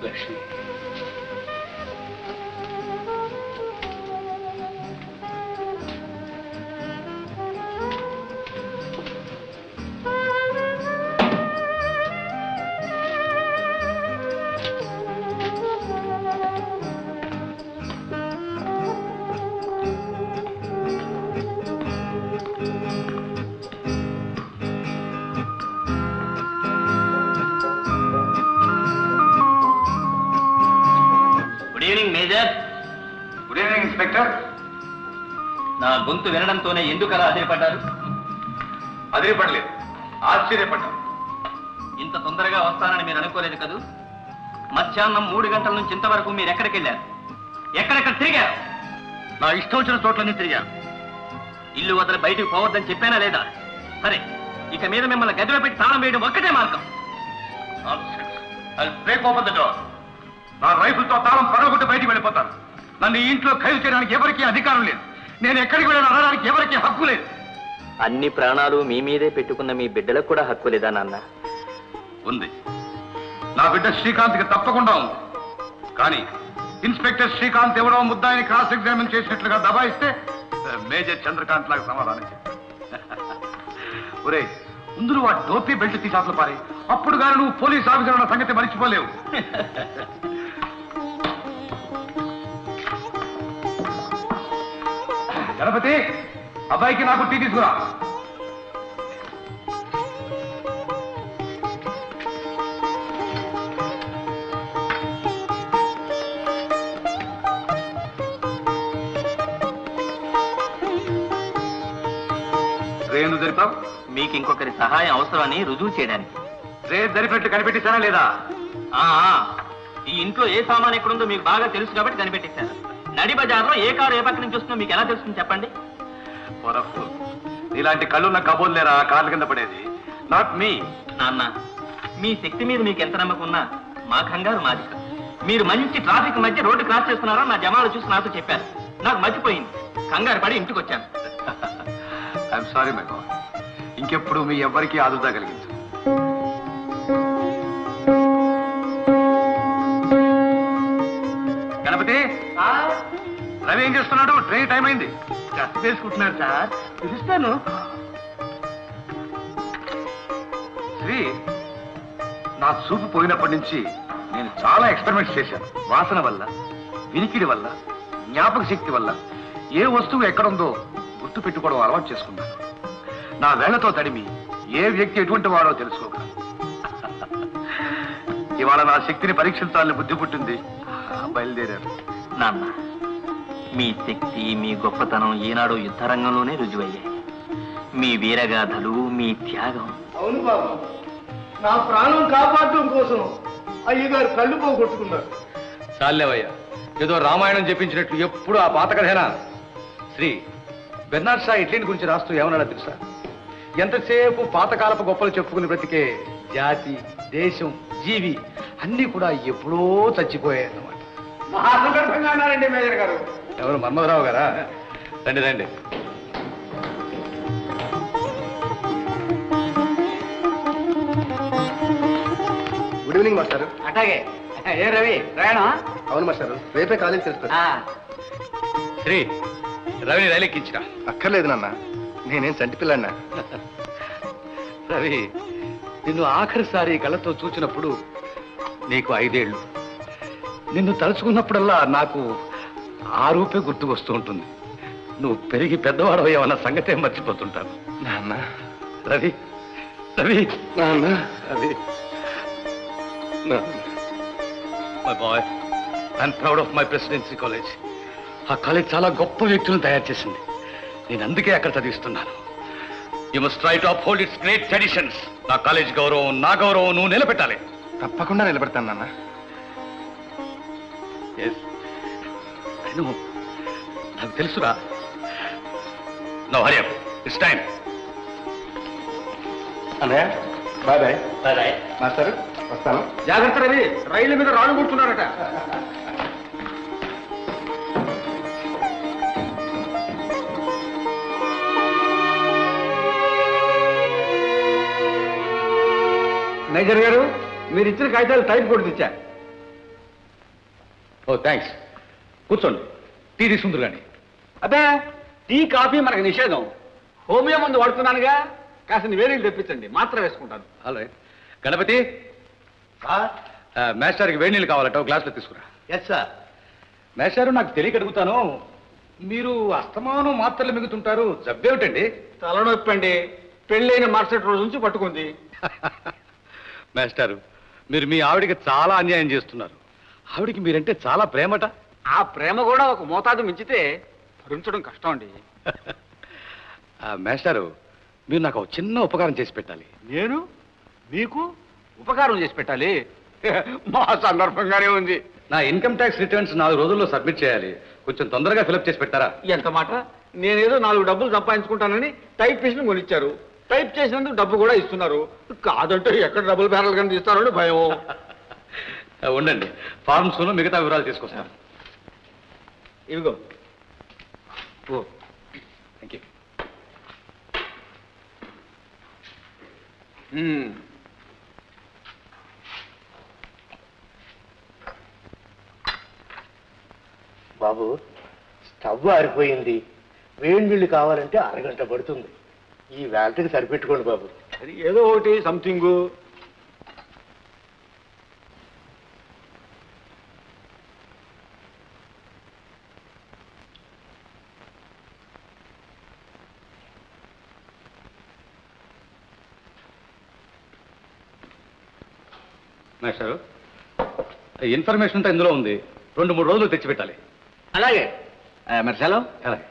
Lakshmi good evening major good evening inspector నా గొంతు వినడంతోనే ఎందుకు అలా అదిరిపడ్డారు అదిరిపడలేదు ఆశ్చర్యపడ్డాను ఇంత తొందరగా వస్తానని మీరు అనుకోలేదు కదూ మధ్యాహ్నం మూడు గంటల నుంచి ఇంతవరకు మీరు ఎక్కడికి వెళ్ళారు ఎక్కడెక్కడ తిరిగారు నా ఇష్టం వచ్చిన చోట్లన్నీ తిరిగాను ఇల్లు వదిలి బయటకు పోవద్దని చెప్పానా లేదా సరే ఇక మీద మిమ్మల్ని గదిలో పెట్టి తాళం వేయడం ఒక్కటే మార్గం బ్రేక్ ఓపెన్ ద డోర్ నా రైఫుల్తో తాళం పడగొట్టి బయటికి వెళ్ళిపోతాను నన్ను ఈ ఇంట్లో ఖైదు చేయడానికి ఎవరికీ అధికారం లేదు నేను ఎక్కడికి వెళ్ళిన అనడానికి ఎవరికీ హక్కు లేదు అన్ని ప్రాణాలు మీ మీదే పెట్టుకున్న మీ బిడ్డలకు కూడా హక్కు లేదా నాన్న ఉంది నా బిడ్డ శ్రీకాంత్కి తప్పకుండా ఉంది కానీ ఇన్స్పెక్టర్ శ్రీకాంత్ ఎవరో ముద్దాయిని క్రాస్ ఎగ్జామిన్ చేసినట్లుగా దబాయిస్తే మేజర్ చంద్రకాంత్ లాగా సమాధానం చెప్పాను ఒరే ముందు నువ్వు ఆ డోపీ బెల్ట్ తీసాట్లు పారి అప్పుడు కానీ నువ్వు పోలీస్ ఆఫీసర్ ఉన్న సంగతి మర్చిపోలేవు గణపతి అబ్బాయికి నాకు టీ తీసుకురా రేణు జరిపావు మీకు ఇంకొకరి సహాయం అవసరమని రుజువు చేయడానికి రే జరిపినట్టు కనిపెట్టేశానా లేదా ఆ, ఆ, ఈ ఇంట్లో ఏ సామాన్ ఎక్కడుందో మీకు బాగా తెలుసు కాబట్టి కనిపెట్టేశారు నడి బజార్లో ఏ కారు ఏ పక్క నుంచి వస్తుందో మీకు ఎలా తెలుస్తుంది చెప్పండి పొరఫు ఇలాంటి కళ్ళున్న కబోలు లేరా కార్ల కింద పడేది నాట్ మీ నాన్న మీ శక్తి మీద మీకు ఎంత నమ్మకం ఉన్నా మా కంగారు మాది కాదు. మీరు మంచి ట్రాఫిక్ మధ్య రోడ్డు క్రాస్ చేస్తున్నారో నా జమాలు చూసి నాతో చెప్పారు నాకు మర్చిపోయింది కంగారు పడి ఇంటికి వచ్చాను ఐఎమ్ సారీ మై బాయ్ ఇంకెప్పుడు మీ ఎవ్వరికీ ఆదుతా కలిగించు గణపతి రవి ఏం చేస్తున్నాడు ట్రైన్ టైం అయింది డ్రెస్ వేసుకుంటున్నాడు సార్ పిలుస్తాను శ్రీ నా చూపు పోయినప్పటి నుంచి నేను చాలా ఎక్స్పెరిమెంట్స్ చేశాను వాసన వల్ల వినికిడి వల్ల జ్ఞాపక శక్తి వల్ల ఏ వస్తువు ఎక్కడుందో గుర్తు పెట్టుకోవడం అలవాటు చేసుకున్నాను నా వేళ్లతో తడిమి ఏ వ్యక్తి ఎటువంటి వాడో తెలుసుకోగలను ఇవాళ నా శక్తిని పరీక్షించాలని బుద్ధి పుట్టింది బయలుదేరారు నాన్న మీ శక్తి మీ గొప్పతనం ఈనాడు యుద్ధరంగంలోనే రుజువయ్యాయి మీ వీరగాథలు మీ త్యాగం అవును బాబు నా ప్రాణం కాపాడటం కోసం అయ్యగారు కళ్ళు పోగొట్టుకున్నారు చాలేవయ్యా ఏదో రామాయణం చెప్పించినట్లు ఎప్పుడు ఆ పాత కథేనా శ్రీ బెర్నాడ్ షా ఇట్లీని గురించి రాస్తూ ఏమన్నాడో తెలుసా ఎంతసేపు పాతకాలపు గొప్పలు చెప్పుకుని బ్రతికే జాతి దేశం జీవి అన్నీ కూడా ఎప్పుడో చచ్చిపోయాయి అన్నమాట మహాసందర్భంగా అన్నారండి మేజర్ గారు ఎవరు మన్మధరావు గారా రండి రండి గుడ్ ఈవినింగ్ మాస్టర్ అట్లాగే ఏ రవి ప్రయాణం అవును మాస్టర్ రేపే కాలేజ్ తెలుస్తుంది శ్రీ రవిని రైలెక్కించిన అక్కర్లేదు నాన్న నేనేం చంటి పిల్లన్నా రవి నిన్ను ఆఖరిసారి కళ్ళతో చూచినప్పుడు నీకు ఐదేళ్లు నిన్ను తలుచుకున్నప్పుడల్లా నాకు ఆ రూపే గుర్తుకొస్తూ ఉంటుంది నువ్వు పెరిగి పెద్దవాడవయ్యావన్న సంగతే మర్చిపోతుంటాను నాన్న రవి రవి నాన్న Ravi my boy I'm proud of my presidency college ఆ కాలేజ్ చాలా గొప్ప వ్యక్తులను తయారు చేసింది నేను అందుకే అక్కడ చదివిస్తున్నాను you must try to uphold its great traditions నా కాలేజ్ గౌరవం నా గౌరవం నువ్వు నిలబెట్టాలి తప్పకుండా నిలబెడతాను నాన్న ఎస్ నువ్వు నాకు తెలుసురా no hurry up it's time అన్నయ్య బాయ్ బాయ్ మాస్టర్ వస్తాను జాగ్రత్త రవి రైలు మీద రాళ్ళు కూర్చున్నారట మేజర్ గారు మీరు ఇచ్చిన కాగితాలు టైప్ కొట్టి తెచ్చా ఓ థ్యాంక్స్ కూర్చోండి టీ తీసుకుందరు కానీ అదే టీ కాఫీ మనకు నిషేధం హోమియో మందు వాడుతున్నానుగా కాసిన వేరీలు తెప్పించండి మాత్రం వేసుకుంటాను హలో గణపతి సార్ ఆ, మేస్టర్కి వేడి నీళ్ళు కావాలట ఒక గ్లాసులో తీసుకురా ఎస్ సార్ మేస్టారు నాకు తెలియక అడుగుతాను మీరు అస్తమానం మాత్రలు మిగుతుంటారు జబ్బేమిటండి తలనొప్పి అండి పెళ్ళైన మరుసటి రోజు నుంచి పట్టుకుంది మేస్టారు మీరు మీ ఆవిడికి చాలా అన్యాయం చేస్తున్నారు ఆవిడికి మీరంటే చాలా ప్రేమట ఆ ప్రేమ కూడా ఒక మోతాదు మించితే భరించడం కష్టం అండి ఆ, మేస్టారు మీరు నాకు ఒక చిన్న ఉపకారం చేసి పెట్టాలి నేను మీకు ఉపకారం చేసి పెట్టాలి మా సందర్భంగానే ఉంది నా ఇన్కమ్ ట్యాక్స్ రిటర్న్స్ నాలుగు రోజుల్లో సబ్మిట్ చేయాలి కొంచెం తొందరగా ఫిలప్ చేసి పెట్టారా ఎంత మాట నేనేదో నాలుగు డబ్బులు సంపాదించుకుంటానని టైప్ మిషన్ కొనిచ్చారు టైప్ చేసినందుకు డబ్బు కూడా ఇస్తున్నారు కాదంటే ఎక్కడ డబ్బులు బ్యారల్ కానీ ఇస్తారో అని భయం ఆ, ఉండండి ఫార్మ్స్ మిగతా వివరాలు తీసుకొస్తాను ఇవిగో ఓ థ్యాంక్ యూ మ్మ్. బాబు స్టవ్ ఆరిపోయింది వేడి నీళ్ళు కావాలంటే అరగంట పడుతుంది ఈ వేళకి సరిపెట్టుకోండి బాబు అది ఏదో ఒకటి సంథింగ్ మేస్టారు ఇన్ఫర్మేషన్ అంతా ఇందులో ఉంది రెండు మూడు రోజులు తెచ్చి పెట్టాలి అలాగే ఆ, మరి సెలవు అలాగే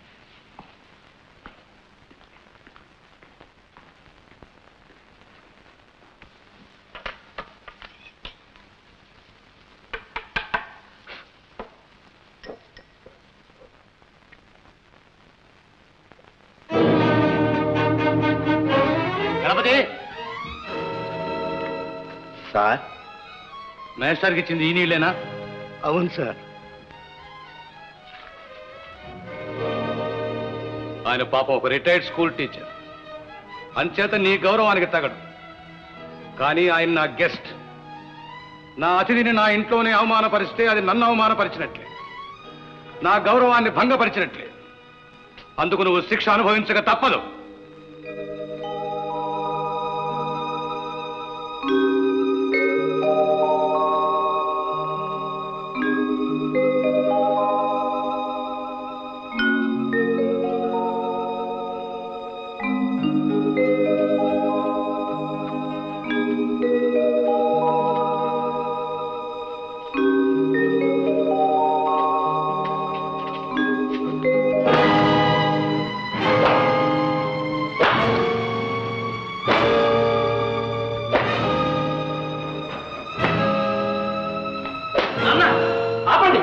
గణపతి సార్ మేస్టర్కి ఇచ్చింది ఈ నీళ్ళేనా అవును సార్ ఆయన పాప ఒక రిటైర్డ్ స్కూల్ టీచర్ అంచేత నీ గౌరవానికి తగడు కానీ ఆయన నా గెస్ట్ నా అతిథిని నా ఇంట్లోనే అవమానపరిస్తే అది నన్ను అవమానపరిచినట్లే నా గౌరవాన్ని భంగపరిచినట్లే అందుకు నువ్వు శిక్ష అనుభవించక తప్పదు నాన్న ఆపండి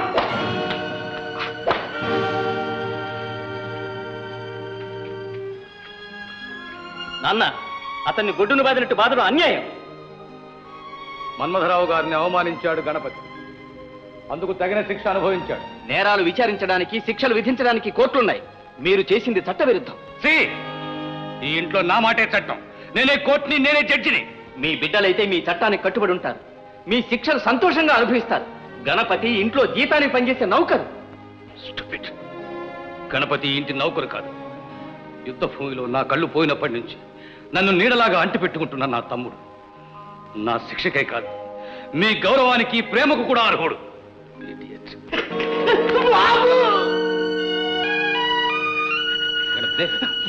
నాన్న అతన్ని గొడ్డును బాదినట్టు బాధడం అన్యాయం మన్మథరావు గారిని అవమానించాడు గణపతి అందుకు తగిన శిక్ష అనుభవించాడు నేరాలు విచారించడానికి శిక్షలు విధించడానికి కోర్టులున్నాయి మీరు చేసింది చట్టవిరుద్ధం సి ఈ ఇంట్లో నా మాటే చట్టం నేనే కోర్టుని నేనే జడ్జిని మీ బిడ్డలైతే మీ చట్టానికి కట్టుబడి ఉంటారు మీ శిక్షలు సంతోషంగా అనుభవిస్తారు గణపతి ఇంట్లో జీతానికి పనిచేసే నౌకరు Stupid. గణపతి ఈ ఇంటి నౌకరు కాదు యుద్ధ భూమిలో నా కళ్ళు పోయినప్పటి నుంచి నన్ను నీడలాగా అంటి పెట్టుకుంటున్న నా తమ్ముడు నా శిక్షకే కాదు మీ గౌరవానికి ప్రేమకు కూడా అర్హుడు Idiot. గణపతి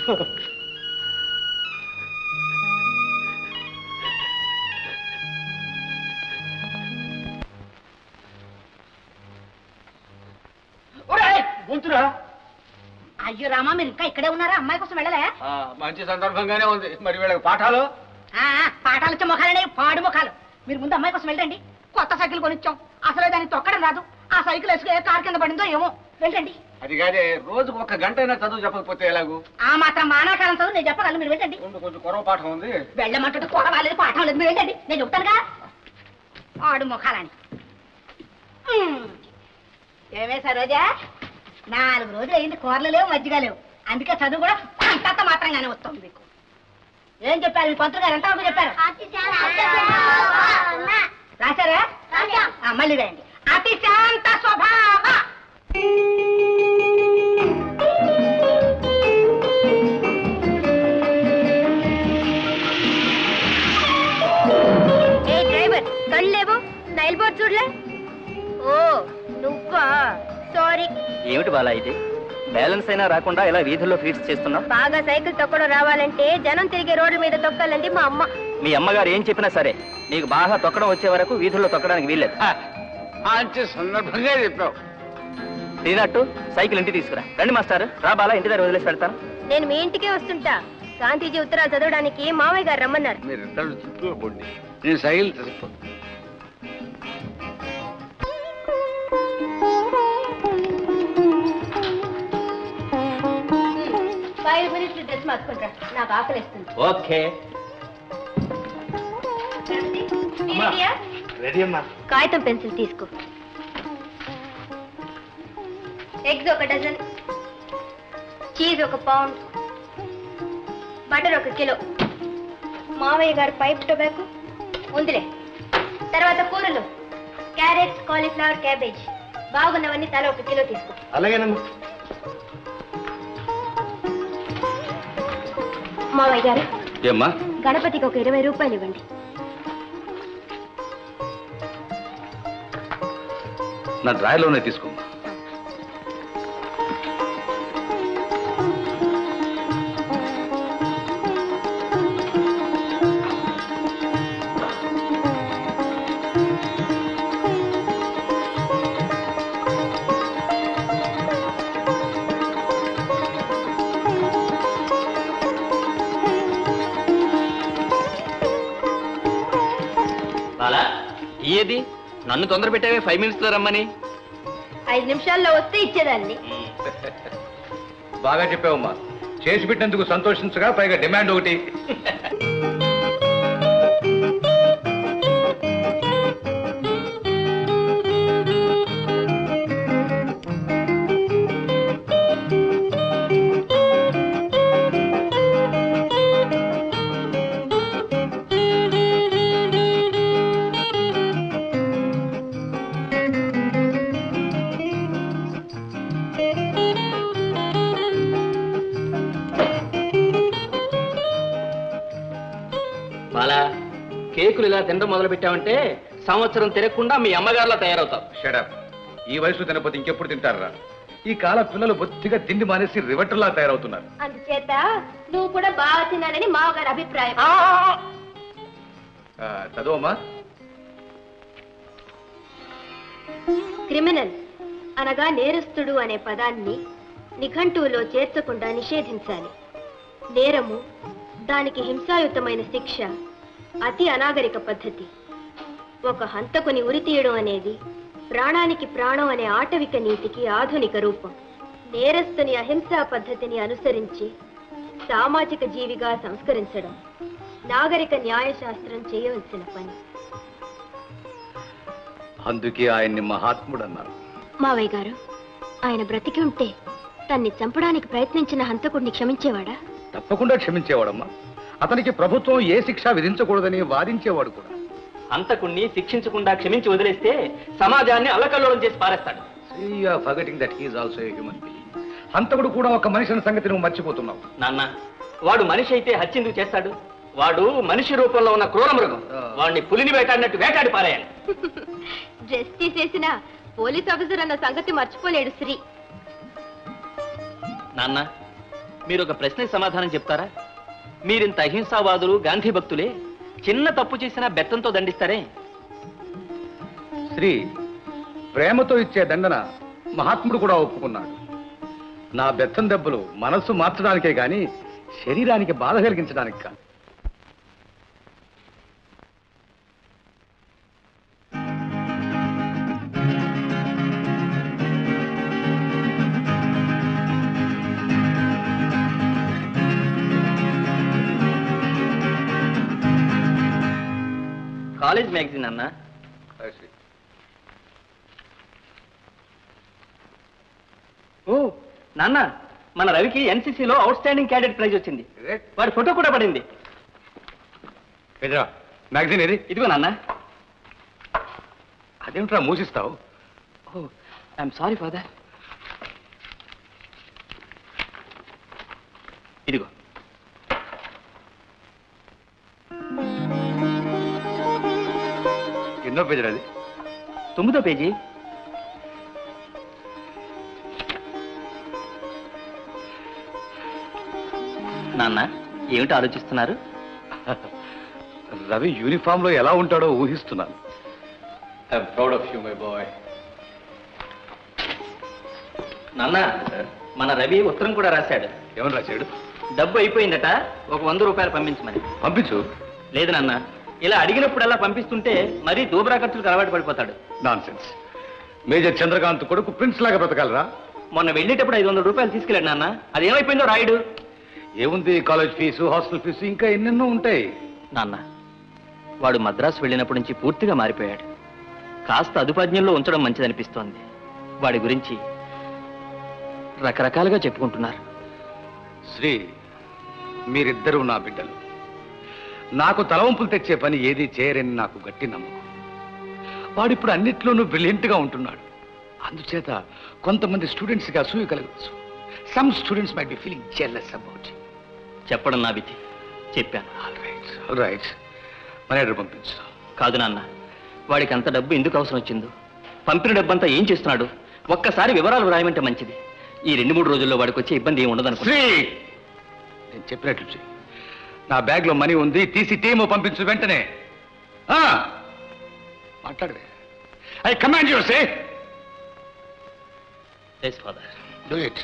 గొంతురా అయ్యో రామా మీరు ఇంకా ఇక్కడే ఉన్నారా అమ్మాయి కోసం వెళ్ళలే ఆ, మంచి సందర్భంగానే ఉంది మరి వీళ్ళకి పాఠాలు ఆ, ఆ, పాఠాలు వచ్చే ముఖాలనే పాడు ముఖాలు మీరు ముందు అమ్మాయి కోసం వెళ్ళండి కొత్త సైకిల్ కొనిచ్చాం అసలు దాన్ని తొక్కడం రాదు ఆ సైకిల్ వేసుకు ఏ కారు కింద పడిందో ఏమో వెళ్ళండి అది కాదే రోజుకు ఒక గంట అయినా చదువు చెప్పకపోతే ఎలాగూ ఆ మాత్రం మానాకాలం చదువు నేను చెప్పగలను మీరు వెళ్ళండి ముందు కొంచెం కొరవ పాఠం ఉంది వెళ్ళమంటుంటే కొడవాలేదు పాఠం లేదు మీరు వెళ్ళండి నేను చెప్తానుగా ఆడు ముఖాలని ఉమ్. ఏమే సరోజా నాలుగు రోజులు అయింది కూరలు లేవు మజ్జిగ లేవు అందుకే చదువు కూడా అంతంత మాత్రంగానే వస్తుంది మీకు ఏం చెప్పారు మీ పంతులు గారు ఎంత వరకు చెప్పారు రాశారా ఆ, మళ్ళీ వేయండి అతి శాంత భామ ఏ డ్రైవర్ కళ్ళేవో నైల్ బోర్డ్ చూడలే ఓ నువ్వా సారీ ఏమిటి బాలా ఇది బ్యాలెన్స్ అయినా రాకుండా ఇలా వీధుల్లో ఫీడ్స్ చేస్తున్నావు బాగా సైకిల్ తొక్కడం రావాలంటే జనం తిరిగే రోడ్ల మీద తొక్కాలండి మా అమ్మ మీ అమ్మగారు ఏం చెప్పినా సరే నీకు బాగా తొక్కడం వచ్చే వరకు వీధుల్లో తొక్కడానికి వీల్లేదు మంచి సందర్భంగా చెప్పావు తినట్టు సైకిల్ ఇంటికి తీసుకురా రండి మాస్టర్ రా బాలా ఇంటి దగ్గర వదిలేసి పెడతాను నేను మీ ఇంటికే వస్తుంటా గాంధీజీ ఉత్తరాలు చదవడానికి మామయ్య గారు రమ్మన్నారు మీరిద్దరు చుట్టూ పోండి నేను సైకిల్ తీసుకో ఫైవ్ మినిట్స్ డ్రెస్ మార్చుకుంటా నాకు ఆకలిస్తుంది ఓకే రెడీ అమ్మా కాగితం పెన్సిల్ తీసుకో ఎగ్స్ ఒక డజన్ చీజ్ ఒక పౌండ్ బటర్ ఒక కిలో మావయ్య గారు పైప్ టొబాకో ఉందిలే తర్వాత కూరలు క్యారెట్స్ కాలీఫ్లవర్ క్యాబేజ్ బాగున్నవన్నీ తల ఒక కిలో తీసుకో అలాగేనమ్మా మావయ్య గారు ఏమ్మా గణపతికి ఒక ఇరవై రూపాయలు ఇవ్వండి నా డ్రాయర్లోనే తీసుకోమ్మా బాలా ఏది నన్ను తొందర పెట్టావే ఫైవ్ మినిట్స్ లో రమ్మని ఐదు నిమిషాల్లో వస్తే ఇచ్చేదాన్ని బాగా చెప్పావమ్మా చేసి పెట్టినందుకు సంతోషించగా పైగా డిమాండ్ ఒకటి బాలా కేకులు ఇలా తినడం మొదలు పెట్టావంటే సంవత్సరం తిరగకుండా మీ అమ్మగారిలా తయారవుతావు షడప్ ఈ వయసు తినకపోతే ఇంకెప్పుడు తింటారా ఈ కాల పిల్లలు బొత్తిగా తిండి మానేసి రివెటర్లా తయారవుతున్నారు అందుచేత నువ్వు కూడా బాగా తినాలని మావగారి అభిప్రాయం ఆ, చదువమ్మా క్రిమినల్ అనగా నేరస్తుడు అనే పదాన్ని నిఘంటువులో చేర్చకుండా నిషేధించాలి నేరము దానికి హింసాయుతమైన శిక్ష అతి అనాగరిక పద్ధతి ఒక హంతకుని ఉరితీయడం అనేది ప్రాణానికి ప్రాణం అనే ఆటవిక నీతికి ఆధునిక రూపం నేరస్తుని అహింసా పద్ధతిని అనుసరించి సామాజిక జీవిగా సంస్కరించడం నాగరిక న్యాయశాస్త్రం చేయవలసిన పని అందుకే ఆయన్ని మహాత్ముడు అన్నారు మావయ్య గారు ఆయన బ్రతికి ఉంటే తన్ని చంపడానికి ప్రయత్నించిన హంతకుడిని క్షమించేవాడా తప్పకుండా క్షమించేవాడమ్మా అతనికి ప్రభుత్వం ఏ శిక్ష విధించకూడదని వాదించేవాడు కూడా హంతకుణ్ణి శిక్షించకుండా క్షమించి వదిలేస్తే సమాజాన్ని అల్లకల్లోలం చేసి పారేస్తాడు forgetting that he's also human being హంతకుడు కూడా ఒక మనిషి అన్న సంగతి నువ్వు మర్చిపోతున్నావు నాన్న వాడు మనిషి అయితే హత్య ఎందుకు చేస్తాడు వాడు మనిషి రూపంలో ఉన్న క్రూర మృగం వాడిని పులిని వేటాడినట్టు వేటాడి పారేయాలి డ్రెస్ తీసేసిన పోలీస్ ఆఫీసర్ అన్న సంగతి మర్చిపోలేడు శ్రీ నాన్న మీరు ఒక ప్రశ్నకి సమాధానం చెప్తారా మీరింత అహింసావాదులు గాంధీ భక్తులే చిన్న తప్పు చేసినా బెత్తంతో దండిస్తారే శ్రీ ప్రేమతో ఇచ్చే దండన మహాత్ముడు కూడా ఒప్పుకున్నాడు నా బెత్తం దెబ్బలు మనస్సు మార్చడానికే గాని శరీరానికి బాధ కలిగించడానికి కాదు కాలేజ్ మ్యాగజైన్ అన్న ఓ నాన్న మన రవికి ఎన్సీసీలో అవుట్ స్టాండింగ్ క్యాడెట్ ప్రైజ్ వచ్చింది వాడి ఫోటో కూడా పడింది ఎదురా మ్యాగజైన్ ఏది ఇదిగో నాన్న అదేమిట్రా మూసిస్తావు ఓ, ఐఎమ్ సారీ ఫాదర్ ఇదిగో ఎన్నో పేజీ అది తొమ్మిదో పేజీ నాన్న ఏమిటి ఆలోచిస్తున్నారు రవి యూనిఫామ్ లో ఎలా ఉంటాడో ఊహిస్తున్నాను I'm proud of you my boy నాన్న మన రవి ఉత్తరం కూడా రాశాడు ఏమని రాశాడు డబ్బు అయిపోయిందట ఒక వంద రూపాయలు పంపించమని పంపించు లేదు నాన్న ఇలా అడిగినప్పుడల్లా పంపిస్తుంటే మరీ దూబరా ఖర్చులకు అలవాటు పడిపోతాడు నాన్ సెన్స్ మేజర్ చంద్రకాంత్ కొడుకు ప్రిన్స్ లాగా బ్రతకాలరా మొన్న వెళ్ళేటప్పుడు ఐదు వందల రూపాయలు తీసుకెళ్ళాడు నాన్న అది ఏమైపోయిందో రాయుడు ఏముంది కాలేజ్ ఫీజు హాస్టల్ ఫీజు ఇంకా ఎన్నెన్నో ఉంటాయి నాన్న వాడు మద్రాసు వెళ్ళినప్పటి నుంచి పూర్తిగా మారిపోయాడు కాస్త అదుపాజ్ఞంలో ఉంచడం మంచిదనిపిస్తోంది వాడి గురించి రకరకాలుగా చెప్పుకుంటున్నారు శ్రీ మీరిద్దరూ నా బిడ్డలు నాకు తలవంపులు తెచ్చే పని ఏది చేయరని నాకు గట్టి నమ్మకం వాడిప్పుడు అన్నిట్లోనూ బ్రిలియంట్గా ఉంటున్నాడు అందుచేత కొంతమంది స్టూడెంట్స్కి అసూయ కలగచ్చు some students might be feeling jealous about చెప్పడం నా విధి చెప్పాను all right all right manager పంపించు కాదు నాన్న వాడికి అంత డబ్బు ఎందుకు అవసరం వచ్చిందో పంపిన డబ్బంతా ఏం చేస్తున్నాడు ఒక్కసారి వివరాలు రాయమంటే మంచిది ఈ రెండు మూడు రోజుల్లో వాడికి వచ్చే ఇబ్బంది ఏమి ఉండదు శ్రీ నేను చెప్పినట్లు చెయ్యి నా బ్యాగ్ లో మనీ ఉంది తీసి టీము పంపించు వెంటనే ఆ, మాట్లాడవే I command you say father do it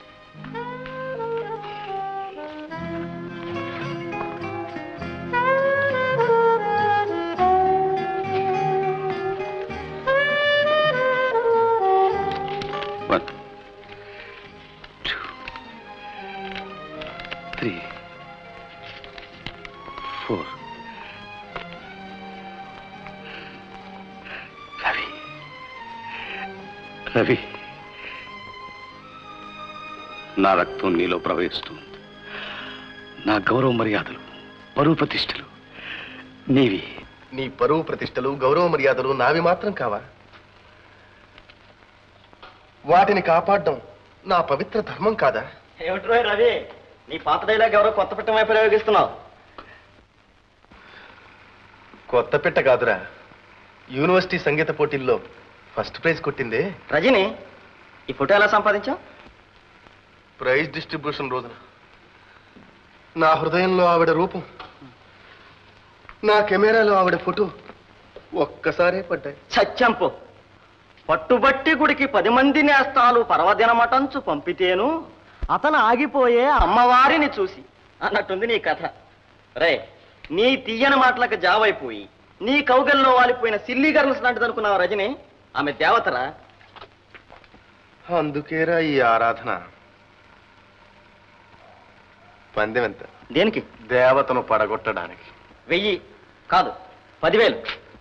one two three four Ravi Ravi నా రక్తం నీలో ప్రవహిస్తుంది నా గౌరవ మర్యాదలు పరువు ప్రతిష్టలు నీవి నీ పరువు ప్రతిష్టలు గౌరవ మర్యాదలు నావి మాత్రం కావా వాటిని కాపాడడం నా పవిత్ర ధర్మం కాదా ఏమిట్రో రవి నీ పాత డైలాగ్ ఎవరో కొత్త పెట్టమై ప్రయోగిస్తున్నావు కొత్త పెట్ట కాదురా యూనివర్సిటీ సంగీత పోటీల్లో ఫస్ట్ ప్రైజ్ కొట్టిందే రజని ఈ ఫోటో ఎలా సంపాదించావు ప్రైజ్ డిస్ట్రిబ్యూషన్ రోజున నా హృదయంలో ఆవిడ రూపం నా కెమెరాలో ఆవిడ ఫోటో ఒక్కసారే పడ్డాయి సత్యంపు పట్టుబట్టి గుడికి పది మంది నేస్తాలు పర్వదినమటంచు పంపితేను అతను ఆగిపోయే అమ్మవారిని చూసి అన్నట్టుంది నీ కథ రే నీ తీయని మాటలకు జావైపోయి నీ కౌగల్లో వాలిపోయిన సిల్లీ గర్ల్స్ లాంటిది అనుకున్నావు రజని ఆమె దేవతరా అందుకేరా ఈ ఆరాధన పందెం ఎంత దేనికి దేవతను పడగొట్టడానికి వెయ్యి కాదు పదివేలు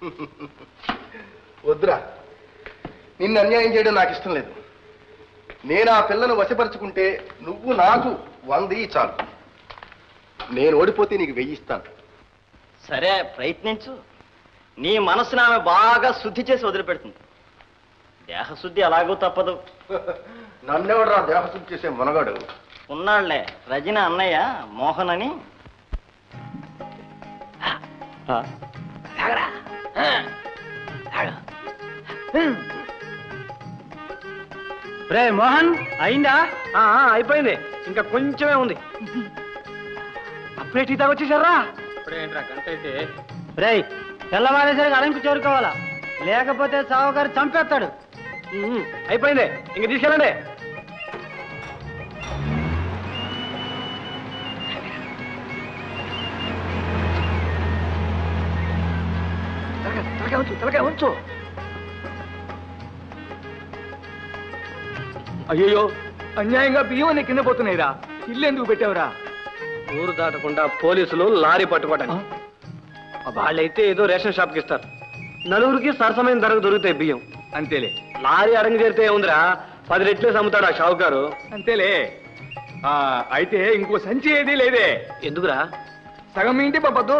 వద్దురా నిన్ను అన్యాయం చేయడం నాకు ఇష్టం లేదు నేను ఆ పిల్లను వశపరుచుకుంటే నువ్వు నాకు వంద ఇయ్యి చాలు నేను ఓడిపోతే నీకు వెయ్యి ఇస్తాను సరే ప్రయత్నించు నీ మనసును ఆమె బాగా శుద్ధి చేసి వదిలిపెడుతుంది దేహశుద్ధి అలాగూ తప్పదు నన్నెవడరా దేహశుద్ధి చేసే మునగాడు ఉన్నాళ్లే రజన అన్నయ్య మోహన్ అని రే మోహన్ అయిందా ఆ, ఆ, అయిపోయింది ఇంకా కొంచెమే ఉంది అప్పుడే టీ తాగొచ్చేసారా ఇప్పుడేంట్రా గంట అయితే రే తెల్లవారేసరికి అడంకి చేరుకోవాలా లేకపోతే సావుగారు చంపేస్తాడు ఉమ్, అయిపోయింది ఇంక తీసుకెళ్ళండి తలకాయ ఉంచు తలకాయ ఉంచు అయ్యో అన్యాయంగా బియ్యం అన్ని కింద పోతున్నాయిరా ఇల్లు ఎందుకు పెట్టావురా ఊరు దాటకుండా పోలీసులు లారీ పట్టుకోవడానికి వాళ్ళైతే ఏదో రేషన్ షాప్కి ఇస్తారు నలుగురికి సరసమైన ధరకు దొరుకుతాయి బియ్యం అంతేలే లారీ అడంగి చేరితే ఉందిరా పది రెట్లేసి అమ్ముతాడు ఆ షావుకారు అంతేలే అయితే ఇంకో సంచి ఏది లేదే ఎందుకురా సగం మీ ఇంటి పంపద్దు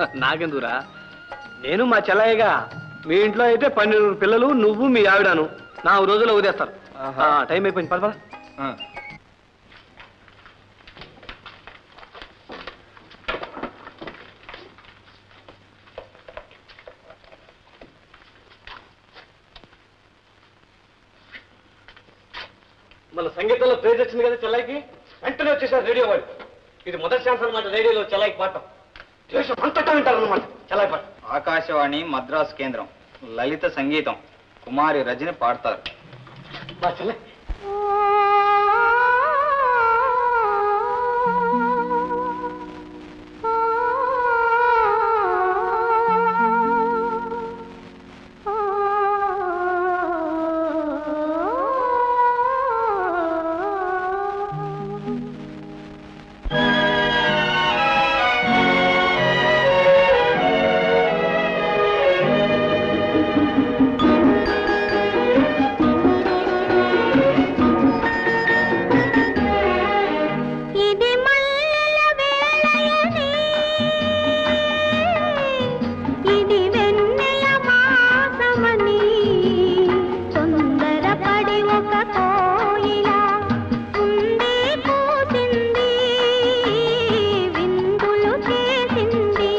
నాకెందుకురా నేను మా చెల్లయ్యగా మీ ఇంట్లో అయితే పన్నెండు పిల్లలు నువ్వు మీ ఆవిడను నాలుగు రోజుల్లో వదిలేస్తారు ఆ, టైం అయిపోయింది పద పద మన సంగీతంలో ప్రైజ్ వచ్చింది కదా చెల్లాయికి వెంటనే వచ్చేసారు రేడియో వాళ్ళు ఇది మొదటి ఛాన్స్ అనమాట రేడియోలో చెల్లాయికి పాడటం దేశం అంతటా వింటారు అనమాట చెల్లాయి పాట ఆకాశవాణి మద్రాసు కేంద్రం లలిత సంగీతం కుమారి రజని పాడతారు బా చెల్లాయి ఇది మల్లెల వేళయని ఇది వెన్నెల మాసమని తొందరపడి ఒక కోయిల ఉండి కూసింది విందులు చేసింది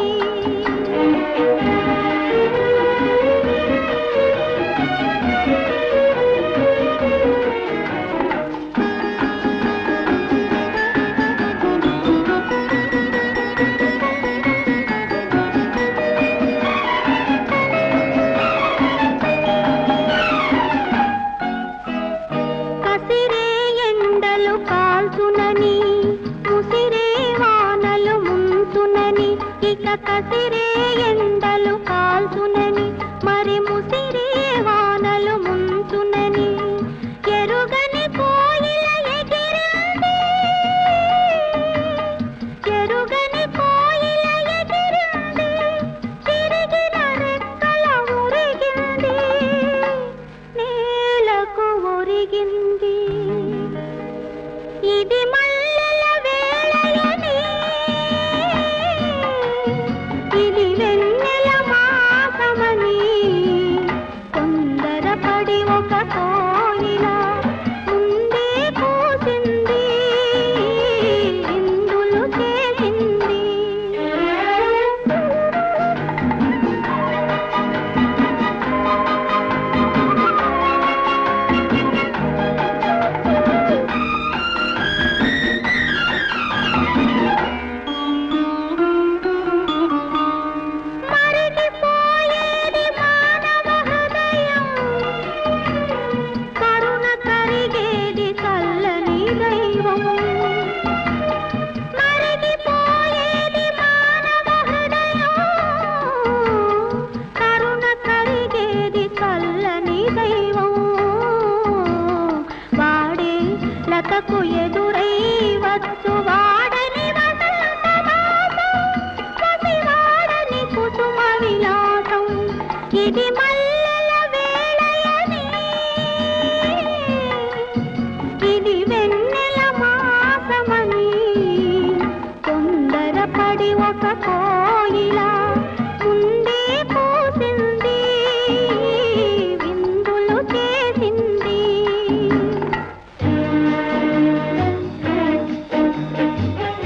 కసిరే ఎండలు కాల్చునని ముసిరే వానలు ముంచునని ఇక కసిరే ఎండలు కాల్చునని మరి ముసిరే వానలు ముంచునని ఎరుగని కోయిల ఎగిరింది ఎరుగని కోయిల ఎగిరింది తిరిగిన రెక్కల ఉరిగింది నేలకు ఒరిగింది ఇది మల్లెల వేళయని ఇది వెన్నెల మాసమని తొందరపడి ఒక కోయిల ముందే కూసింది ఇందులు చేసింది మరిగిపోయేది మానవ హృదయం కరుణ కరిగేది చల్లని దైవం మరిగిపోయేది మానవ హృదయం కరుణ కరిగేది చల్లని దైవం వాడే లతకు ఎదురై వచ్చు వాడని వసంతమాసం పసివాడని కుసుమ విలాసం ఇది మల్లెల వేళయని ఇది వెన్నెల మాసమని తొందరపడి ఒక కోయిల ముందే కూసింది విందులు చేసింది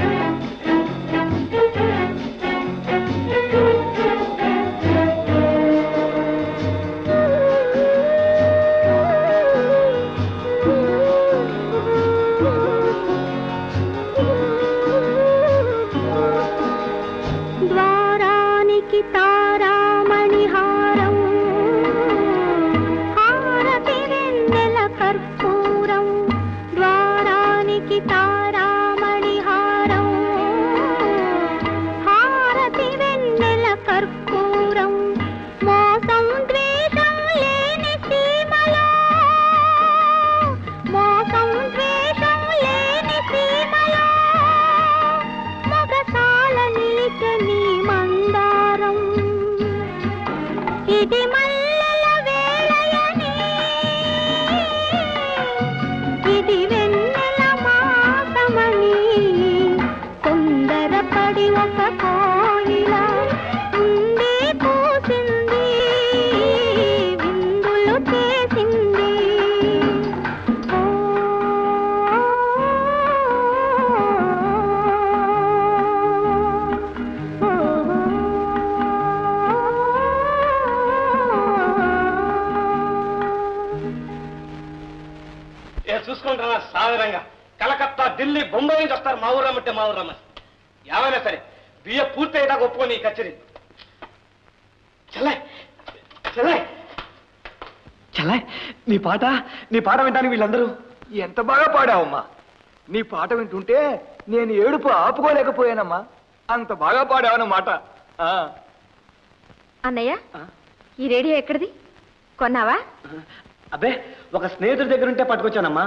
ఏ చూసుకుంటారా సాధారణంగా కలకత్తా ఢిల్లీ బొంబాయి నుంచి వస్తారు మా ఊరు రమ్మంటే మా ఊరు రమ్మని ఏమైనా సరే బియ్య పూర్తి అయ్యేదాకా ఒప్పుకొని ఈ కచేరీ చెల్లయ్ చెల్లయ్ చెల్లయ్ నీ పాట నీ పాట వింటానికి వీళ్ళందరూ ఎంత బాగా పాడావమ్మా నీ పాట వింటుంటే నేను ఏడుపు ఆపుకోలేకపోయానమ్మా అంత బాగా పాడావన్నమాట ఆ, అన్నయ్య ఈ రేడియో ఎక్కడిది కొన్నావా అబ్బే ఒక స్నేహితుడి దగ్గర ఉంటే పట్టుకొచ్చానమ్మా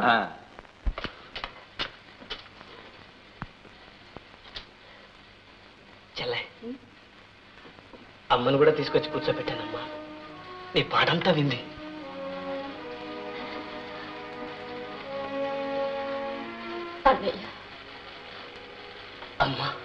చెల్లె అమ్మను కూడా తీసుకొచ్చి కూర్చోబెట్టానమ్మా నీ పాటంతా వింది అమ్మా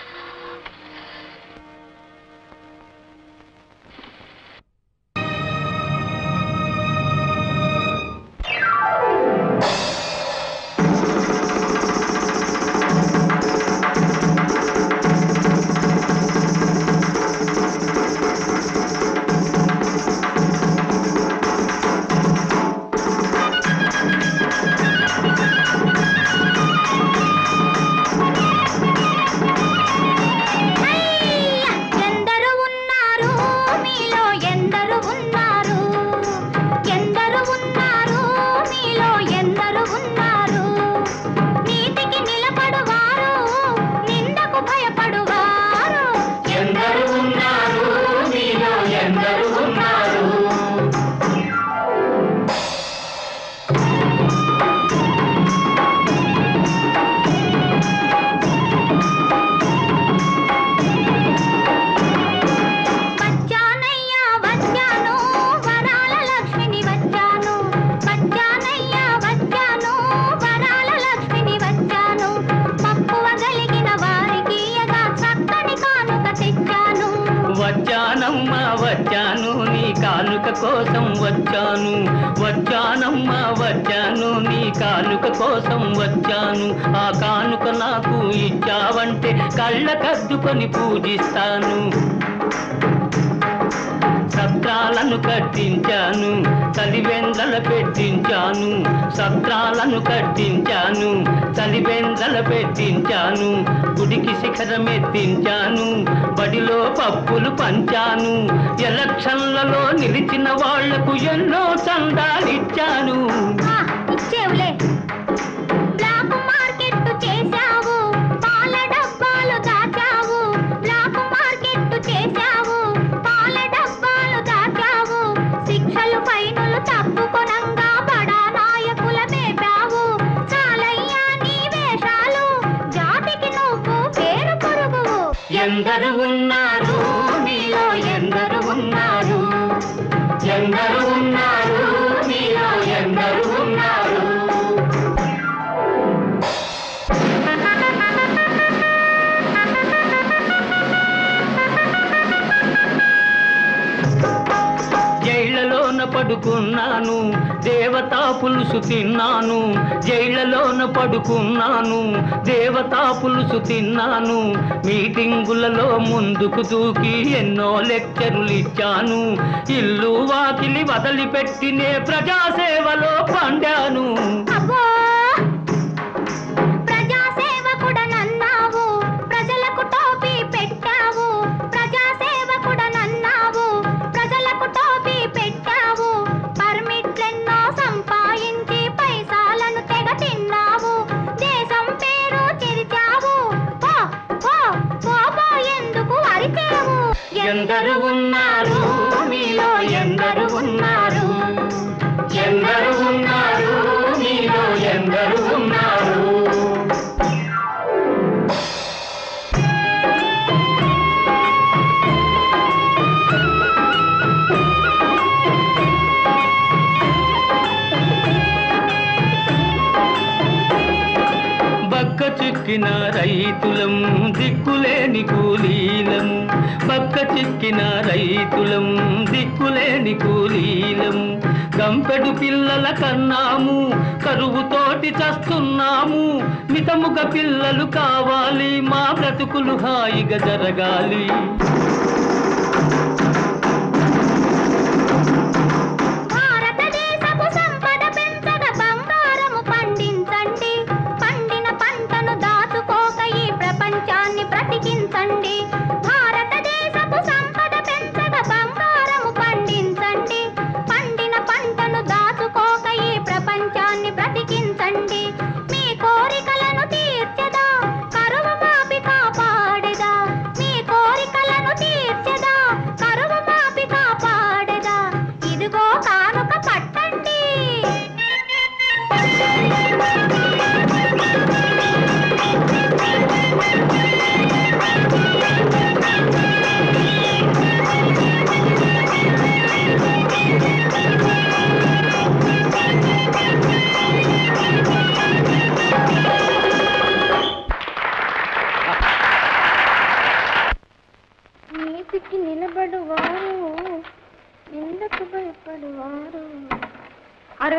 ఎందరు ఉన్నారు మీలో ఎందరు ఉన్నారు ఎందరు ఉన్నారు మీలో ఎందరు ఉన్నారు నీతికి నిలబడువారు నిందకు భయపడువారు ఎందరు ఉన్నారు మీలో ఎందరు ఉన్నారు వచ్చానయ్యా వచ్చాను వరాల లక్ష్మిని వచ్చాను వచ్చానయ్యా వచ్చాను వరాల లక్ష్మిని వచ్చాను మక్కువ కలిగిన వారికి యగా చక్కని కానుక తెచ్చాను వచ్చానమ్మా వచ్చాను నీ కానుక కోసం వచ్చాను వచ్చానమ్మా వచ్చాను నీ కానుక కోసం వచ్చాను ఆ కానుక నాకు ఇచ్చావంటే కళ్ళ కద్దుకొని పూజిస్తాను సత్రాలను కట్టించాను చలివెందల పెట్టించాను సత్రాలను కట్టించాను చలివెందల పెట్టించాను గుడికి శిఖరం ఎత్తించాను బడిలో పప్పులు పంచాను ఎలక్షన్లలో నిలిచిన వాళ్లకు ఎన్నో చందాలిచ్చాను ఆ, ఇచ్చేవులే బ్లాక్ మార్కెట్ చేశావు పాల డబ్బాలు దాచావు బ్లాక్ మార్కెట్ చేశావు పాల డబ్బాలు దాచావు శిక్షలు ఫైనులు తప్పుకొనంగా బడా నాయకుల మేపావు చాలయ్యా నీ వేషాలు జాతికి నువ్వు పేరు పొరుగువు ఎందరు ఉన్నారు మీలో ఎందరు ఉన్నారు ఎందరు ఉన్నారు మీలో ఎందరు ఉన్నారు జైళ్లలోన పడుకున్నాను దేవతా పులుసు తిన్నాను జైళ్లలోన పడుకున్నాను దేవతా పులుసు తిన్నాను మీటింగులలో ముందుకు దూకి ఎన్నో లెక్చర్లు ఇచ్చాను ఇల్లు వాకిలి వదిలిపెట్టినే ప్రజాసేవలో పండాను అబ్బో ప్రజాసేవకుడనన్నావు ప్రజలకు టోపీ పెట్టావు ప్రజాసేవకుడనన్నావు ప్రజలకు టోపీ పెట్టావు పర్మిట్లెన్నో సంపాదించి పైసాలను తెగ తిన్నావు దేశం పేరు తెరిచావు పో పో పో పో ఎందుకు అరిచావు ఎందరు ఉన్నారు మీలో ఎందరు ఉన్నారు ఎందరు ఉన్నారు మీలో ఎందరు ఉన్నారు బక్క చిక్కిన రైతులం దిక్కులేని కూలీలం బక్క చిక్కిన రైతులం దిక్కులేని కూలీలం గంపెడు పిల్లల కన్నాము కరువుతోటి చస్తున్నాము మితముగ పిల్లలు కావాలి మా బ్రతుకులు హాయిగా జరగాలి భారతదేశపు సంపద పెంచగ బంగారము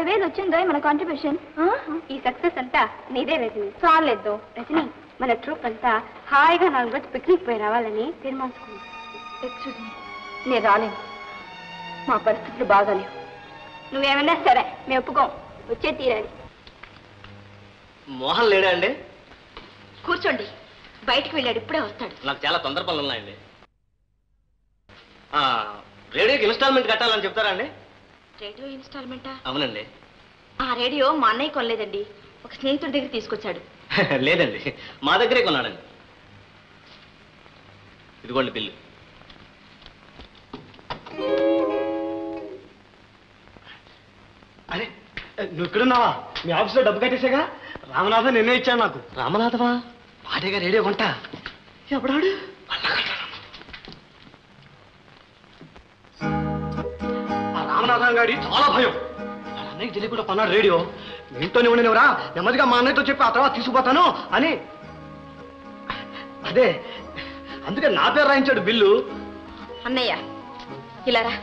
యాభై వేలు వచ్చిందో మన కాంట్రిబ్యూషన్ ఈ సక్సెస్ అంతా నీదే రజని చాలేదు రజని మన ట్రూప్ అంతా హాయిగా నాలుగు రోజు పిక్నిక్ పోయి రావాలని తీర్మానించుకుంది ఎక్స్క్యూజ్ మీ నేను రాలేను మా పరిస్థితులు బాగాలేవు నువ్వేమన్నా సరే మేము ఒప్పుకోం వచ్చే తీరాలి మోహన్ లేడా అండి కూర్చోండి బయటికి వెళ్ళాడు ఇప్పుడే వస్తాడు నాకు చాలా తొందర పనులు ఉన్నాయండి ఆ, రేడియోకి ఇన్స్టాల్మెంట్ కట్టాలని చెప్తారా అండి రేడియో ఇన్స్టాల్మెంటా అవునండి ఆ రేడియో మా అన్నయ్య కొనలేదండి ఒక స్నేహితుడి దగ్గర తీసుకొచ్చాడు లేదండి మా దగ్గరే కొన్నాడండి ఇదిగోండి బిల్లు అరే నువ్వు ఇక్కడున్నావా మీ ఆఫీస్లో డబ్బు కట్టేసాగా రామనాథన్ నిన్నే ఇచ్చాను నాకు రామనాథమా పాటేగా రేడియో కొంటా ఎప్పుడాడు ఆ రామనాథన్ గారి చాలా భయం వాళ్ళ అన్నయ్యకి తెలియకుండా కొన్నాడు రేడియో మీ ఇంట్లోనే ఉండనివరా నెమ్మదిగా మా అన్నయ్యతో చెప్పి ఆ తర్వాత తీసుకుపోతాను అని అదే అందుకే నా పేరు రాయించాడు బిల్లు అన్నయ్య ఇలా రా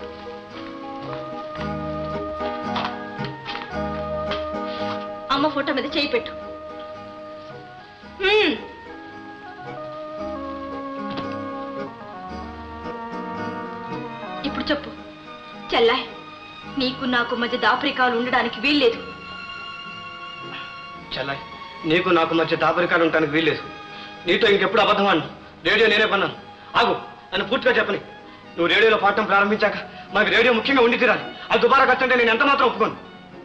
అమ్మ ఫోటో మీద చేయి పెట్టు హ్మ్. ఇప్పుడు చెప్పు చెల్లాయ్ నీకు నాకు మధ్య దాపరికాలు ఉండడానికి వీల్లేదు చెల్లాయ్ నీకు నాకు మధ్య దాపరికాలు ఉండటానికి వీల్లేదు నీతో ఇంకెప్పుడు అబద్ధం ఆడను రేడియో నేనే కొన్నాను ఆగు నన్ను పూర్తిగా చెప్పని నువ్వు రేడియోలో పాడటం ప్రారంభించాక మాకు రేడియో ముఖ్యంగా ఉండి తీరాలి అది దుబారా ఖర్చంటే నేను ఎంత మాత్రం ఒప్పుకోను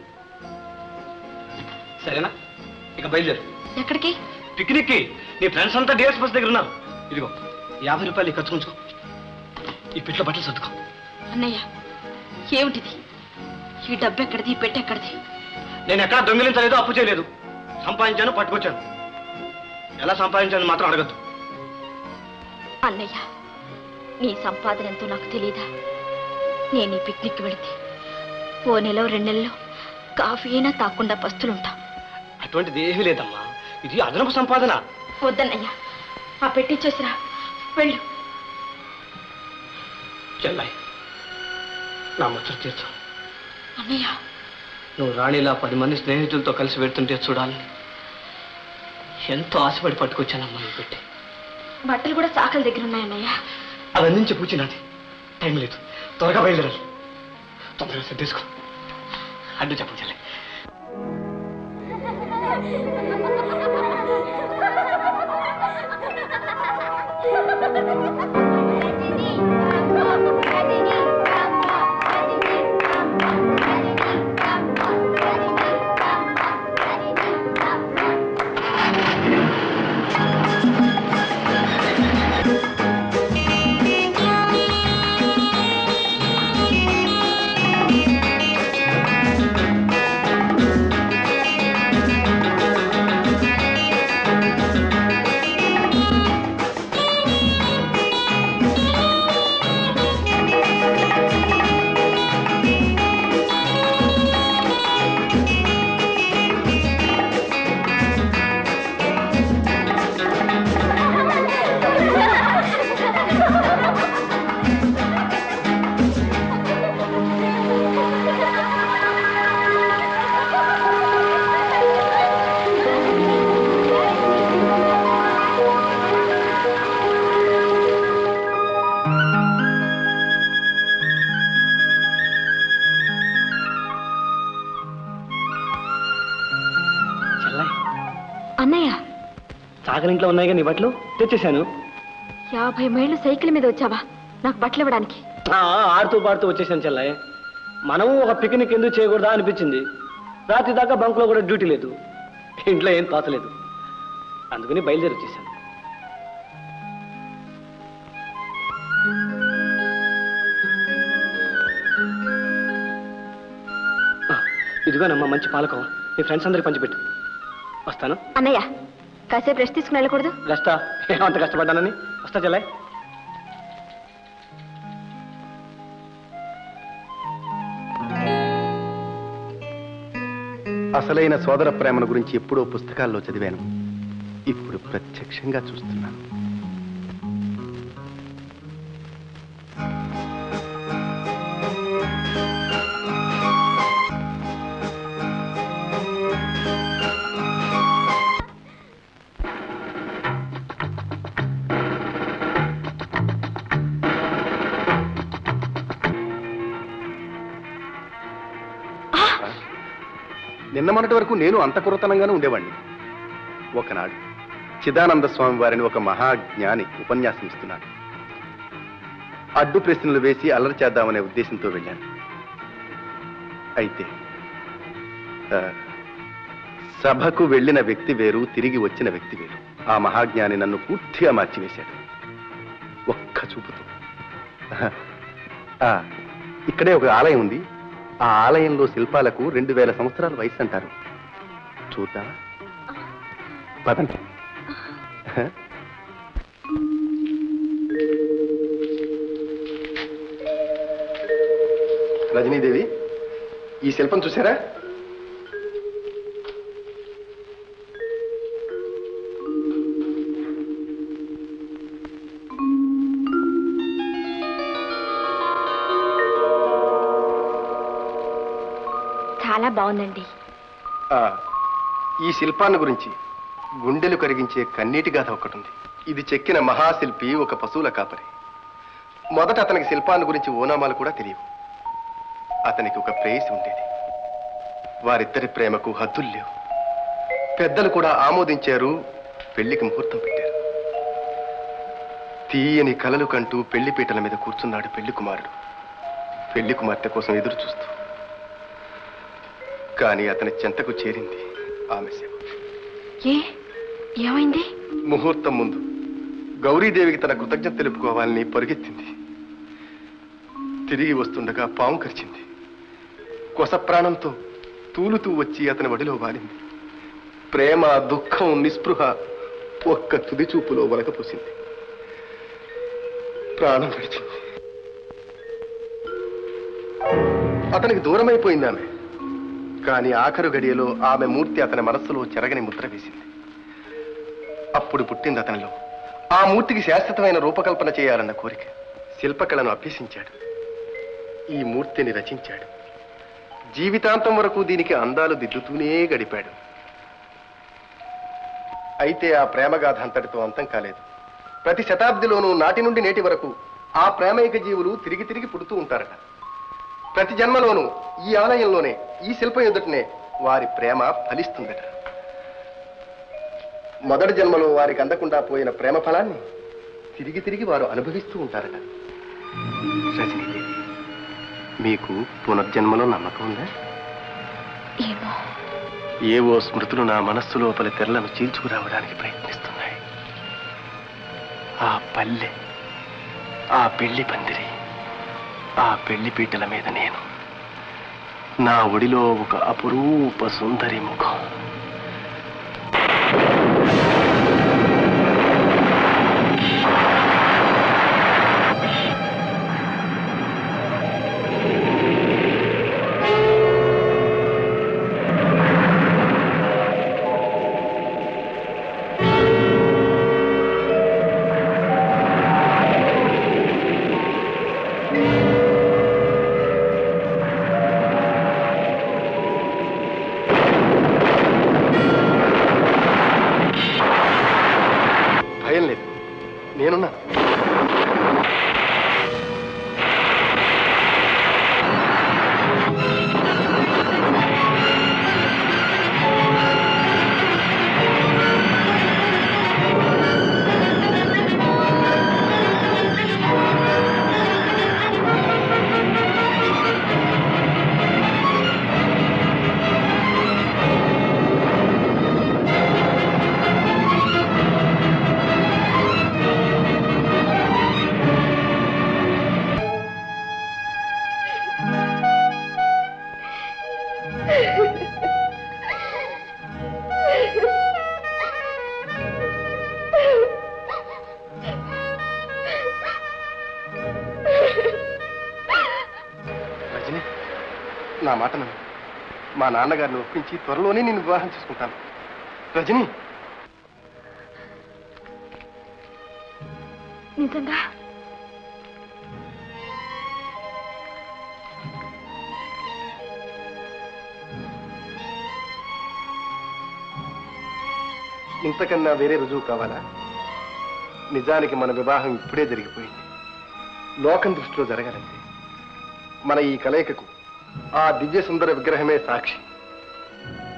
సరేనా ఇక బయలుదేరు ఎక్కడికి పిక్నిక్కి నీ ఫ్రెండ్స్ అంతా డిఎస్ బస్ దగ్గర ఉన్నారు ఇదిగో యాభై రూపాయలు ఈ ఖర్చు ఉంచుకో ఈ పిట్లో బట్టలు సర్దుకో అన్నయ్య ఏమిటిది ఈ డబ్బు ఎక్కడిది ఈ పెట్టె ఎక్కడిది నేను ఎక్కడా దొంగిలించలేదు అప్పు చేయలేదు సంపాదించాను పట్టుకొచ్చాను ఎలా సంపాదించాను మాత్రం అడగద్దు అన్నయ్య నీ సంపాదన ఎంతో నాకు తెలియదా నేను ఈ పిక్నిక్ వెళితే ఓ నెల రెండు నెలలో కాఫీ అయినా తాకుండా పస్తులుంటా అటువంటిది ఏమీ లేదమ్మా ఇది అదనపు సంపాదన వద్దన్నయ్య ఆ పెట్టిచ్చేసిరా వెళ్ళు చెల్లాయి నా ముచ్చట తీర్చు అన్నయ్య నువ్వు రాణిలా పది మంది స్నేహితులతో కలిసి వెళ్తుంటే చూడాలని ఎంతో ఆశపడి పట్టుకొచ్చానమ్మా ఈ పెట్టి బట్టలు కూడా సాకల దగ్గర ఉన్నాయన్నయ్య అది అందించి పూచినది టైం లేదు త్వరగా బయలుదేరాలి తొందరగా సర్దేసుకో అడ్డు చెప్పు చెల్లి చెల్లాయి అన్నయ్య చాకలింట్లో ఉన్నాయిగా నీ బట్టలు తెచ్చేశాను యాభై మైళ్ళు సైకిల్ మీద వచ్చావా నాకు బట్టలు ఇవ్వడానికి ఆ, ఆడుతూ పాడుతూ వచ్చేసాను చెల్లాయి మనము ఒక పిక్నిక్ ఎందుకు చేయకూడదా అనిపించింది రాత్రి దాకా బంక్లో కూడా డ్యూటీ లేదు ఇంట్లో ఏం తోచలేదు అందుకని బయలుదేరి వచ్చేసాను ఆ, ఇదిగోనమ్మా మంచి పాలకోవ నీ ఫ్రెండ్స్ అందరికి పంచిపెట్టు వస్తాను అన్నయ్య కాసేపు రెస్ట్ తీసుకుని వెళ్ళకూడదు రెస్టా ఏమంత కష్టపడ్డానని వస్తా చెల్లాయి అసలైన సోదర ప్రేమను గురించి ఎప్పుడో పుస్తకాల్లో చదివాను ఇప్పుడు ప్రత్యక్షంగా చూస్తున్నాను నిన్న మొన్నటి వరకు నేను అంత కురతనంగానే ఉండేవాడిని ఒకనాడు చిదానంద స్వామి వారిని ఒక మహాజ్ఞాని ఉపన్యాసం ఇస్తున్నాడు అడ్డు ప్రశ్నలు వేసి అల్లరి చేద్దామనే ఉద్దేశంతో వెళ్ళాను అయితే ఆ, సభకు వెళ్ళిన వ్యక్తి వేరు తిరిగి వచ్చిన వ్యక్తి వేరు ఆ మహాజ్ఞాని నన్ను పూర్తిగా మార్చివేశాడు ఒక్క చూపుతో ఆ, ఇక్కడే ఒక ఆలయం ఉంది ఆ ఆలయంలో శిల్పాలకు రెండు వేల సంవత్సరాల వయసు అంటారు చూద్దామా పదండి రజనీదేవి ఈ శిల్పం చూసారా చాలా బాగుందండి ఆ, ఈ శిల్పాన్ని గురించి గుండెలు కరిగించే కన్నీటి గాథ ఒకటి ఉంది ఇది చెక్కిన మహాశిల్పి ఒక పశువుల కాపరి మొదట అతనికి శిల్పాన్ని గురించి ఓనామాలు కూడా తెలియవు అతనికి ఒక ప్రేయసి ఉండేది వారిద్దరి ప్రేమకు హద్దులు లేవు పెద్దలు కూడా ఆమోదించారు పెళ్లికి ముహూర్తం పెట్టారు తీయని కలలు కంటూ పెళ్లి పీటల మీద కూర్చున్నాడు పెళ్లి కుమారుడు పెళ్లి కుమార్తె కోసం ఎదురు చూస్తూ కానీ అతని చెంతకు చేరింది ఆమె సేవ ఏ ఏమైంది ముహూర్తం ముందు గౌరీదేవికి తన కృతజ్ఞత తెలుపుకోవాలని పరుగెత్తింది తిరిగి వస్తుండగా పాము కరిచింది కొస ప్రాణంతో తూలుతూ వచ్చి అతని వడిలో వాలింది ప్రేమ దుఃఖం నిస్పృహ ఒక్క తుది చూపులో వలకపోసింది ప్రాణం విడిచింది అతనికి దూరమైపోయింది ఆమె కానీ ఆఖరు గడియలో ఆమె మూర్తి అతని మనస్సులో చెరగని ముద్ర వేసింది అప్పుడు పుట్టింది అతనిలో ఆ మూర్తికి శాశ్వతమైన రూపకల్పన చేయాలన్న కోరిక శిల్పకళను అభ్యసించాడు ఈ మూర్తిని రచించాడు జీవితాంతం వరకు దీనికి అందాలు దిద్దుతూనే గడిపాడు అయితే ఆ ప్రేమగాథ అంతటితో అంతం కాలేదు ప్రతి శతాబ్దిలోనూ నాటి నుండి నేటి వరకు ఆ ప్రేమైక జీవులు తిరిగి తిరిగి పుడుతూ ఉంటారట ప్రతి జన్మలోనూ ఈ ఆలయంలోనే ఈ శిల్పం ఎదుటనే వారి ప్రేమ ఫలిస్తుందట మొదటి జన్మలో వారికి అందకుండా పోయిన ప్రేమ ఫలాన్ని తిరిగి తిరిగి వారు అనుభవిస్తూ ఉంటారట రజనీదేవి మీకు పునర్జన్మలో నమ్మకం ఉందా ఏమో ఏవో స్మృతులు నా మనస్సు లోపలి తెరలను చీల్చుకురావడానికి ప్రయత్నిస్తున్నాయి ఆ పల్లె ఆ పెళ్లి పందిరి ఆ పెళ్లి పీటల మీద నేను నా ఒడిలో ఒక అపురూప సుందరి ముఖం భయం లేదు నేనున్నా రజని నా మాట నమ్ము మా నాన్నగారిని ఒప్పించి త్వరలోనే నేను వివాహం చేసుకుంటాను రజని నిజంగా ఇంతకన్నా వేరే రుజువు కావాలా నిజానికి మన వివాహం ఇప్పుడే జరిగిపోయింది లోకం దృష్టిలో జరగాలంటే మన ఈ కలయికకు ఆ దివ్య సుందర విగ్రహమే సాక్షి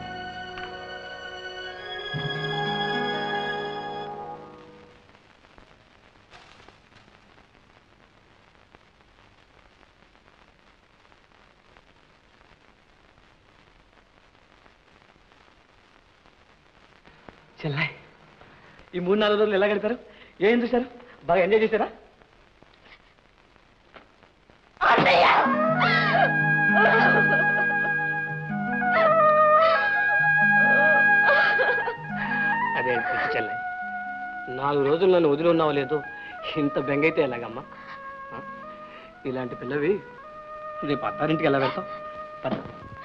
చెల్లాయ్ ఈ మూడు నాలుగు రోజులు ఎలా గడిపారు ఏం చూశారు బాగా ఎంజాయ్ చేశారా అదే చెల్లాయ్ నాలుగు రోజులు నన్ను వదిలి ఉన్నావో లేదో ఇంత బెంగైతే ఎలాగమ్మా ఆ? ఇలాంటి పిల్లవి రేపు అత్తారింటికి ఎలా వెళ్తావు పద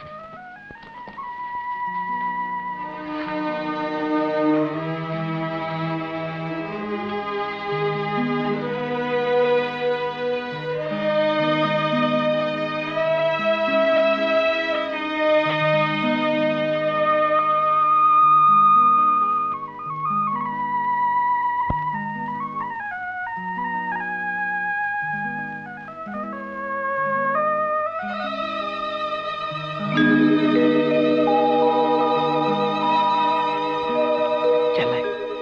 చెల్లై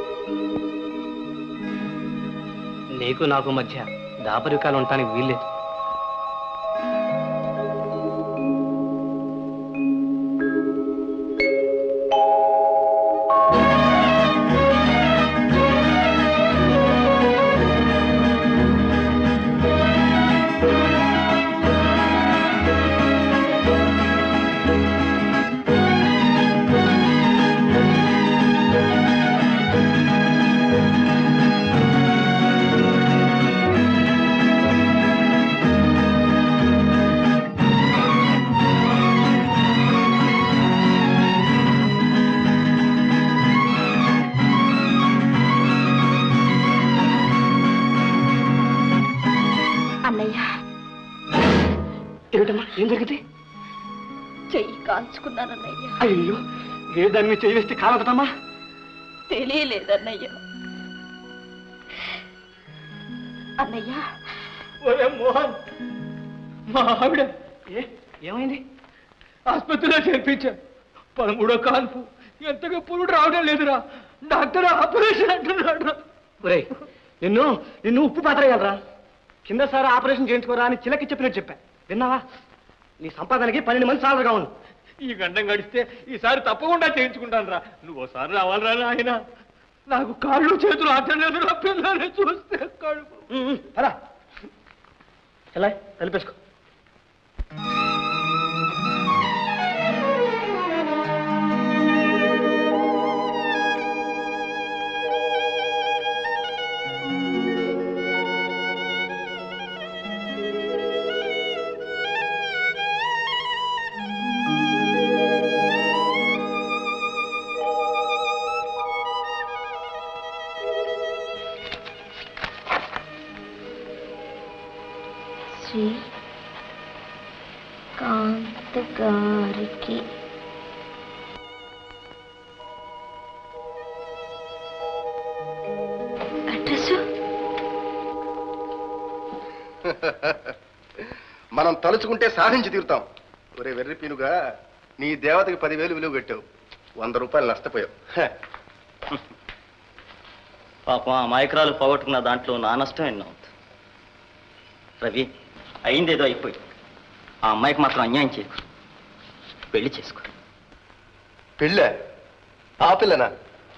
నీకు నాకు మధ్య దాపరికాలు ఉండటానికి వీల్లేదు అన్నయ్య ఏమిటమ్మా ఏం జరిగింది చెయ్యి కాల్చుకున్నానన్నయ్య అయ్యో ఏ దాని మీద చేయి వేస్తే కాలదటమ్మా తెలియలేదన్నయ్య అన్నయ్య ఒరే మోహన్ మా ఆవిడ ఏ ఏమైంది ఆసుపత్రిలో చేర్పించా పదమూడో కాన్పు ఎంతగా పురుడు రావడం లేదురా డాక్టర్ ఆపరేషన్ అంటున్నాడు ఒరే నిన్ను నిన్ను ఉప్పు పాత్రగలరా కిందసారి ఆపరేషన్ చేయించుకోరా అని చిలకి చెప్పినట్టు చెప్పా విన్నావా నీ సంపాదనకి పన్నెండు మంది సాలరు కావాలి ఈ గండం గడిస్తే ఈసారి తప్పకుండా చేయించుకుంటాను రా నువ్వు ఒకసారి రావాలిరా నాయన నాకు కాళ్ళు చేతులు ఆటలేదు రా పిల్లల్ని చూస్తే కడుపు అలా ఎలా కలిపేసుకో శ్రీ కాంత్ గారికి అడ్రస్ మనం తలుచుకుంటే సాధించి తీరుతాం ఒరే వెర్రి పీనుగా నీ దేవతకి పదివేలు విలువ కట్టావు వంద రూపాయలు నష్టపోయావు హ. పాపం ఆ మాయకురాలు పోగొట్టుకున్న దాంట్లో నా నష్టం ఎన్నో అవుతుంది రవి అయిందేదో అయిపోయి ఆ అమ్మాయికి మాత్రం అన్యాయం చేయకు పెళ్లి చేసుకో పెళ్ళ ఆ పిల్లనా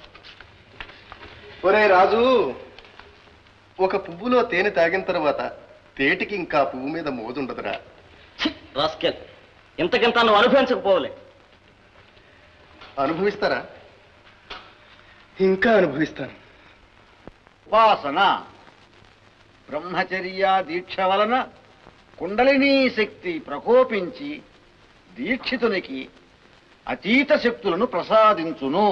ఒరే రాజు ఒక పువ్వులో తేనె తాగిన తర్వాత తేటికి ఇంకా పువ్వు మీద మోదుండదురా రాస్కెల్ ఇంతకింత నువ్వు అనుభవించకపోలే అనుభవిస్తారా ఇంకా అనుభవిస్తాను ఉపాసన బ్రహ్మచర్య దీక్ష వలన కుండలినీ శక్తి ప్రకోపించి దీక్షితునికి అతీత శక్తులను ప్రసాదించును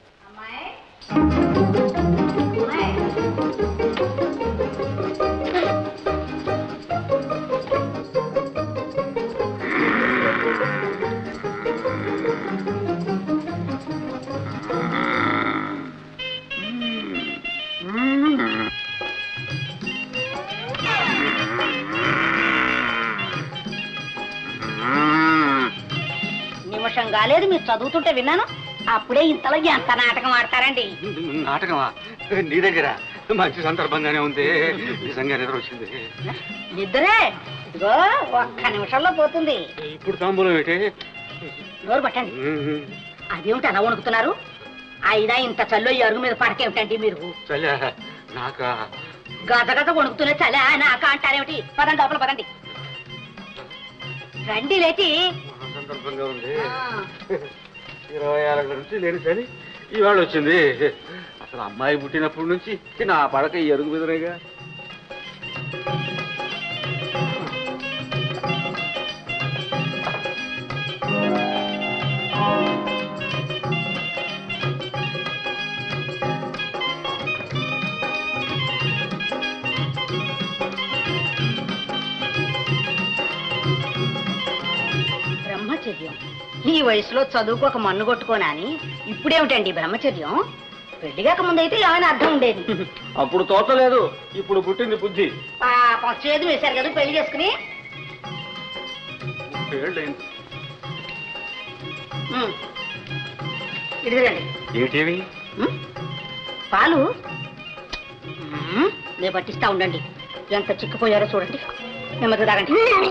నిమిషం కాలేదు మీరు చదువుతుంటే విన్నాను అప్పుడే ఇంతలో ఎంత నాటకం ఆడతారండి నాటకమా నీ దగ్గర మంచి సందర్భంగానే ఉంది నిజంగా నిద్ర వచ్చింది నిద్రే ఇదిగో ఒక్క నిమిషంలో పోతుంది ఇప్పుడు తాంబూలం ఏంటి నోరు పట్టండి అదేమిటి అలా వణుకుతున్నారు అయినా ఇంత చల్లో ఈ అరుగు మీద పడకేమిటండి మీరు చలే నాకా గజ గజ వణుకుతున్న చలే నాక అంటారేమిటి పదండి లోపల పదండి రండి లేచి సందర్భంగా ఉంది ఇరవై ఆరు నుంచి లేని సరి ఇవాళ వచ్చింది అసలు అమ్మాయి పుట్టినప్పటి నుంచి నా పడక ఈ అరుగు మీదనేగా బ్రహ్మచర్యం ఈ వయసులో చదువుకోక మన్ను కొట్టుకోనా అని ఇప్పుడేమిటండి బ్రహ్మచర్యం పెళ్లిగాక ముందైతే ఏమైనా అర్థం ఉండేది అప్పుడు తోచలేదు ఇప్పుడు పుట్టింది బుద్ధి పాపం చేదు వేశారు కదా పెళ్లి చేసుకుని ఏళ్ళైంది ఉమ్. ఇటు తిరగండి. ఏమిటేవి ఉమ్. పాలు ఉమ్. నేను పట్టిస్తా ఉండండి ఎంత చిక్కిపోయారో చూడండి నెమ్మది తాగండి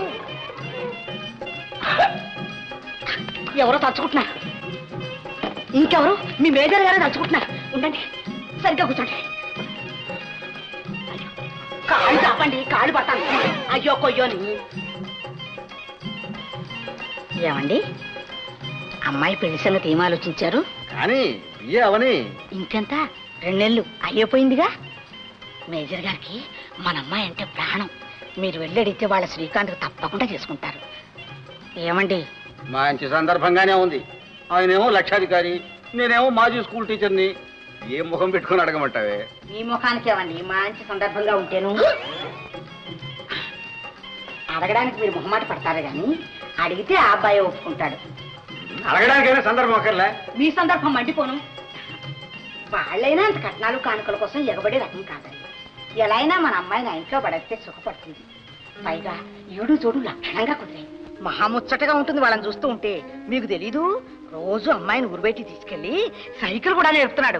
ఎవరో తలుచుకుంటున్నారు ఇంకెవరు మీ మేజర్ గారే తలుచుకుంటున్నారు ఉండండి సరిగ్గా కూర్చోండి అయ్యో, కాళ్ళు చాపండి కాళ్ళు పడతాను అయ్యో కొయ్యోని ఏమండి అమ్మాయి పెళ్లి సంగతి ఏం ఆలోచించారు కానీ బియ్య అవని ఇంకెంత రెండు నెలలు అయిపోయిందిగా మేజర్ గారికి మన అమ్మాయి అంటే ప్రాణం మీరు వెళ్ళి అడిగితే వాళ్ళ శ్రీకాంత్ తప్పకుండా చేసుకుంటారు ఏమండి మంచి సందర్భంగానే ఉంది ఆయనేమో లక్షాధికారి నేనేమో మాజీ స్కూల్ టీచర్ని ఏ ముఖం పెట్టుకుని అడగమంటావే మీ ముఖానికి ఏమండి మంచి సందర్భంగా ఉంటేను అడగడానికి మీరు మొహమాట పడతారు కానీ అడిగితే ఆ అబ్బాయి ఒప్పుకుంటాడు అడగడానికైనా సందర్భం ఒకర్లే మీ సందర్భం మండిపోను వాళ్ళైనా అంత కట్నాలు కానుకల కోసం ఎగబడే రకం కాదండి ఎలా అయినా మన అమ్మాయిని ఆ ఇంట్లో పడేస్తే సుఖపడుతుంది పైగా ఈడు చూడు లక్షణంగా కుదిరాయి మహాముచ్చటగా ఉంటుంది వాళ్ళని చూస్తూ ఉంటే మీకు తెలీదు రోజు అమ్మాయిని ఊరుబయటి తీసుకెళ్లి సైకిల్ కూడా నేర్పుతున్నాడు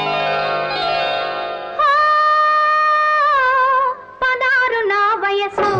పదారు నా వయసు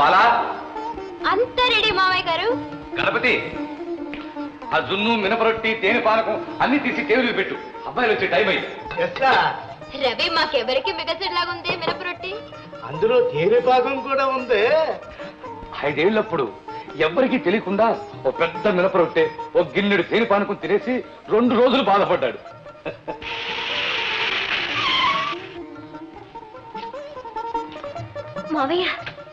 బాలా అంతా రెడీ మావయ్య గారు గణపతి ఆ జున్ను మినపరొట్టి తేనె పానకం అన్ని తీసి టేబుల్ పెట్టు అబ్బాయిలు వచ్చే టైం అయింది రవి మాకెవరికి మిగసలాగుంది మినపరొట్టి అందులో తేనె పాకం కూడా ఉంది ఐదేళ్లప్పుడు ఎవ్వరికీ తెలియకుండా ఓ పెద్ద మినపరొట్టే ఓ గిన్నెడు తేనె పానకం తినేసి రెండు రోజులు బాధపడ్డాడు మావయ్య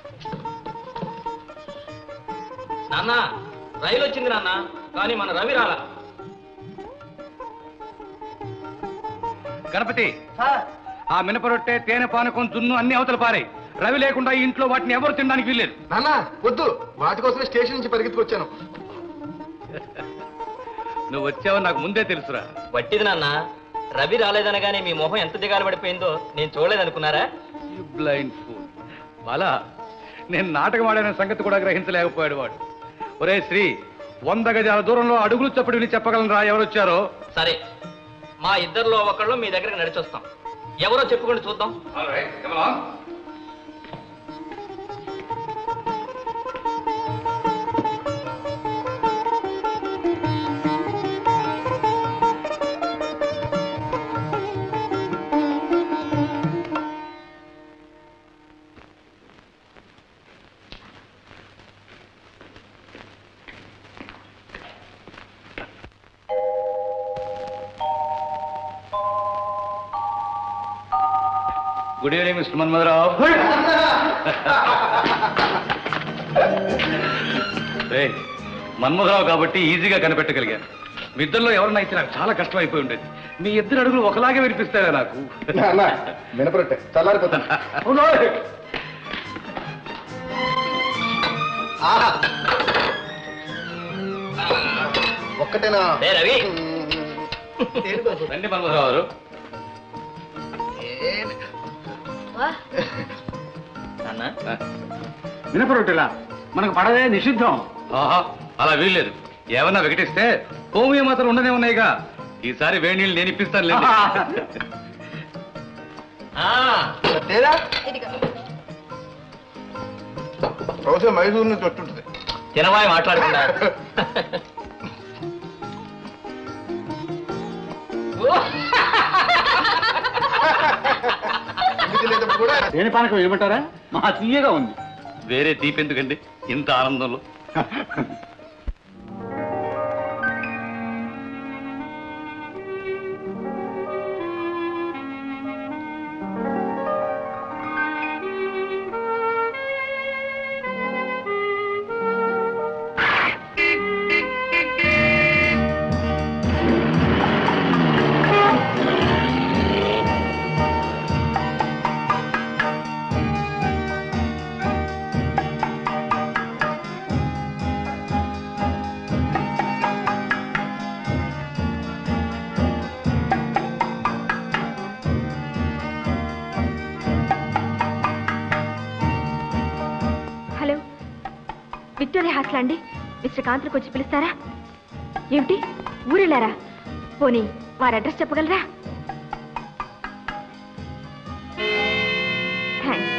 నాన్న రైలు వచ్చింది నాన్న కానీ మన రవి రాలా గణపతి ఆ మినపరొట్టె తేనె పానకం జున్ను అన్ని అవతల పారాయి రవి లేకుండా ఈ ఇంట్లో వాటిని ఎవరు తినడానికి వీల్లేదు నాన్న వద్దు వాటి కోసమే స్టేషన్ నుంచి పరిగెత్తుకొచ్చాను నువ్వు వచ్చావని నాకు ముందే తెలుసురా వట్టిది నాన్న రవి రాలేదనగానే మీ మొహం ఎంత దిగాలు పడిపోయిందో నేను చూడలేదనుకున్నారా బ్లైండ్ ఫూల్ బాలా నేను నాటకం ఆడిన సంగతి కూడా గ్రహించలేకపోయాడు వాడు ఒరే శ్రీ వంద గజాల దూరంలో అడుగులు చప్పుడు విని చెప్పగలను రా ఎవరు వచ్చారో సరే మా ఇద్దరిలో ఒకళ్ళు మీ దగ్గరకు నడిచొస్తాం ఎవరో చెప్పుకొని చూద్దాం గుడ్ ఈవినింగ్ మిస్టర్ మన్మధరావు రేయ్, మన్మధరావు కాబట్టి ఈజీగా కనిపెట్టగలిగాను మీ ఇద్దరిలో ఎవరన్నా అయితే నాకు చాలా కష్టం అయిపోయి ఉండేది మీ ఇద్దరు అడుగులు ఒకలాగే వినిపిస్తారా నాకు నాన్న మినపరొట్టె చల్లారిపోతాను ఆహా. ఒక్కటేనా రవి రండి మన్మధరావు గారు నాన్న మినపరొట్టెలా మనకు పడదే నిషిద్ధం ఆహా అలా వీల్లేదు ఏమన్నా వికటిస్తే హోమియో మాత్రం ఉండనే ఉన్నాయిగా ఈసారి వేడి నీళ్ళు నేను ఇప్పిస్తాను తేరా బహుశా మైసూరు నుంచి వచ్చుంటుంది తినవాయి మాట్లాడకుండా తేనె పానకం ఏమంటారా మా తీయగా ఉంది వేరే తీపి ఎందుకండి ఇంత ఆనందంలో హలో విక్టోరియా హాస్టల్ అండి మిస్టర్ కాంతులకు వచ్చి పిలుస్తారా ఏమిటి ఊరెళ్ళారా పోనీ వారి అడ్రస్ చెప్పగలరా థ్యాంక్స్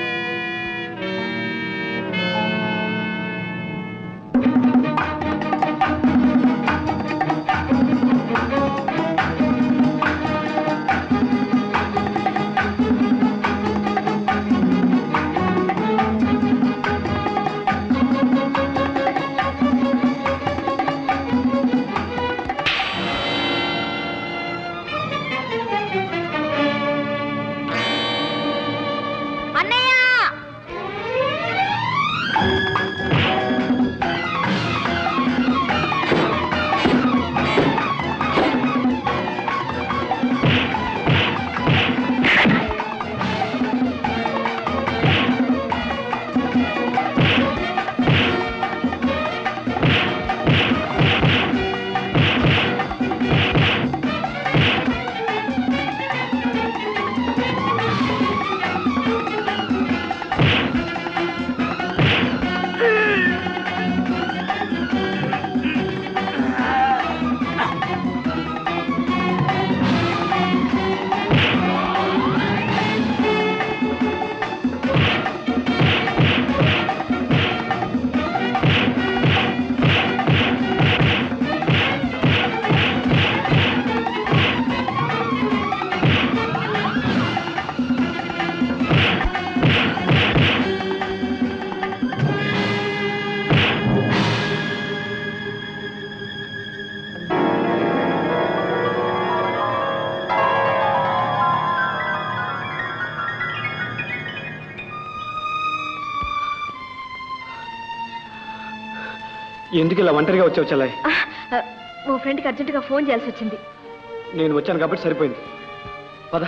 ఎందుకు ఇలా ఒంటరిగా వచ్చావు చెల్లాయి ఓ ఫ్రెండ్కి అర్జెంటుగా ఫోన్ చేయాల్సి వచ్చింది నేను వచ్చాను కాబట్టి సరిపోయింది పద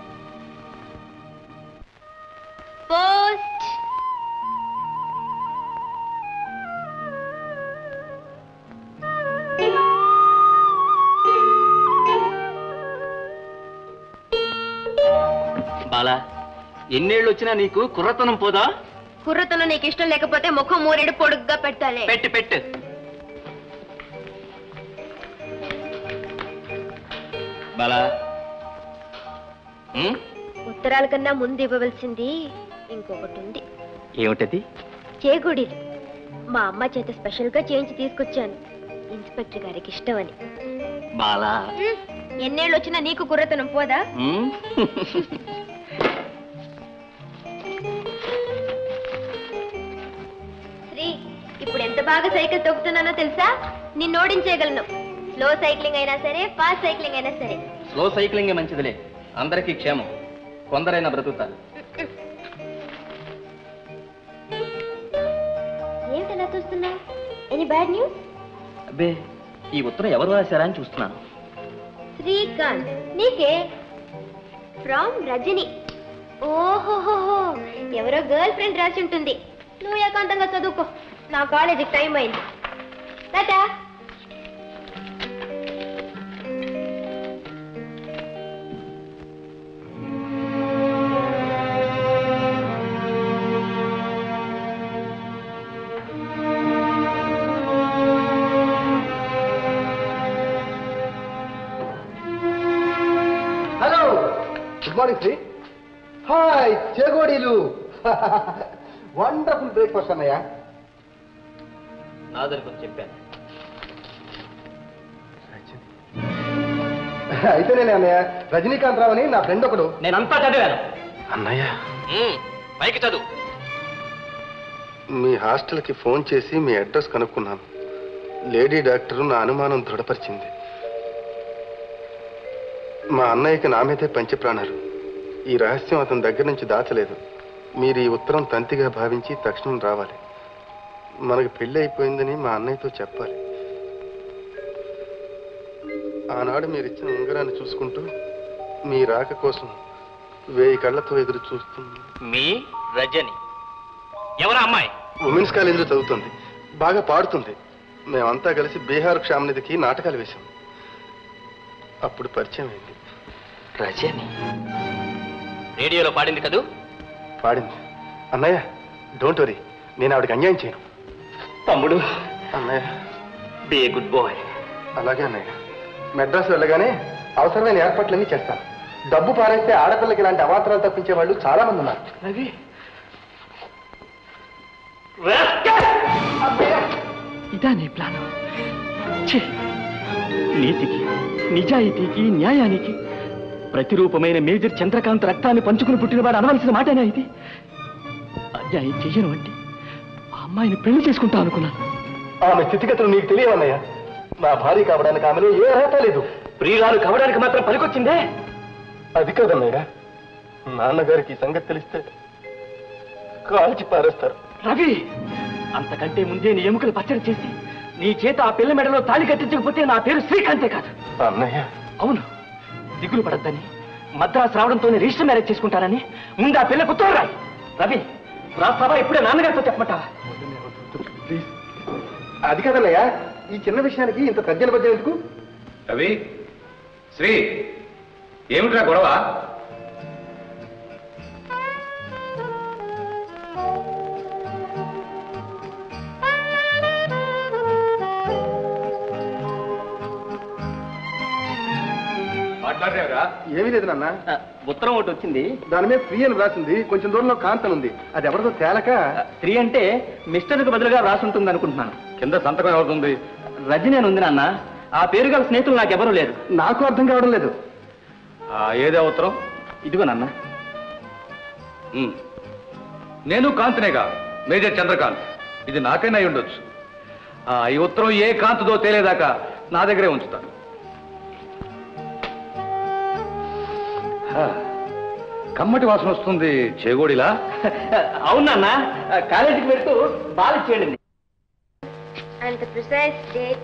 పోస్ట్ బాలా ఎన్నేళ్ళు వచ్చినా నీకు కుర్రతనం పోదా కుర్రతనం నీకు ఇష్టం లేకపోతే ముఖం మూరేడు పొడుగ్గా పెట్టాలి పెట్టు పెట్టు బాలా ఉమ్, ఉత్తరాల కన్నా ముందు ఇవ్వవలసింది ఇంకొకటి ఉంది ఏమిటది చేగుడీలు మా అమ్మ చేత స్పెషల్ గా చేయించి తీసుకొచ్చాను ఇన్స్పెక్టర్ గారికి ఇష్టం అని బాలా ఎన్నేళ్ళు వచ్చినా నీకు కుర్రతనం పోదా ఉమ్, శ్రీ ఇప్పుడు ఎంత బాగా సైకిల్ తొక్కుతున్నానో తెలుసా నిన్ను ఓడించేయగలను స్లో సైక్లింగ్ అయినా సరే ఫాస్ట్ సైక్లింగ్ అయినా సరే స్లో సైక్లింగే మంచిదిలే అందరికీ క్షేమం కొందరైనా బ్రతుకుతారు ఏమిటలా చూస్తున్నావు ఎనీ బ్యాడ్ న్యూస్ అబ్బే ఈ ఉత్తరం ఎవరు రాశారా అని చూస్తున్నాను శ్రీకాంత్ నీకే ఫ్రమ్ రజని ఓహోహోహో ఎవరో గర్ల్ ఫ్రెండ్ రాసి ఉంటుంది నువ్వు ఏకాంతంగా చదువుకో నా కాలేజీకి టైం అయింది tata hello good morning Sri hi చేగోడీలు వండర్ఫుల్ బ్రేక్ఫాస్ట్ అన్నయ్య నాదని కొంచెం చెప్పాను అయితే నేను అన్నయ్య రజనీకాంత్ రావు అని నా ఫ్రెండ్ ఒకడు నేనంతా చదివాను అన్నయ్య ఉమ్, పైకి చదువు మీ హాస్టల్కి ఫోన్ చేసి మీ అడ్రస్ కనుక్కున్నాను లేడీ డాక్టరు నా అనుమానం దృఢపరిచింది మా అన్నయ్యకి నా మీదే పంచప్రాణాలు ఈ రహస్యం అతని దగ్గర నుంచి దాచలేదు మీరు ఈ ఉత్తరం తంతిగా భావించి తక్షణం రావాలి మనకు పెళ్లి అయిపోయిందని మా అన్నయ్యతో చెప్పాలి ఆనాడు మీరు ఇచ్చిన ఉంగరాన్ని చూసుకుంటూ మీ రాక కోసం వేయి కళ్ళతో ఎదురు చూస్తుంది మీ రజని ఎవరా అమ్మాయి ఉమెన్స్ కాలేజీలో చదువుతుంది బాగా పాడుతుంది మేమంతా కలిసి బీహార్ క్షామనిధికి నాటకాలు వేశాం అప్పుడు పరిచయం అయింది రజని రేడియోలో పాడింది కదూ పాడింది అన్నయ్య డోంట్ వరీ నేను ఆవిడకి అన్యాయం చేయను తమ్ముడు అన్నయ్య బి ఏ గుడ్ బాయ్ అలాగే అన్నయ్య మెడ్రాస్ వెళ్ళగానే అవసరమైన ఏర్పాట్లన్నీ చేస్తాను డబ్బు పారేస్తే ఆడపిల్లకి ఇలాంటి అవాంతరాలు తప్పించే వాళ్ళు చాలా మంది ఉన్నారు రవి ఇదా నీ ప్లాను ఛీ! నీతికి నిజాయితీకి న్యాయానికి ప్రతిరూపమైన మేజర్ చంద్రకాంత్ రక్తాన్ని పంచుకుని పుట్టినవాడు అనవలసిన మాటేనా ఇది అన్యాయం చెయ్యను అంటే ఆ అమ్మాయిని పెళ్లి చేసుకుంటా అనుకున్నాను ఆమె స్థితిగతులు నీకు తెలియవన్నయ్య నా భార్య కావడానికి ఆమెను ఏ అర్హత లేదు ప్రియురాలు కావడానికి మాత్రం పనికొచ్చిందే అది కాదన్నయ్య నాన్నగారికి ఈ సంగతి తెలిస్తే కాల్చి పారేస్తారు రవి అంతకంటే ముందే నీ ఎముకలు పచ్చడి చేసి నీ చేత ఆ పిల్ల మెడలో తాళి కట్టించకపోతే నా పేరు శ్రీకాంతే కాదు అన్నయ్య అవును దిగులు పడద్దని మద్రాసు రావడంతోనే రిజిస్టర్ మ్యారేజ్ చేసుకుంటానని ముందు ఆ పిల్లకు తోరాయి రవి రాస్తావా ఇప్పుడే నాన్నగారితో చెప్పమంటావా అది కాదన్నయ్య ఈ చిన్న విషయానికి ఇంత తర్జన పద్యం ఎందుకు రవి శ్రీ ఏమిట్రా గొడవ మాట్లాడేవరా ఏమీ లేదు నాన్న ఉత్తరం ఒకటి వచ్చింది దాని మీద ఫ్రీ అని రాసింది కొంచెం దూరంలో కాంతన్ ఉంది అది ఎవరితో తేలక స్త్రీ అంటే మిస్టర్కు బదులుగా రాసుంటుంది అనుకుంటున్నాను కింద సంతకం ఎవరుతుంది రజని అని ఉంది నాన్న ఆ పేరు గల స్నేహితులు నాకెవరూ లేరు నాకు అర్థం కావడం లేదు ఆ, ఏదే ఉత్తరం ఇదిగో నాన్న ఉమ్. నేను కాంతినేగా మేజర్ చంద్రకాంత్ ఇది నాకైనా అయి ఉండొచ్చు ఆ, ఈ ఉత్తరం ఏ కాంతిదో తేలేదాకా నా దగ్గరే ఉంచుతాను హా, కమ్మటి వాసన వస్తుంది చేగోడిలా అవునన్నా కాలేజీకి వెళ్తూ బాల్ ఇచ్చేయండి And the precise date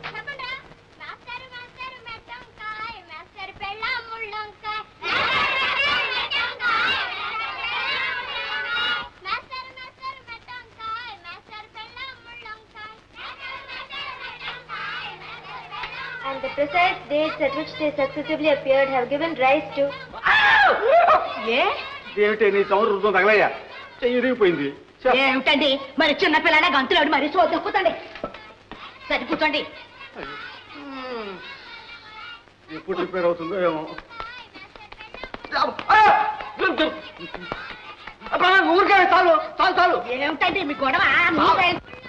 and the precise dates at which they successively appeared have given rise to ఏ ఏమిటి నీ చౌరు రుద్రం తగలయ్యా చెయ్యి ఇరిగిపోయింది ఏమిటండి మరి చిన్న పిల్లనే గంతులాడు మరి సోద కూర్చోండి సరి కూర్చోండి మ్మ్. ఎప్పుడు రిపేర్ అవుతుందో ఏమో ఊరికే చాలు చాలు చాలు ఏమిటండి మీ గొడవ మీరే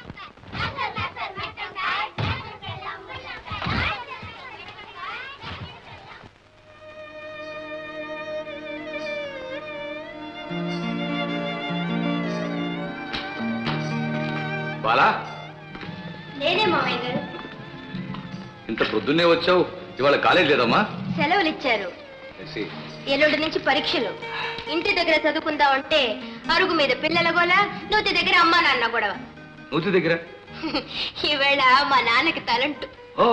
బాలా నేనే మామయ్య గారు ఇంత పొద్దున్నే వచ్చావు ఇవాళ కాలేజ్ లేదమ్మా సెలవులు ఇచ్చారు ఎల్లుండి నుంచి పరీక్షలు ఇంటి దగ్గర చదువుకుందామంటే అరుగు మీద పిల్లల గోల నూతి దగ్గర అమ్మా నాన్న గొడవ నూతి దగ్గర ఈవేళ మా నాన్నకి తలంటు ఓ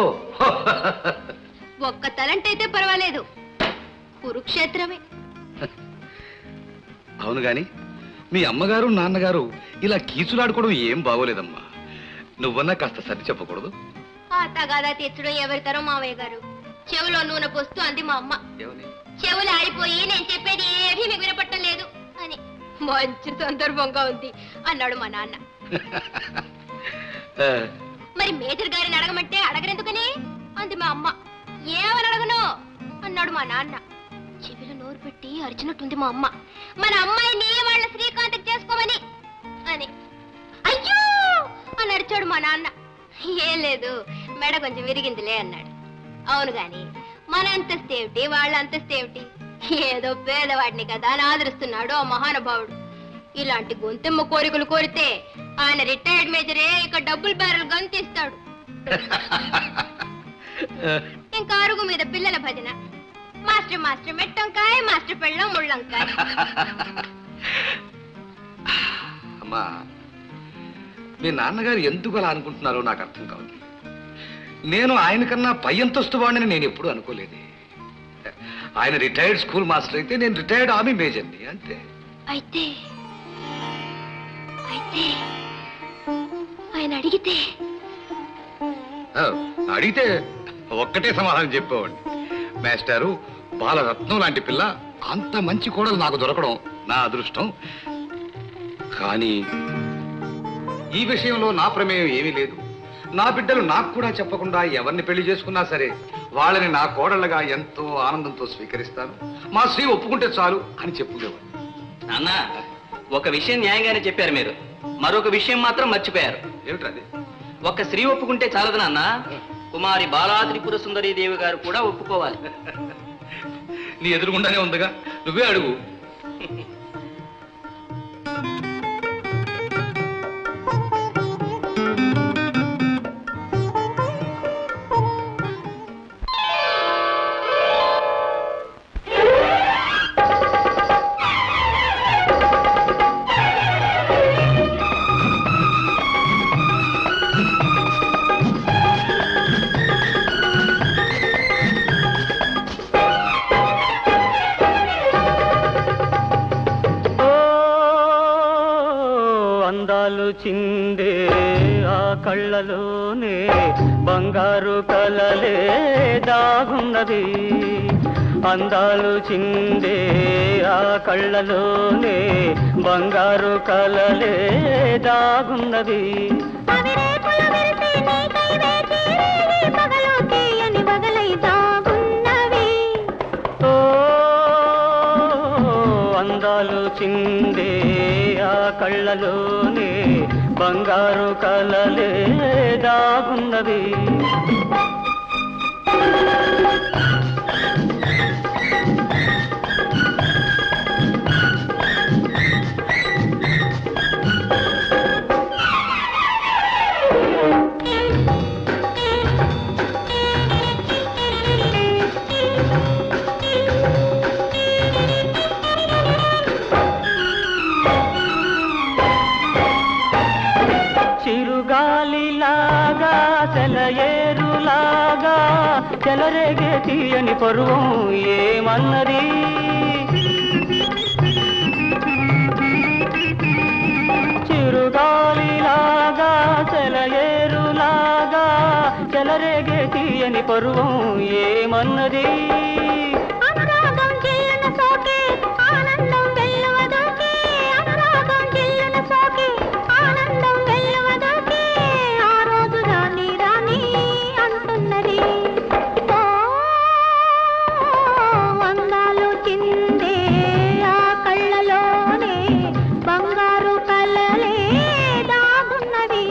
ఒక్క తలంట్ అయితే పర్వాలేదు కురుక్షేత్రమే అవును గాని మీ అమ్మగారు నాన్నగారు ఇలా కీచులాడుకోవడం ఏం బాగోలేదమ్మా నువ్వన్నా కాస్త సర్ది చెప్పకూడదు ఆ తగాదా తీర్చడం ఎవరి తరం మావయ్య గారు చెవిలో నూనె పోస్తూ అంది మా అమ్మ ఏమని చెవులు ఆడిపోయి నేను చెప్పేది ఏమీ మీకు వినపట్టం లేదు అని మంచి సందర్భంగా ఉంది అన్నాడు మా నాన్న ఆ, మరి మేజర్ గారిని అడగమంటే అడగరెందుకని అంది మా అమ్మ ఏమని అడగను అన్నాడు మా నాన్న చెవిలో నోరు పెట్టి అరిచినట్టుంది మా అమ్మ మన అమ్మాయిని వాళ్ళ శ్రీకాంత్ చేసుకోమని అని అయ్యో అని అరిచాడు మా నాన్న ఏం లేదు మెడ కొంచెం విరిగిందిలే అన్నాడు అవును గాని మన అంతస్తు ఏమిటి వాళ్ళ అంతస్తు ఏమిటి ఏదో పేదవాడిని కదా అని ఆదరిస్తున్నాడు ఆ మహానుభావుడు ఇలాంటి గొంతెమ్మ కోరికలు కోరితే ఆయన రిటైర్డ్ మేజరే ఇక డబ్బులు బ్యారెల్ గంతిస్తాడు ఇంకా అరుగు మీద పిల్లల భజన మాస్టర్ మాస్టర్ మెట్టంకాయ మాస్టర్ పెళ్ళం ముళ్ళంకాయ అమ్మా మీ నాన్నగారు ఎందుకు అలా అనుకుంటున్నారో నాకు అర్థం కాదు నేను ఆయన కన్నా పై అంతస్తు వాడిని నేను ఎప్పుడూ అనుకోలేదు ఆయన రిటైర్డ్ స్కూల్ మాస్టర్ అయితే నేను రిటైర్డ్ ఆర్మీ మేజర్ని అంతే అయితే అయితే ఆయన అడిగితే ఆ, అడిగితే ఒక్కటే సమాధానం చెప్పేవాడిని మాస్టారు బాలరత్నం లాంటి పిల్ల అంత మంచి కోడలు నాకు దొరకడం నా అదృష్టం కానీ ఈ విషయంలో నా ప్రమేయం ఏమీ లేదు నా బిడ్డలు నాకు కూడా చెప్పకుండా ఎవరిని పెళ్లి చేసుకున్నా సరే వాళ్ళని నా కోడళ్ళగా ఎంతో ఆనందంతో స్వీకరిస్తాను మా శ్రీ ఒప్పుకుంటే చాలు అని చెప్పుండేవాడు నాన్న ఒక విషయం న్యాయంగానే చెప్పారు మీరు మరొక విషయం మాత్రం మర్చిపోయారు ఏమిటది ఒక్క స్త్రీ ఒప్పుకుంటే చాలదు నాన్న కుమారి బాలా త్రిపుర సుందరీ దేవి గారు కూడా ఒప్పుకోవాలి నీ ఎదురుగుండానే ఉందిగా నువ్వే అడుగు ఓ అందాలు చిందే ఆ కళ్ళలోనే బంగారు కలలే దాగున్నది అందాలు చిందే ఆ కళ్ళలోనే బంగారు కలలే దాగున్నది ఓ అందాలు చిందే ఆ కళ్ళలోనే బంగారు కలలే దాగున్నది చిరుగాలిలా సెలయేరులాగా చెలరేగే తీయని పరువం ఏమన్నది చిరుగాలిలాగా సెలయేరులాగా చెలరేగే తీయని పరువం ఏమన్నది అనురాగం జిల్లున సోకే ఆనందం వెల్లువదోకే అనురాగం జిల్లున సోకే ఆనందం వెల్లువదోకే ఆ రోజు రాని రాని అంటున్నది ఓ వందాలు చిందే ఆ కళ్ళలోనే బంగారు కలలే దాగున్నవి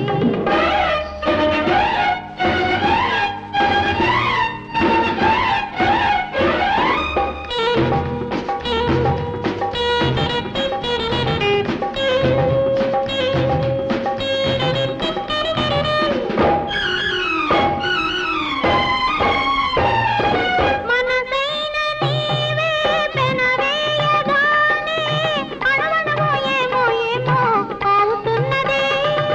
మనసైన నీవే పెనవేయగానే అణవణము ఏమో ఏమో అవుతున్నది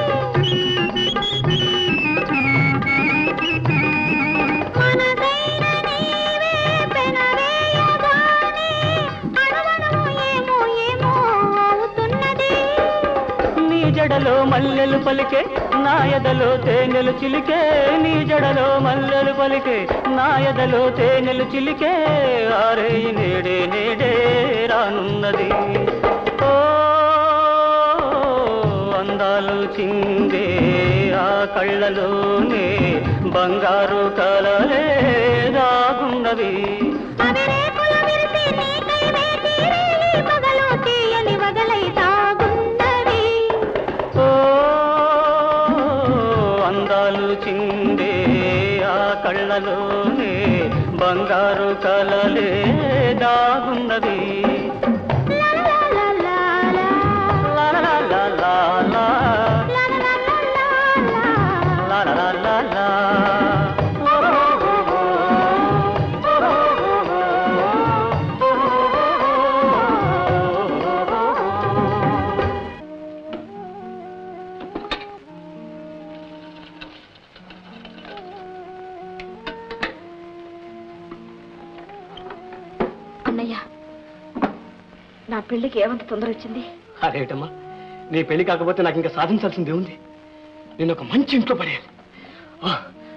మనసైన నీవే పెనవేయగానే అణవణము ఏమో ఏమో అవుతున్నది నీ జడలో మల్లెలు పలికే నా ఎదలో తేనెలు చిలికే నీ జడలో మల్లెలు పలికే నా ఎదలో తేనెలు చిలికే ఆరే నేడే నేడే రానున్నది ఓ అందాలు చిందే ఆ కళ్ళలోనే బంగారు కలలే దాగున్నవి అవిరేకుల విరిసి నీకై వేచి రేయి పగలు తీయని వగలై తాగున్నవి ఓ అందాలు చిందే ఆ కళ్ళలోనే బంగారు కలలే దాగున్నది లా లా లా లా లా. లా లా లా లా లా. అన్నయ్య నా పెళ్లికి ఏమంత తొందర వచ్చింది అదేటమ్మా నీ పెళ్లి కాకపోతే నాకు ఇంకా సాధించాల్సింది ఉంది నేను ఒక మంచి ఇంట్లో పడేయాలి ఆ,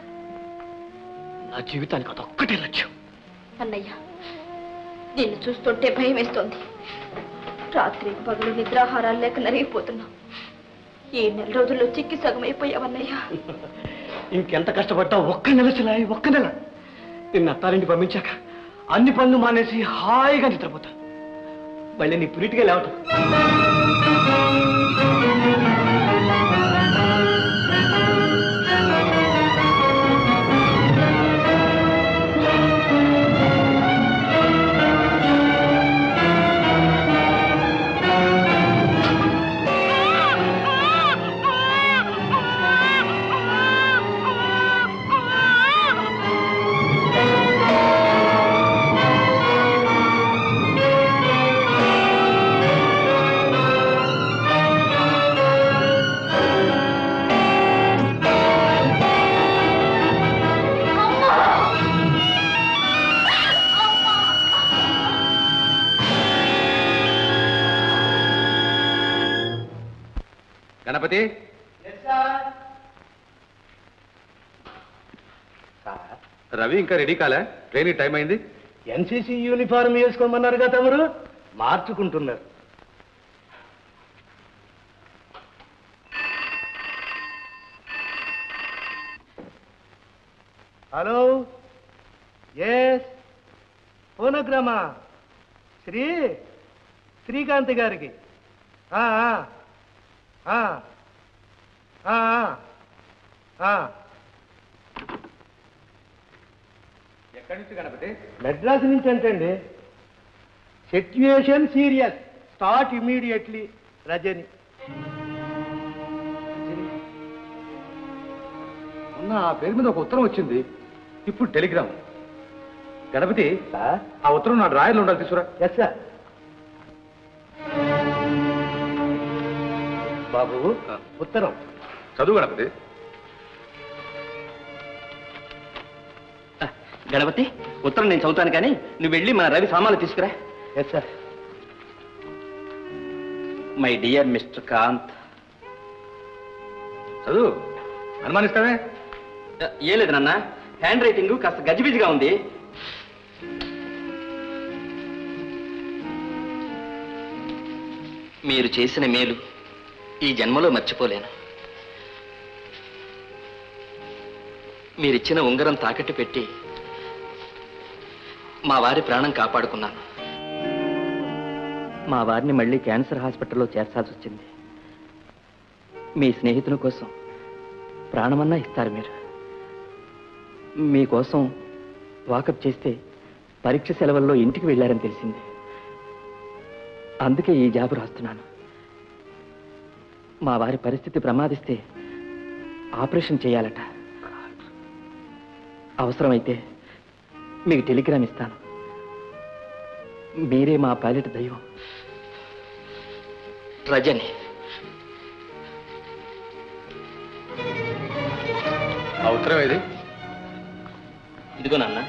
నా జీవితానికి అదొక్కటే లక్ష్యం అన్నయ్య నిన్ను చూస్తుంటే భయం వేస్తోంది రాత్రి పగలు నిద్రాహారాలు లేక నరిగిపోతున్నా ఈ నెల రోజుల్లో చిక్కి సగం అయిపోయావన్నయ్య ఇంకెంత కష్టపడ్డా ఒక్క నెల సిలాయి ఒక్క నెల నిన్న అత్తారింటి పంపించాక అన్ని పనులు మానేసి హాయిగా నిద్రపోతాను మళ్ళీ నీ పురిటిగా లేవటం గణపతి రవి ఇంకా రెడీ కాలే ట్రైన్ టైం అయింది ఎన్సీసీ యూనిఫారం వేసుకోమన్నారుగా తమరు మార్చుకుంటున్నారు హలో ఎస్ ఫోనోగ్రామా శ్రీ శ్రీకాంత్ గారికి ఆ, ఆ, ఆ, ఆ, ఆ, ఆ. ఎక్కడి నుంచి గణపతి మెడ్రాస్ నుంచి అంటండి situation serious start immediately Rajani మొన్న ఆ పేరు మీద ఒక ఉత్తరం వచ్చింది ఇప్పుడు టెలిగ్రామ్ గణపతి ఆ ఉత్తరం నా డ్రాయర్లో ఉండాలి తీసుకురా ఎస్ సార్ బాబు ఉత్తరం చదువు గణపతి గణపతి ఉత్తరం నేను చదువుతాను కానీ నువ్వు వెళ్ళి మన రవి సామాన్లు తీసుకురా yes sir my dear mister Kanth చదువు అనుమానిస్తావే ఏ లేదు నాన్న హ్యాండ్ రైటింగ్ కాస్త గజిబిజిగా ఉంది మీరు చేసిన మేలు ఈ జన్మలో మర్చిపోలేను మీరిచ్చిన ఉంగరం తాకట్టు పెట్టి మా వారి ప్రాణం కాపాడుకున్నాను మా వారిని మళ్ళీ క్యాన్సర్ హాస్పిటల్లో చేర్చాల్సి వచ్చింది మీ స్నేహితుని కోసం ప్రాణమన్నా ఇస్తారు మీరు మీకోసం వాకప్ చేస్తే పరీక్ష సెలవుల్లో ఇంటికి వెళ్ళారని తెలిసింది అందుకే ఈ జాబు రాస్తున్నాను మా వారి పరిస్థితి ప్రమాదిస్తే ఆపరేషన్ చేయాలట అవసరమైతే మీకు టెలిగ్రామ్ ఇస్తాను మీరే మా పైలట్ దైవం రజని ఆ ఉత్తరం ఏది ఇదిగో నాన్న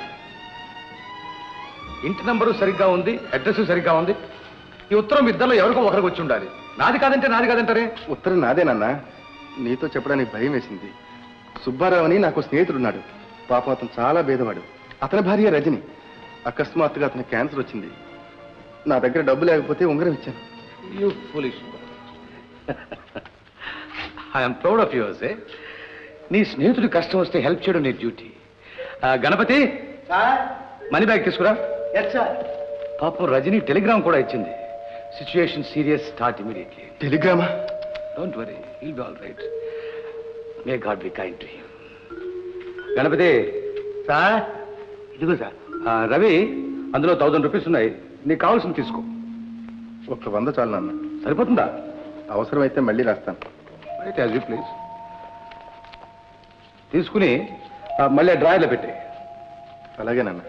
ఇంటి నంబరు సరిగ్గా ఉంది అడ్రస్ సరిగ్గా ఉంది ఈ ఉత్తరం ఇద్దరు ఎవరికో ఒకరికి వచ్చి ఉండాలి నాది కాదంటే నాది కాదంటారే ఉత్తరం నాదేనన్నా నీతో చెప్పడానికి భయం వేసింది సుబ్బారావు అని నాకు స్నేహితుడున్నాడు పాపం అతను చాలా భేదవాడు అతని భార్య రజని అకస్మాత్తుగా అతని క్యాన్సర్ వచ్చింది నా దగ్గర డబ్బు లేకపోతే ఉంగరం ఇచ్చాను you foolish I'm proud of yours ఏ నీ స్నేహితుడి కష్టం వస్తే హెల్ప్ చేయడం నీ డ్యూటీ గణపతి మనీ బ్యాగ్ తీసుకురా ఎస్ సార్ పాపం రజని టెలిగ్రామ్ కూడా ఇచ్చింది సిచ్యుయేషన్ సీరియస్ స్టార్ట్ ఇమీడియట్లీ టెలిగ్రామా don't worry will be all right may God be kind to Ganapathi sir ఇదిగో సార్ రవి అందులో థౌజండ్ రూపీస్ ఉన్నాయి నీకు కావాల్సింది తీసుకో ఒక్క వంద చాలు నాన్న సరిపోతుందా అవసరమైతే మళ్ళీ రాస్తాను రైట్ యాజ్ యూ ప్లీజ్ తీసుకుని ఆ, మళ్ళీ డ్రాయర్లో పెట్టే అలాగే నాన్న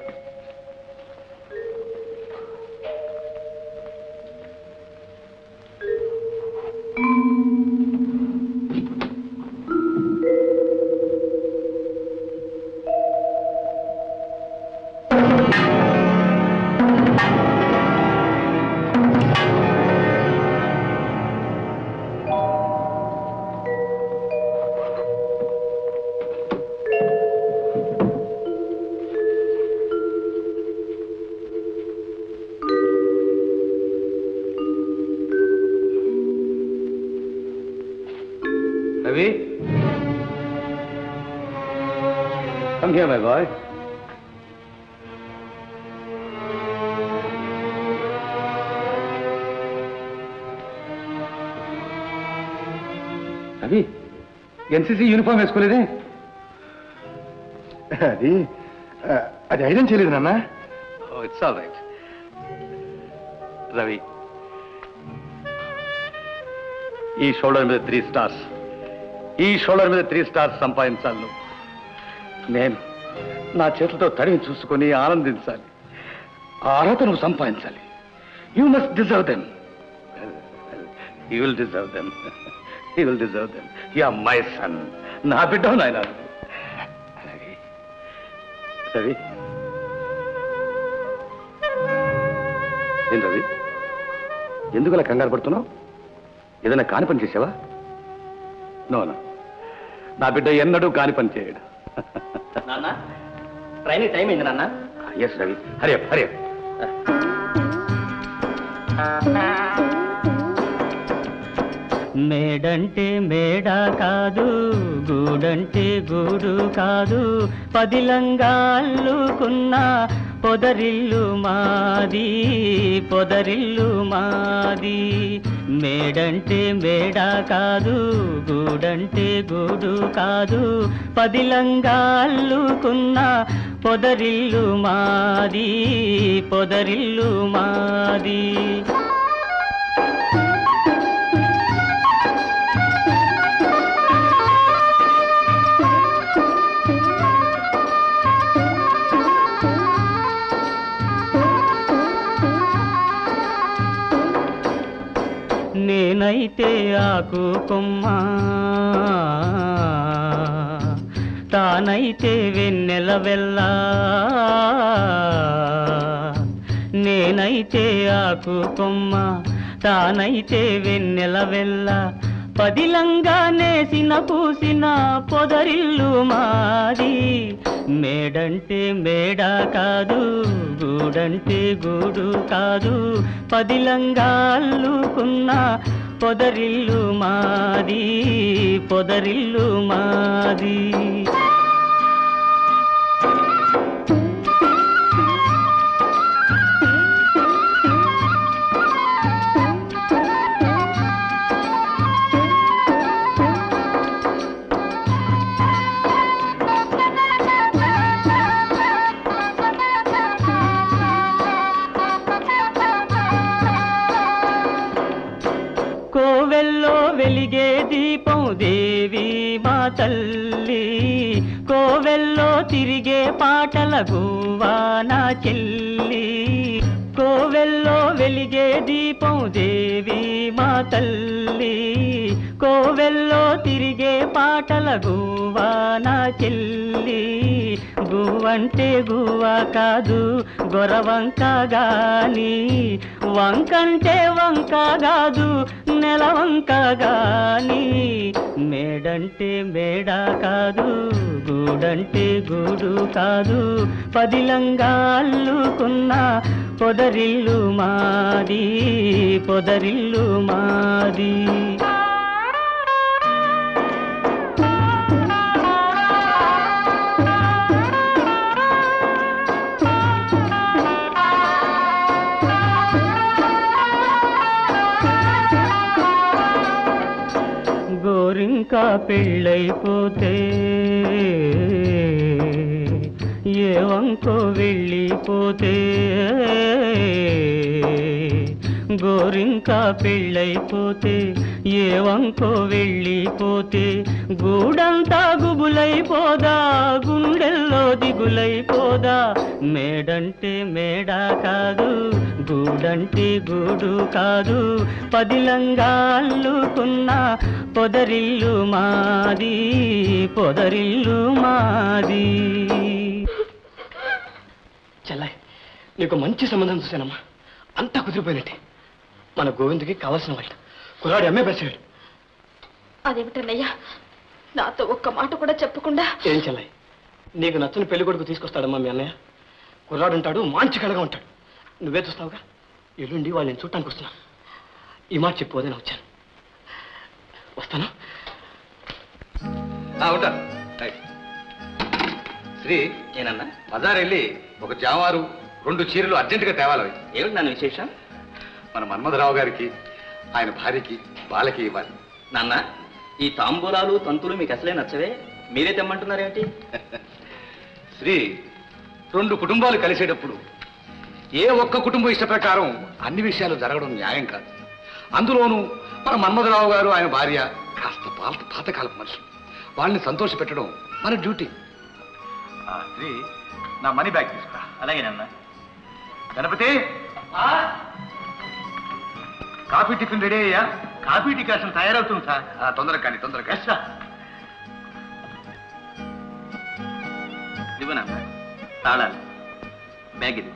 Ravi Come here, my boy. Ravi NCC uniform వేసుకోలేదే అది ఆ, అది ఐరన్ చేయలేదు నాన్న ఇట్స్ ఆల్ రైట్ రవి ఈ షోల్డర్ మీద త్రీ స్టార్స్ ఈ షోల్డర్ మీద త్రీ స్టార్స్ సంపాదించాలి నువ్వు నేను నా చేతులతో తడిని చూసుకొని ఆనందించాలి ఆ అర్హత నువ్వు సంపాదించాలి you must deserve them you will deserve them you will deserve them ya my son నా బిడ్డ నాయన రవి రవి ఏం రవి ఎందుకు అలా కంగారు పడుతున్నావు ఏదైనా కాని పని చేసావా నో నో నా బిడ్డ ఎన్నడూ కాని పని చేయడు నాన్న ట్రైన్ టైం అయింది నాన్న ఎస్ రవి హరే హరే మేడంటే మేడ కాదు గూడంటే గూడు కాదు పదిలంగా అల్లుకున్న పొదరిల్లు మాది పొదరిల్లు మాది మేడంటే మేడ కాదు గూడంటే గూడు కాదు పదిలంగా అల్లుకున్న పొదరిల్లు మాది పొదరిల్లు మాది నేనైతే ఆకు కొమ్మ తానైతే వెన్నెల వెళ్ళా నేనైతే ఆకు కొమ్మ తానైతే వెన్నెల వెళ్ళ పదిలంగా నేసిన పూసిన పొదరిల్లు మాది మేడంటే మేడ కాదు గూడంటే గూడు కాదు పదిలంగా అల్లుకున్న పొదరిల్లు మాది పొదరిల్లు మాది కోవెల్లో వెలిగే దీపం దేవి మా తల్లి కోవెల్లో తిరిగే పాటల గువ్వా నా చెల్లి కోవెల్లో వెలిగే దీపం దేవి మా తల్లి కోవెల్లో తిరిగే పాటల గువ్వా నా చెల్లి గువ్వంటే గువ్వ కాదు గొరవంక గాని వంకంటే వంక కాదు నెలవంక గాని మేడంటే మేడ కాదు గూడంటే గూడు కాదు పదిలంగా అల్లుకున్న పొదరిల్లు మాది పొదరిల్లు మాది గోరింకా పెళ్ళైపోతే ఏ వంకో వెళ్ళిపోతే గోరింకా పెళ్ళైపోతే ఏ వంకో వెళ్ళిపోతే గూడంతా గుబులైపోదా గుండెల్లో దిగులైపోదా మేడంటే మేడ కాదు గూడంటే గూడు కాదు పదిలంగా అల్లుకున్న పొదరిల్లు మాది పొదరిల్లు మాది చెల్లాయి నీకు మంచి సంబంధం చూశానమ్మా అంతా కుదిరిపోయినట్టే మన గోవిందుకి కావాల్సిన వాళ్ళు కురాడు అమ్మే పరిచాడు అదేమిటన్నయ్యా నాతో ఒక్క మాట కూడా చెప్పకుండా ఏం చెల్లాయి నీకు నచ్చని పెళ్లి కొడుకు తీసుకొస్తాడమ్మా మీ అన్నయ్య కుర్రాడు ఉంటాడు మంచి కడగా ఉంటాడు నువ్వే చూస్తావుగా ఎల్లుండి వాళ్ళని చూడటానికి వస్తున్నా ఈ మాట చెప్పు వచ్చాను వస్తాను ఉంటాను రైట్. శ్రీ ఏనన్నా బజార్ వెళ్ళి ఒక జావారు రెండు చీరలు అర్జెంటుగా తేవాలి అవి. ఏమిటి నన్ను విశేషం మన మన్మథరావు గారికి ఆయన భార్యకి వాళ్ళకి ఇవ్వాలి నాన్న ఈ తాంబూలాలు తంతులు మీకు అసలే నచ్చవే మీరే తెమ్మంటున్నారేమిటి శ్రీ రెండు కుటుంబాలు కలిసేటప్పుడు ఏ ఒక్క కుటుంబం ఇష్ట ప్రకారం అన్ని విషయాలు జరగడం న్యాయం కాదు అందులోనూ మన మన్మథరావు గారు ఆయన భార్య కాస్త పాత పాతకాలపు మనుషులు వాళ్ళని సంతోష పెట్టడం మన డ్యూటీ శ్రీ నా మనీ బ్యాగ్ తీసుకురా అలాగేనన్నా గణపతి కాఫీ టిఫిన్ రెడీ అయ్యా కాఫీ డికాషన్ తయారవుతుంది సార్ తొందరగా కానీ తొందరగా ఇవ్వనన్నా తాళాలి బ్యాగ్ ఇది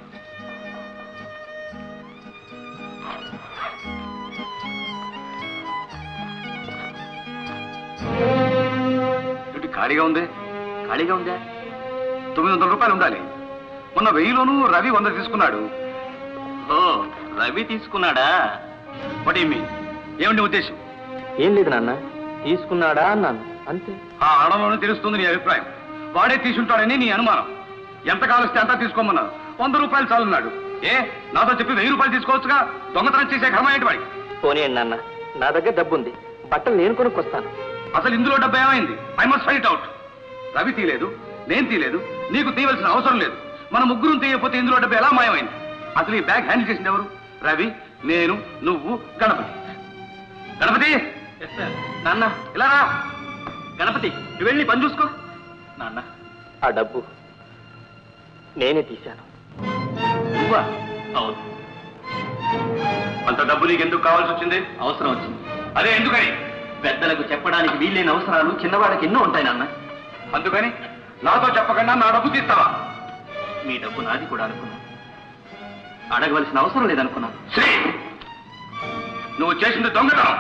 డ్యూటీ ఖాళీగా ఉంది ఖాళీగా ఉందా తొమ్మిది వందల రూపాయలు ఉండాలి మొన్న వెయ్యిలోనూ రవి వంద తీసుకున్నాడు ఓ రవి తీసుకున్నాడా వాట్ మీ ఏమిటి ఉద్దేశం ఏం లేదు నాన్న తీసుకున్నాడా అన్నాను అంతే ఆ ఆడంలోనే తెలుస్తుంది నీ అభిప్రాయం వాడే తీసుంటాడని నీ అనుమానం ఎంత కావలిస్తే అంతా తీసుకోమన్నాను వంద రూపాయలు చాలున్నాడు ఏ నాతో చెప్పి వెయ్యి రూపాయలు తీసుకోవచ్చుగా దొంగతనం చేసే కర్మ ఏంటి వాడికి పోనీయండి నాన్న నా దగ్గర డబ్బు ఉంది బట్టలు నేను కొనుక్కొస్తాను అసలు ఇందులో డబ్బు ఏమైంది I must fight out Ravi తీయలేదు నేను తీయలేదు నీకు తీయవలసిన అవసరం లేదు మన ముగ్గురు తీయకపోతే ఇందులో డబ్బు ఎలా మాయమైంది అసలు ఈ బ్యాగ్ హ్యాండిల్ చేసింది ఎవరు రవి నేను నువ్వు గణపతి గణపతి నాన్న ఇలా రా గణపతి నువ్వు వెళ్ళి పని చూసుకో నాన్న ఆ డబ్బు నేనే తీశాను నువ్వా అవును అంత డబ్బు నీకు ఎందుకు కావాల్సి వచ్చింది అవసరం వచ్చింది అదే ఎందుకని పెద్దలకు చెప్పడానికి వీలైన అవసరాలు చిన్నవాళ్ళకి ఎన్నో ఉంటాయి నాన్న అందుకని నాతో చెప్పకుండా నా డబ్బు తీస్తావా మీ డబ్బు నాది కూడా అనుకున్నాను అడగవలసిన అవసరం లేదనుకున్నాను శ్రీ నువ్వు చేసింది దొంగతనం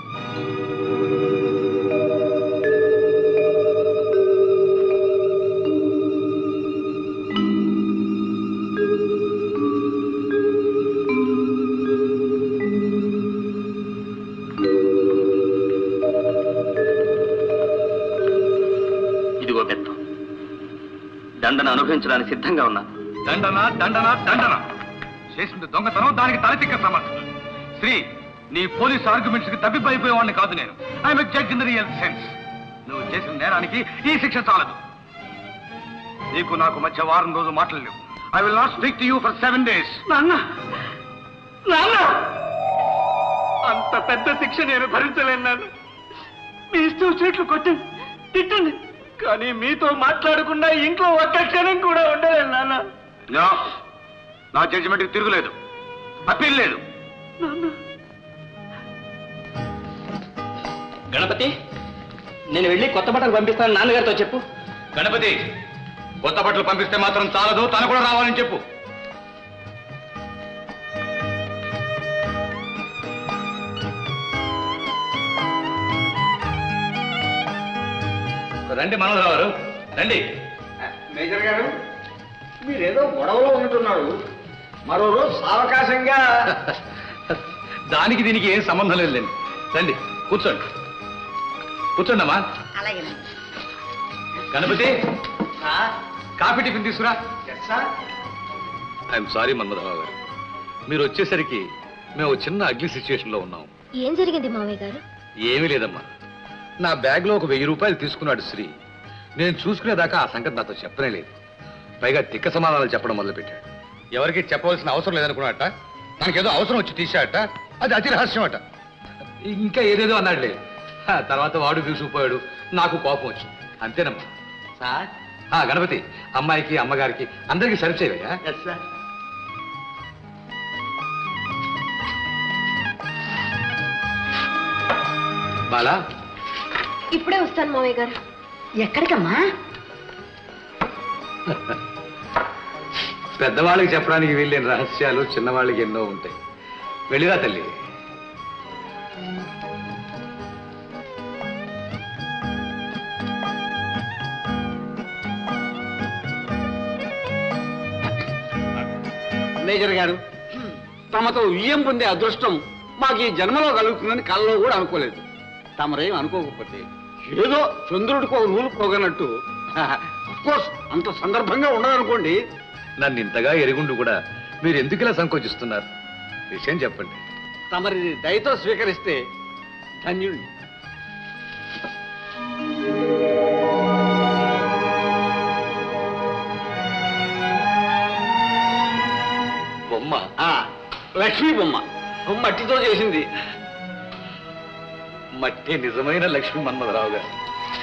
ఇదిగో బెత్తం దండన అనుభవించడానికి సిద్ధంగా ఉన్నాను దండన దండన దండన చేసింది దొంగతనం దానికి తలతిక్క సమర్థం శ్రీ నీ పోలీస్ ఆర్గ్యుమెంట్స్ కి తప్పిపోయిపోయేవాడిని కాదు నేను I'm judge in real sense నువ్వు చేసిన నేరానికి ఈ శిక్ష చాలదు నీకు నాకు మధ్య వారం రోజు మాట్లాడలేవు I will not speak to you for seven days నాన్న నాన్న అంత పెద్ద శిక్ష నేను భరించలేను నాన్న మీ ఇష్టం వచ్చినట్లు కొట్టండి తిట్టండి కానీ మీతో మాట్లాడకుండా ఇంట్లో ఒక్క క్షణం కూడా ఉండలేను నాన్న నో నా జడ్జిమెంట్కి తిరుగులేదు అప్పీల్ లేదు గణపతి నేను వెళ్ళి కొత్త బట్టలు పంపిస్తాను నాన్నగారితో చెప్పు గణపతి కొత్త బట్టలు పంపిస్తే మాత్రం చాలదు తను కూడా రావాలని చెప్పు రండి మనోహర్ గారు రండి మేజర్ గారు మీరేదో గొడవలో ఉంటున్నారు మరో రోజు సావకాశంగా దానికి దీనికి ఏం సంబంధం లేదులేండి రండి కూర్చోండి కూర్చోండి అమ్మా అలాగే గణపతి కాఫీ టిఫిన్ తీసుకురా ఐఎమ్ సారీ మన్మధరావు గారు మీరు వచ్చేసరికి మేము చిన్న అగ్ని సిచ్యుయేషన్ లో ఉన్నాం ఏం జరిగింది మామయ్య గారు ఏమీ లేదమ్మా నా బ్యాగ్ లో ఒక వెయ్యి రూపాయలు తీసుకున్నాడు శ్రీ నేను చూసుకునేదాకా ఆ సంగతి నాతో చెప్పనే లేదు పైగా తిక్క సమాధానాలు చెప్పడం మొదలుపెట్టాడు ఎవరికి చెప్పవలసిన అవసరం లేదనుకున్నట్ట తనకేదో అవసరం వచ్చి తీశాడట అది అతి రహస్యం అట ఇంకా ఏదేదో అన్నాడులే ఆ తర్వాత వాడు తీసుకుపోయాడు నాకు కోపం వచ్చింది అంతేనమ్మా సార్ ఆ గణపతి అమ్మాయికి అమ్మగారికి అందరికీ సర్వ్ చేయవయ్యా సార్ బాలా ఇప్పుడే వస్తాను మామయ్య గారు ఎక్కడికమ్మా పెద్దవాళ్ళకి చెప్పడానికి వీళ్ళని రహస్యాలు చిన్నవాళ్ళకి ఎన్నో ఉంటాయి వెళ్ళిరా తల్లి మేజర్ గారు తమతో వియ్యం పొందే అదృష్టం మాకు ఈ జన్మలో కలుగుతుందని కల్లో కూడా అనుకోలేదు తమరేం అనుకోకపోతే ఏదో చంద్రుడికి ఒక నూలు పోగనట్టు కోర్స్ అంత సందర్భంగా ఉండదనుకోండి నన్ను ఇంతగా ఎరుగుండు కూడా మీరు ఎందుకు ఇలా సంకోచిస్తున్నారు విషయం చెప్పండి తమరి దయతో స్వీకరిస్తే ధన్యుణ్ణి బొమ్మ ఆ, లక్ష్మీ బొమ్మ మట్టితో చేసింది మట్టి నిజమైన లక్ష్మీ మన్మధరావు గారు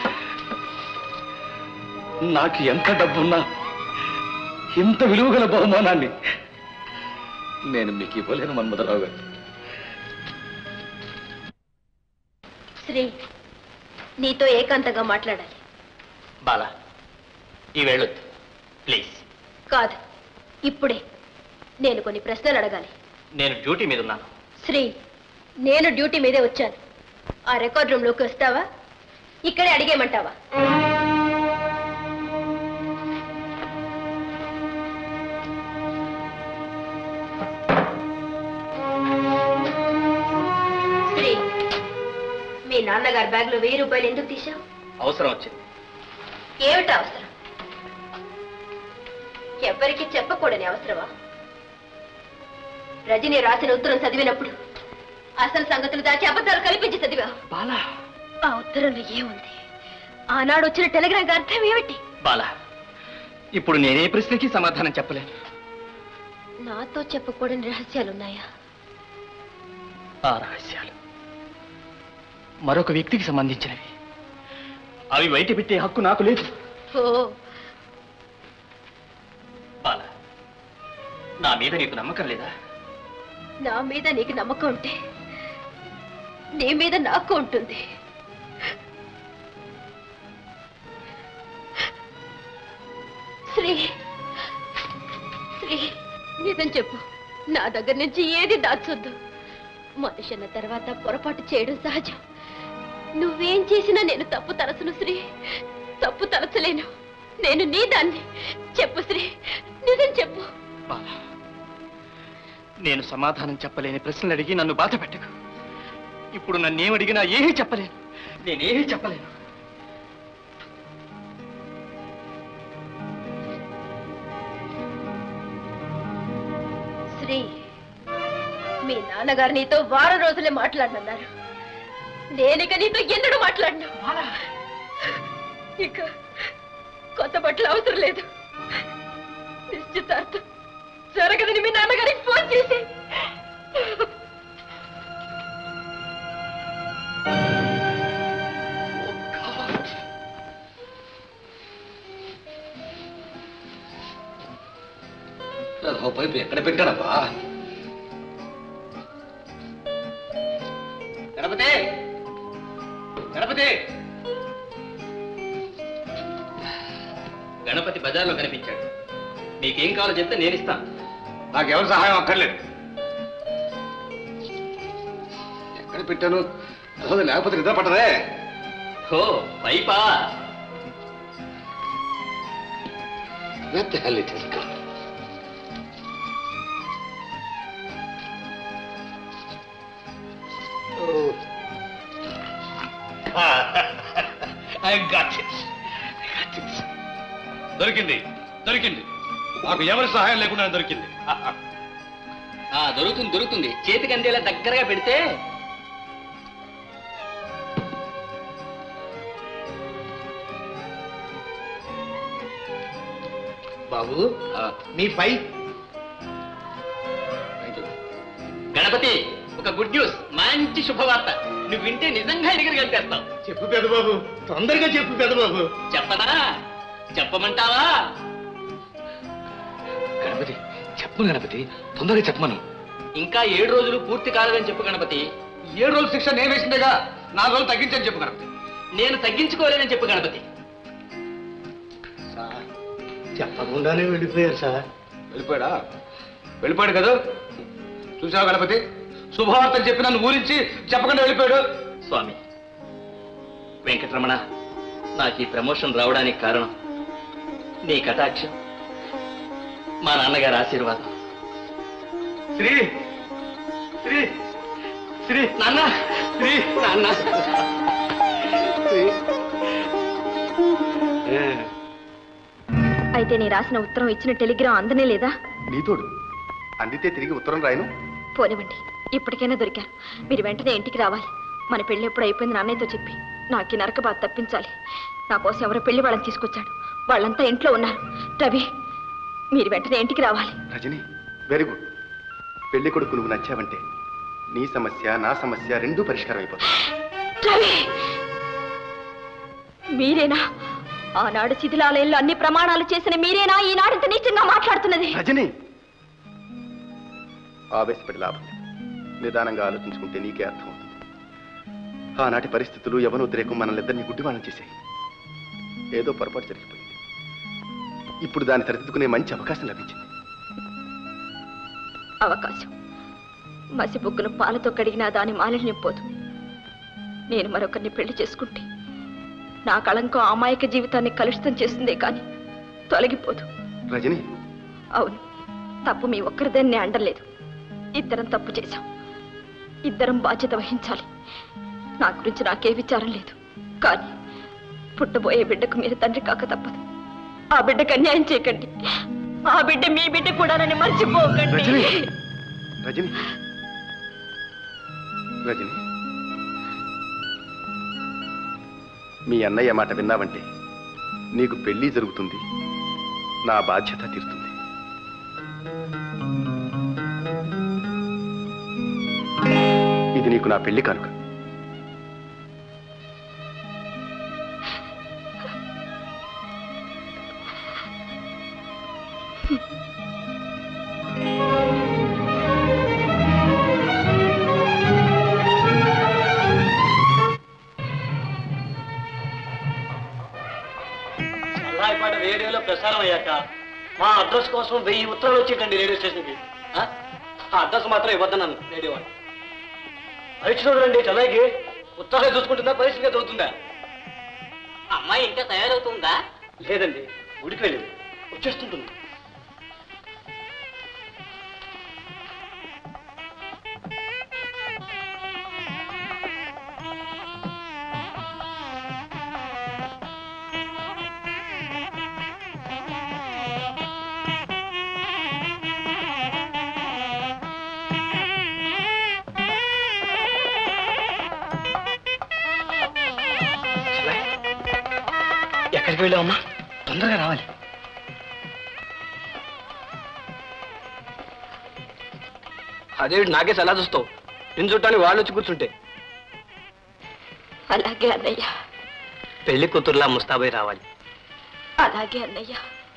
నాకు ఎంత డబ్బున్నా ఇంత విలువగల బహుమానాన్ని నేను మీకు ఇవ్వలేను మన్మధరావు గారు శ్రీ నీతో ఏకాంతంగా మాట్లాడాలి బాల ఈ వెళ్ళొద్దు ప్లీజ్ కాదు ఇప్పుడే నేను కొన్ని ప్రశ్నలు అడగాలి నేను డ్యూటీ మీద ఉన్నాను శ్రీ నేను డ్యూటీ మీదే వచ్చాను ఆ రికార్డ్ రూమ్ లోకి వస్తావా ఇక్కడే అడిగేమంటావా శ్రీ మీ నాన్నగారి బ్యాగ్ లో వెయ్యి రూపాయలు ఎందుకు తీశావు అవసరం వచ్చింది ఏమిటి అవసరం ఎవ్వరికి చెప్పకూడని అవసరమా రజని రాసిన ఉత్తరం చదివినప్పుడు అసలు సంగతులు దాచి అబద్ధాలు కల్పించి చదివా బాలా ఆ ఉత్తరంలో ఏముంది ఆనాడు వచ్చిన టెలిగ్రామ్ అర్థం ఏమిటి బాల ఇప్పుడు నేనే ప్రశ్నకి సమాధానం చెప్పలేను నాతో చెప్పకూడని రహస్యాలున్నాయా ఆ రహస్యాలు మరొక వ్యక్తికి సంబంధించినవి అవి బయట పెట్టే హక్కు నాకు లేదు ఓ బాల నా మీద నీకు నమ్మకం లేదా నా మీద నీకు నమ్మకం ఉంటే నీ మీద నాకు ఉంటుంది శ్రీ శ్రీ నిజం చెప్పు నా దగ్గర నుంచి ఏది దాచొద్దు మనిషి అన్న తర్వాత పొరపాటు చేయడం సహజం నువ్వేం చేసినా నేను తప్పు తలచను శ్రీ తప్పు తలచలేను నేను నీ దాన్ని చెప్పు శ్రీ నిజం చెప్పు బాలా నేను సమాధానం చెప్పలేని ప్రశ్నలు అడిగి నన్ను బాధ పెట్టకు ఇప్పుడు నన్నేం అడిగినా ఏమీ చెప్పలేను నేనేమీ చెప్పలేను శ్రీ మీ నాన్నగారు నీతో వారం రోజులే మాట్లాడనన్నారు నేనిక నీతో ఎన్నడూ మాట్లాడినా ఇక కొత్త బట్టలు అవసరం లేదు నిశ్చితార్థం జరగదని మీ నాన్నగారికి ఫోన్ చేసి ఓ పైపు ఎక్కడ పెట్టాడబ్బా గణపతి గణపతి గణపతి బజార్లో కనిపించాడు మీకేం కావాలో చెప్తే నేను ఇస్తాను నాకెవరి సహాయం అక్కర్లేదు ఎక్కడ పెట్టాను అసలు లేకపోతే నిద్ర పట్టదే ఓ పైపా తల్లి తెలుగు ఐ గాట్ ఇట్ దొరికింది దొరికింది నాకు ఎవరి సహాయం లేకుండా దొరికింది ఆ దొరుకుతుంది దొరుకుతుంది చేతికి అందేలా దగ్గరగా పెడితే బాబు మీ పై గణపతి ఒక గుడ్ న్యూస్ మంచి శుభవార్త నువ్వు వింటే నిజంగా ఎగిరి కలిపేస్తావు చెప్పు పెదబాబు తొందరగా చెప్పు పెదబాబు చెప్పనా చెప్పమంటావా గణపతి చెప్పు గణపతి తొందరగా చెప్పమను ఇంకా ఏడు రోజులు పూర్తి కాలేదని చెప్పు గణపతి ఏడు రోజులు శిక్ష నేను వేసిందేగా నాలుగు రోజులు తగ్గించని చెప్పు గణపతి నేను తగ్గించుకోలేదని చెప్పు గణపతి సార్ చెప్పకుండానే వెళ్ళిపోయారు సార్ వెళ్ళిపోయాడా వెళ్ళిపోయాడు కదా చూసావు గణపతి శుభవార్తలు చెప్పి నన్ను ఊరించి చెప్పకుండా వెళ్ళిపోయాడు స్వామి వెంకటరమణ నాకు ఈ ప్రమోషన్ రావడానికి కారణం నీ కటాక్షం మా నాన్నగారి ఆశీర్వాదం శ్రీ శ్రీ శ్రీ నాన్న శ్రీ నాన్న అయితే నీ రాసిన ఉత్తరం ఇచ్చిన టెలిగ్రామ్ అందనే లేదా నీతోడు అందితే తిరిగి ఉత్తరం రాయను పోనివ్వండి ఇప్పటికైనా దొరికారు మీరు వెంటనే ఇంటికి రావాలి మన పెళ్లి ఎప్పుడు అయిపోయింది నాన్నయ్యతో చెప్పి నాకు ఈ నరక బాధ తప్పించాలి నా కోసం ఎవరో పెళ్లి వాళ్ళని తీసుకొచ్చాడు వాళ్ళంతా ఇంట్లో ఉన్నారు రవి మీరు వెంటనే ఇంటికి రావాలి రజని వెరీ గుడ్ పెళ్లి కొడుకు నువ్వు నచ్చావంటే నీ సమస్య నా సమస్య రెండూ పరిష్కారం అయిపోతాయి రవి మీరేనా ఆనాడు శిథిలాలయంలో అన్ని ప్రమాణాలు చేసిన మీరేనా ఈనాడు ఇంత నీచంగా మాట్లాడుతున్నది రజని ఆవేశపడి లాభం లేదు. నిదానంగా ఆలోచించుకుంటే నీకే అర్థమవుతుంది ఆనాటి పరిస్థితులు యవనోద్రేకం మనల్నిద్దరినీ గుడ్డివాణం చేశాయి ఏదో పొరపాటు జరిగిపోయింది ఇప్పుడు దాన్ని సరిదిద్దుకునే మంచి అవకాశం లభించింది అవకాశం మసిబుగ్గును పాలతో కడిగినా దాని మాలిన్యం పోదు నేను మరొకరిని పెళ్లి చేసుకుంటే నా కళంకం అమాయక జీవితాన్ని కలుషితం చేస్తుందే కానీ తొలగిపోదు రజని అవును తప్పు మీ ఒక్కరిదని నేను అండలేదు ఇద్దరం తప్పు చేశాం ఇద్దరం బాధ్యత వహించాలి నా గురించి నాకే విచారం లేదు కానీ పుట్టబోయే బిడ్డకు మీరు తండ్రి కాక తప్పదు ఆ బిడ్డకు అన్యాయం చేయకండి ఆ బిడ్డ మీ బిడ్డ కూడా నన్ను మర్చిపోకండి రజని రజని రజని మీ అన్నయ్య మాట విన్నావంటే నీకు పెళ్లి జరుగుతుంది నా బాధ్యత తీరుతుంది ఇది నీకు నా పెళ్లి కానుక అల్లాయి పాట రేడియోలో ప్రసారం అయ్యాక మా అడ్రస్ కోసం వెయ్యి ఉత్తరాలు వచ్చేటండి రేడియో స్టేషన్కి ఆ? ఆ అడ్రస్ మాత్రం ఇవ్వద్దన్నాను రేడియో వాళ్ళు పరీక్ష చూడండి చలాకి ఉత్తరాలు చూసుకుంటుందా పరీక్షగా చదువుతుందా అమ్మాయి ఇంకా తయారవుతుందా లేదండి గుడికి వెళ్ళింది వచ్చేస్తుంటుంది ఎక్కడికి వెళ్ళావమ్మా తొందరగా రావాలి అదే నాకే సలహా చూస్తావు నేను చుట్టానికి వాళ్ళు వచ్చి కూర్చుంటే అలాగే అన్నయ్య పెళ్లి కూతురులా ముస్తాబై రావాలి అలాగే అన్నయ్య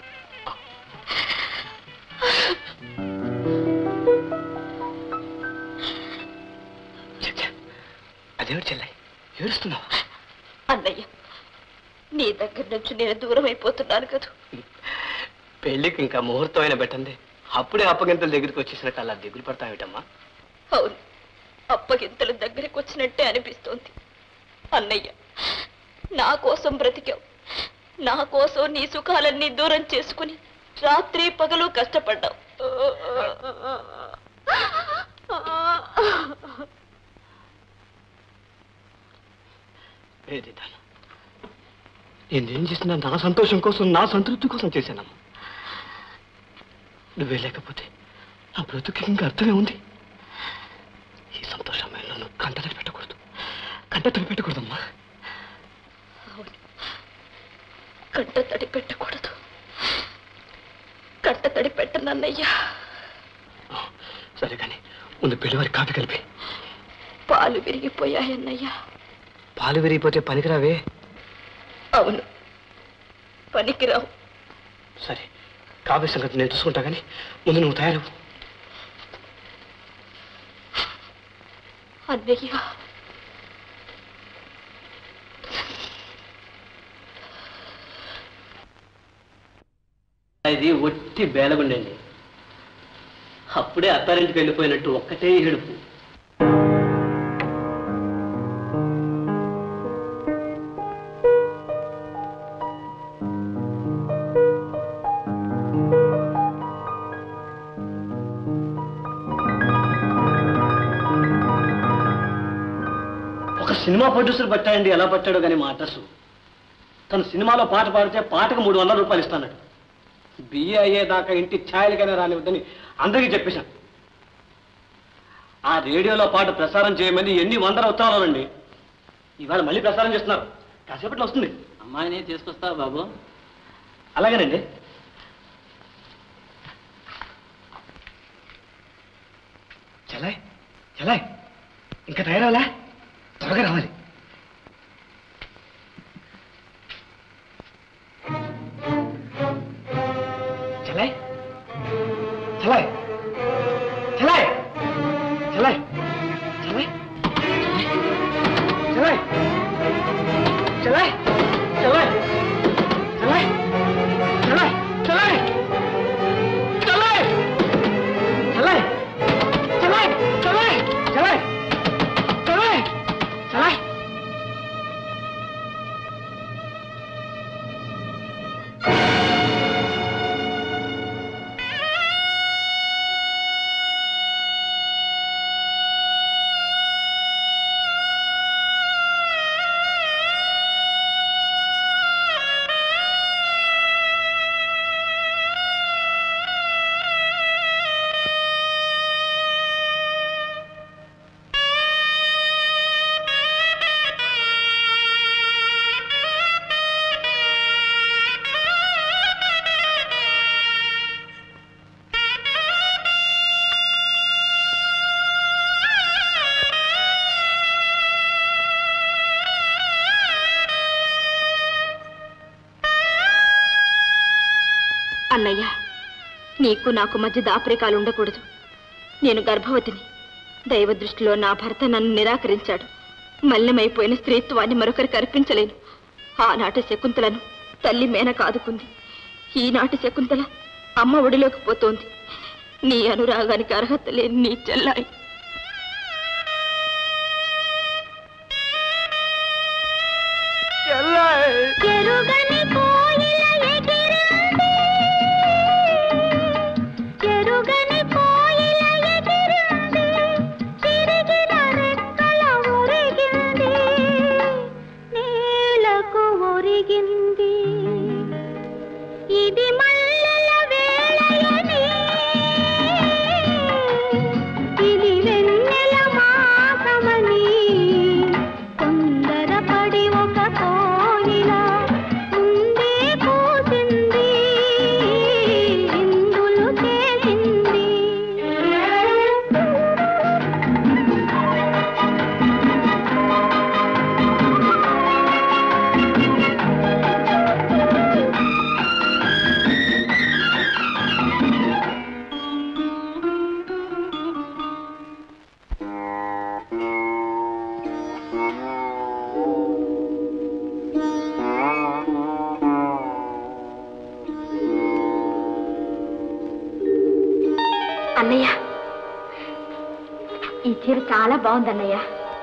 అదేమిటి చెల్లాయి ఏడుస్తున్నావు అన్నయ్య నీ దగ్గర నుంచి నేను దూరం అయిపోతున్నాను కదా పెళ్లికి ఇంకా ముహూర్తమైన పెట్టండి అప్పుడే అప్పగింతల దగ్గరికి వచ్చేసినట్టు అలా దిగులు పడతావిటమ్మా అవును అప్పగింతలు దగ్గరికి వచ్చినట్టే అనిపిస్తోంది అన్నయ్య నా కోసం బ్రతికావు నా కోసం నీ సుఖాలన్నీ దూరం చేసుకుని రాత్రి పగలు కష్టపడ్డావు ఏది దాని నేనేం చేసినా నా సంతోషం కోసం నా సంతృప్తి కోసం చేశానమ్మా నువ్వే లేకపోతే నా బ్రతుకి ఇంకా అర్థమే ఉంది ఈ సంతోషమైన నన్ను కంటతడి పెట్టకూడదు కంటతడి పెట్టకూడదమ్మా కంట తడి పెట్టకూడదు కంట తడి పెట్టనన్నయ్య సరే కానీ ముందు పెళ్లివారి కాఫీ కలిపి పాలు విరిగిపోయాయన్నయ్య పాలు విరిగిపోతే పనికిరావే అవును పనికిరావు సరే కాఫీ సంగతి నేను చూసుకుంటా కానీ ముందు నువ్వు తయారు అన్నయ్య ఇది ఒట్టి బేలగుండండి అప్పుడే అత్తారింటికి వెళ్ళిపోయినట్టు ఒక్కటే ఏడుపు ఒక సినిమా ప్రొడ్యూసర్ పట్టాయండి ఎలా పట్టాడో కానీ మా అడ్రస్ తను సినిమాలో పాట పాడితే పాటకు మూడు వందల రూపాయలు ఇస్తానట బిఏ అయ్యేదాకా ఇంటి ఛాయలకైనా రానివద్దని అందరికీ చెప్పేశాను ఆ రేడియోలో పాట ప్రసారం చేయమని ఎన్ని వందల ఉత్తరాలండి ఇవాళ మళ్ళీ ప్రసారం చేస్తున్నారు కాసేపట్లో వస్తుంది అమ్మాయిని తీసుకొస్తావా బాబు అలాగేనండి చలాయ్ చలాయ్ ఇంకా తయారవలా త్వరగా రావాలి చలాయ్ చలాయ్ చలాయ్ చలాయ్ చలాయ్ చలాయ్ చలాయ్ చలాయ్ చలాయ్ చలాయ్ చలాయ్ చలాయ్ చలాయ్ చలాయ్ చలాయ్ చలాయ్ చలాయ్ చలాయ్ అన్నయ్య నీకు నాకు మధ్య దాపరికాలు ఉండకూడదు నేను గర్భవతిని దైవ దృష్టిలో నా భర్త నన్ను నిరాకరించాడు మల్లెమైపోయిన స్త్రీత్వాన్ని మరొకరికి అర్పించలేను ఆనాటి శకుంతలను తల్లి మేనక ఆదుకుంది ఈనాటి శకుంతల అమ్మ ఒడిలోకి పోతోంది నీ అనురాగానికి అర్హత లేని నీ చెల్లాయి ఎరుగని కోయిల ఎగిరింది ఎరుగని కోయిల ఎగిరింది చిరిగిన రెక్కల ఒరిగింది నేలకు ఒరిగింది ఇది మల్లెల వేళయని ఇది వెన్నెల మాసమని తొందరపడి ఒక కోయిల ముందే కూసింది ఇందులు తేలింది అన్నయ్య ఈ చీర చాలా బాగుంది అన్నయ్య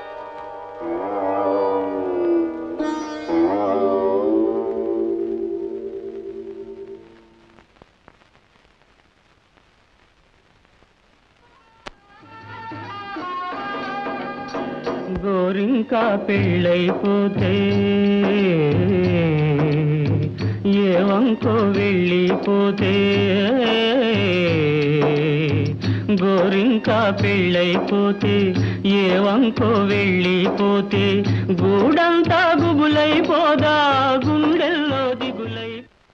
గోరింకా పెళ్ళైపోతే ఏ వంకో వెళ్ళిపోతే గోరింకా పెళ్ళైపోతే ఏ వంకో వెళ్ళిపోతే గూడంతా గుబులైపోదా గుండెల్లో దిగులై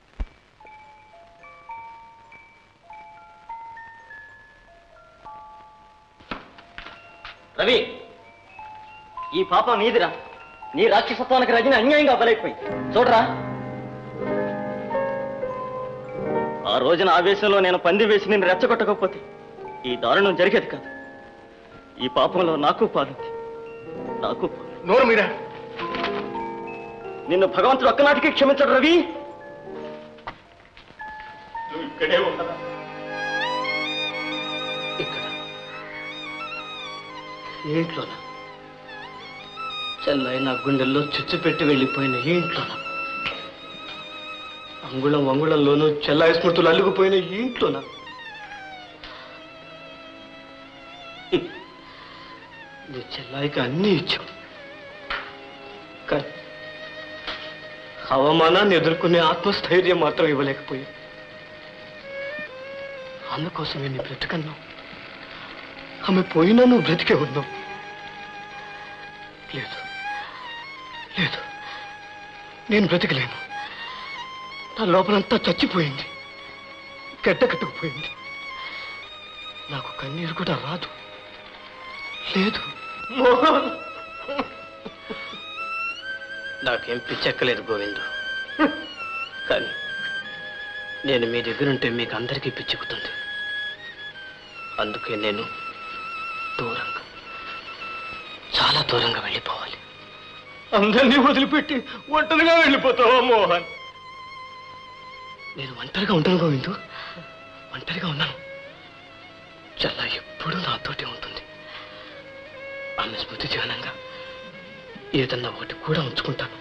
రవి ఈ పాపం నీదిరా నీ రాక్షసత్వానికి రజని అన్యాయంగా బలైపోయింది చూడరా ఆ రోజున ఆవేశంలో నేను పంది వేసి నిన్ను రెచ్చగొట్టకపోతే ఈ దారుణం జరిగేది కాదు ఈ పాపంలో నాకు పాలుంది నాకు నోరు మీరా నిన్ను భగవంతుడు ఒక్కనాటికి క్షమించడు రవి నువ్వు ఇక్కడే ఉండరా ఇక్కడ ఈ ఇంట్లోనా చెల్లై నా గుండెల్లో చుచ్చు పెట్టి వెళ్ళిపోయిన ఈ ఇంట్లోనా అంగుళం అంగుళంలోనూ చెల్లాయి స్మృతులు అల్లుకుపోయిన ఈ ఇంట్లోనా హ్మ్. నీ చెల్లాయికి అన్నీ ఇచ్చావు కానీ అవమానాన్ని ఎదుర్కొనే ఆత్మస్థైర్యం మాత్రం ఇవ్వలేకపోయావు అందుకోసమే నీ బ్రతకన్నావు ఆమె పోయినా నువ్వు బ్రతికే ఉన్నావు లేదు లేదు నేను బ్రతికలేను నా లోపలంతా చచ్చిపోయింది గడ్డ కట్టుకుపోయింది నాకు కన్నీరు కూడా రాదు లేదు మోహన్ నాకేం పిచ్చెక్కలేదు గోవిందు కానీ నేను మీ దగ్గరుంటే మీకు అందరికీ పిచ్చెక్కుతుంది అందుకే నేను దూరంగా చాలా దూరంగా వెళ్ళిపోవాలి అందరినీ వదిలిపెట్టి ఒంటరిగా వెళ్ళిపోతావా మోహన్ నేను ఒంటరిగా ఉంటాను గోవిందు ఒంటరిగా ఉన్నాను చల్ల ఎప్పుడూ నాతోటే ఉంటుంది ఆమె స్మృతి చిహ్నంగా ఏదన్నా ఒకటి కూడా ఉంచుకుంటాను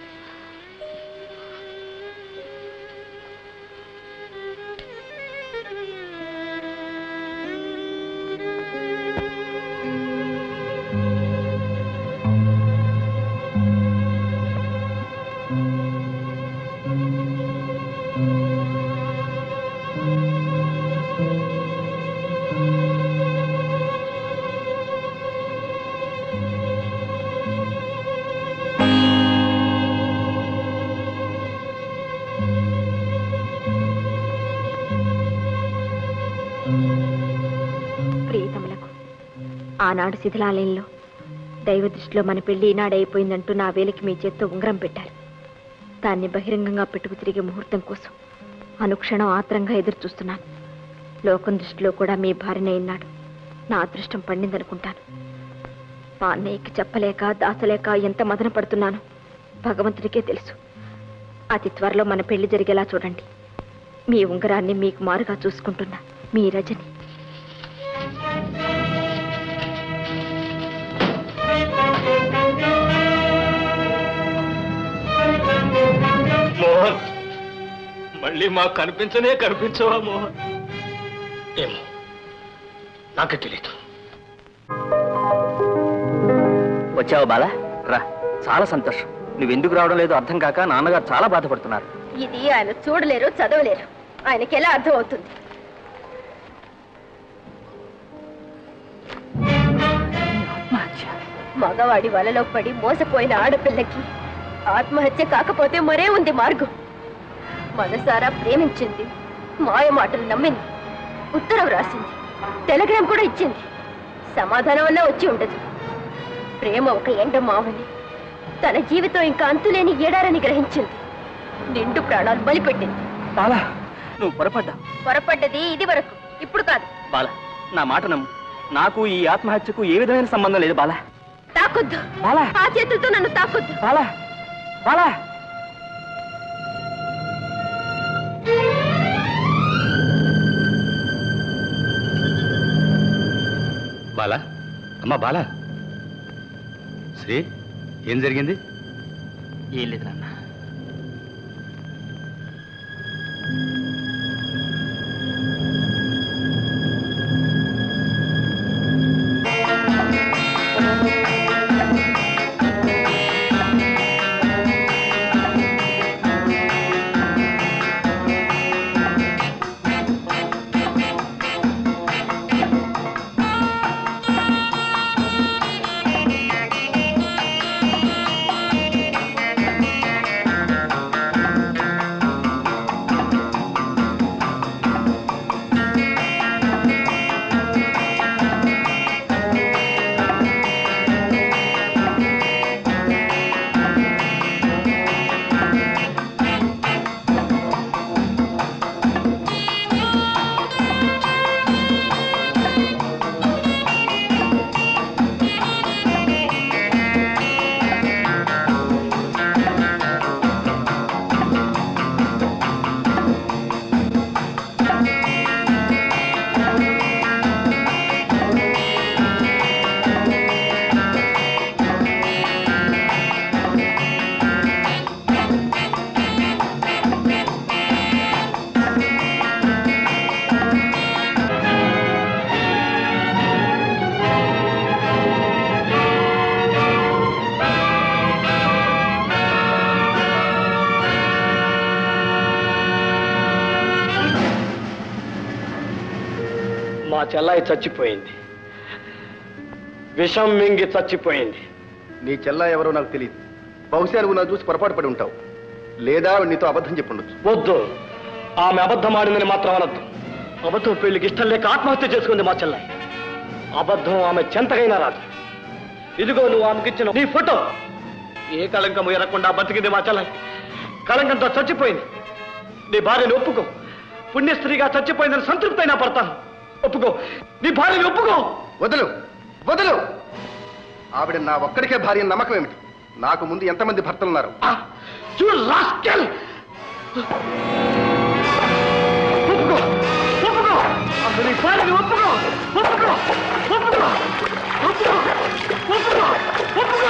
ప్రియతములకు ఆనాడు శిథిలాలయంలో దైవ దృష్టిలో మన పెళ్లి ఈనాడు అయిపోయిందంటూ నా వేలికి మీ చేత్తో ఉంగరం పెట్టారు దాన్ని బహిరంగంగా పెట్టుకు తిరిగే ముహూర్తం కోసం అనుక్షణం ఆత్రంగా ఎదురు చూస్తున్నాను లోకం దృష్టిలో కూడా మీ భార్యనే అయినాడు నా అదృష్టం పండిందనుకుంటాను మా అన్నయ్యకి చెప్పలేక దాచలేక ఎంత మదన పడుతున్నానో భగవంతుడికే తెలుసు అతి త్వరలో మన పెళ్లి జరిగేలా చూడండి మీ ఉంగరాన్ని మీకు మారుగా చూసుకుంటున్నా మీ రజని మోహన్ మళ్ళీ మాకు కనిపించనే కనిపించవా మోహన్ ఏమో నాకే తెలియదు వచ్చావు బాలా రా చాలా సంతోషం నువ్వెందుకు రావడం లేదో అర్థం కాక నాన్నగారు చాలా బాధపడుతున్నారు ఇది ఆయన చూడలేరు చదవలేరు ఆయనకి ఎలా అర్థం అవుతుంది మగవాడి వలలో పడి మోసపోయిన ఆడపిల్లకి ఆత్మహత్య కాకపోతే మరే ఉంది మార్గం మనసారా ప్రేమించింది మాయ మాటలు నమ్మింది ఉత్తరం రాసింది టెలిగ్రామ్ కూడా ఇచ్చింది సమాధానం అన్నా వచ్చి ఉండదు ప్రేమ ఒక ఎండ మావని తన జీవితం ఇంకా అంతులేని ఏడారని గ్రహించింది నిండు ప్రాణాలు బలిపెట్టింది బాలా నువ్వు పొరపడ్డా పొరపడ్డది ఇది వరకు ఇప్పుడు కాదు బాలా నా మాట నమ్ము నాకు ఈ ఆత్మహత్యకు ఏ విధమైన సంబంధం లేదు బాలా తాకొద్దు ఆ చేతులతో నన్ను తాకొద్దు బాలా బాలా బాలా అమ్మా బాలా శ్రీ ఏం జరిగింది ఏం లేదు నాన్న మా చెల్లాయి చచ్చిపోయింది విషం మింగి చచ్చిపోయింది నీ చెల్లా ఎవరో నాకు తెలియదు బహుశా నువ్వు నా చూసి పొరపాటు పడి ఉంటావు లేదా ఆవిడ నీతో అబద్ధం చెప్పుండొచ్చు వద్దు ఆమె అబద్ధం ఆడిందని మాత్రం అనద్దు అబద్ధం పెళ్లికి ఇష్టం లేక ఆత్మహత్య చేసుకుంది మా చెల్లాయి అబద్ధం ఆమె చెంతకైనా రాదు ఇదిగో నువ్వు ఆమెకిచ్చిన నీ ఫోటో ఏ కళంకము ఎరకుండా బతికింది మా చెల్లాయి కళంకంతో చచ్చిపోయింది నీ భార్యని ఒప్పుకో పుణ్యస్త్రీగా చచ్చిపోయిందని సంతృప్తి అయినా పడతాను ఒప్పుకో నీ భార్యని ఒప్పుకో వదులు వదులు ఆవిడ నా ఒక్కడికే భార్య నమ్మకం ఏమిటి నాకు ముందు ఎంతమంది భర్తలున్నారు చూడు రాస్కెల్ ఒప్పుకో ఒప్పుకో అసలు నీ భార్యని ఒప్పుకో ఒప్పుకో ఒప్పుకో ఒప్పుకో ఒప్పుకో ఒప్పుకో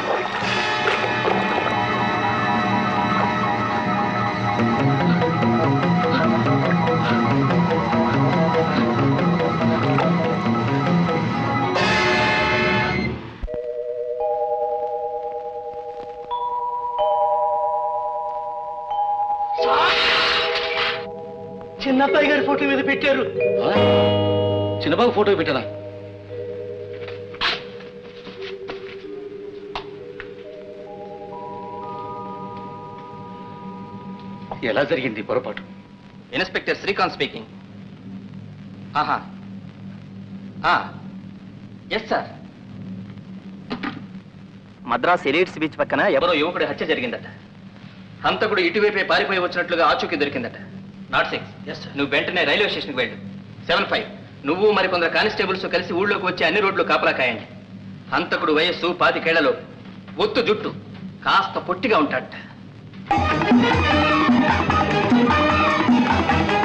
చిన్నబ్బాయి గారి ఫోటో మీద పెట్టారు చిన్నబాబు ఫోటో పెట్టారా ఎలా జరిగింది ఈ పొరపాటు ఇన్స్పెక్టర్ శ్రీకాంత్ స్పీకింగ్ ఆహా yes sir Madras Elliot's beach పక్కన ఎవరో యువకుడి హత్య జరిగిందట హంతకుడు ఇటువైపే పారిపోయి వచ్చినట్లుగా ఆచూకీ దొరికిందట నాట్ సిక్స్ నువ్వు వెంటనే రైల్వే స్టేషన్కి వెళ్ళు సెవెన్ ఫైవ్ నువ్వు మరికొందరు కానిస్టేబుల్స్ కలిసి ఊళ్ళోకి వచ్చి అన్ని రోడ్లు కాపలా కాయండి హంతకుడు వయస్సు పాతికేళ్లలో ఒత్తు జుట్టు కాస్త పొట్టిగా ఉంటాడట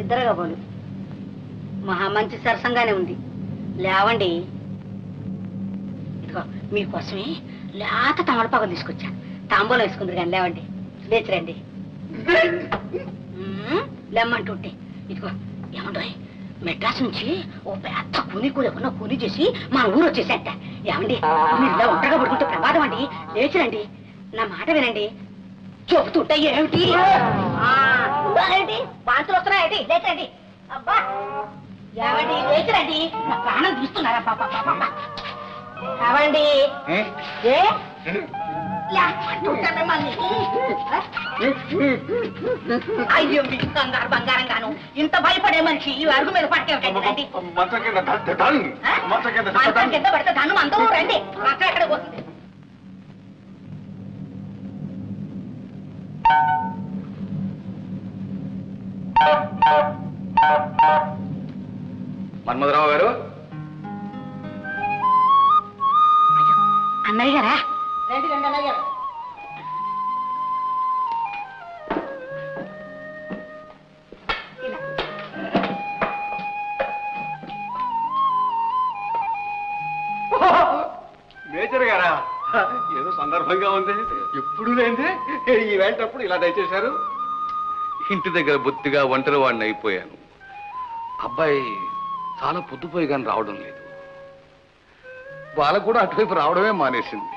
ఇద్దరు కాబోలు మహా మంచి సరసంగానే ఉంది లేవండి ఇదిగో మీకోసమే లేత తమలపాకు తీసుకొచ్చా తాంబూలం వేసుకుందరు కానీ లేవండి లేచిరండి మ్మ్, లేమ్మంటుంటే ఇదిగో ఏమండోయ్ మెడ్రాస్ నుంచి ఓ పెద్ద కూని కూడా ఎవరో కూని చేసి మా ఊరు వచ్చేసేట ఏమండి మీరు ఇలా ఒంటరిగా పడుకుంటే ప్రమాదం అండి లేచిరండి నా మాట వినండి చెబుతుంటే ఏమిటి ఆ, ఏంటి వాంతులు వస్తున్నాయేంటి లేచండి అబ్బా ఏమండి లేచిరండి నా ప్రాణం తీస్తున్నారా పాప పాప ఏమండి ఏ లేకపోతే మిమ్మల్ని అయ్యో మీకు కంగారు బంగారం గాను ఇంత భయపడే మనిషి ఈ అరుగు మీద పట్టేటండి మంచం కింద ద- దాన్ని. మంచం కింద ద- మంచం కింద పడితే ధనం అందరూ రండి మంచం ఎక్కడ పోతుంది మన్మధరావు గారు అన్నయ్య గారా రండి రండి అన్నయ్య గారు ఇలా. మేజర్ గారా ఏదో సందర్భంగా ఉంది ఎప్పుడు లేదే ఈ వేంటప్పుడు ఇలా దయచేశారు ఇంటి దగ్గర బొత్తిగా ఒంటరి వాడిని అయిపోయాను అబ్బాయి చాలా పొద్దుపోయి కానీ రావడం లేదు వాళ్ళకు కూడా అటువైపు రావడమే మానేసింది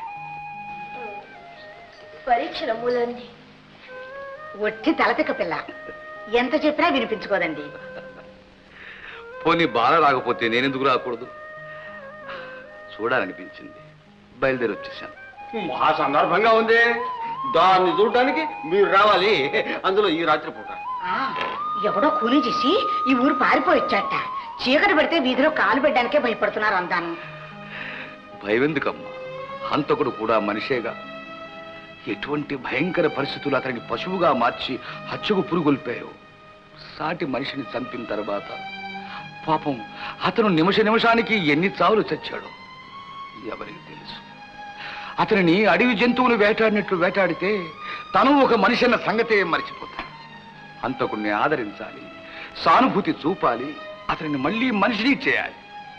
పరీక్షల మూలండి ఒట్టి తలతిక్క పిల్ల ఎంత చెప్పినా వినిపించుకోదండి పోనీ బాల రాకపోతే నేనెందుకు రాకూడదు చూడాలనిపించింది బయలుదేరి వచ్చేసాను మహా సందర్భంగా ఉంది దాన్ని చూడడానికి మీరు రావాలి అందులో ఈ రాత్రి పూట ఆ, ఎవడో కూలి చేసి ఈ ఊరు పారిపోయిచ్చాట చీకటి పెడితే వీధిలో కాలు పెట్టడానికే భయపడుతున్నారు అంతాను భయం ఎందుకమ్మా హంతకుడు కూడా మనిషేగా ఎటువంటి భయంకర పరిస్థితులు అతనికి పశువుగా మార్చి హత్యకు పురుగొల్పాయో సాటి మనిషిని చంపిన తర్వాత పాపం అతను నిమిష నిమిషానికి ఎన్ని చావులు చచ్చాడో ఎవరికి తెలుసు అతనిని అడవి జంతువులు వేటాడినట్లు వేటాడితే తను ఒక మనిషి అన్న సంగతే మర్చిపోతాడు హంతకుడిని ఆదరించాలి సానుభూతి చూపాలి అతనిని మళ్ళీ మనిషిని చేయాలి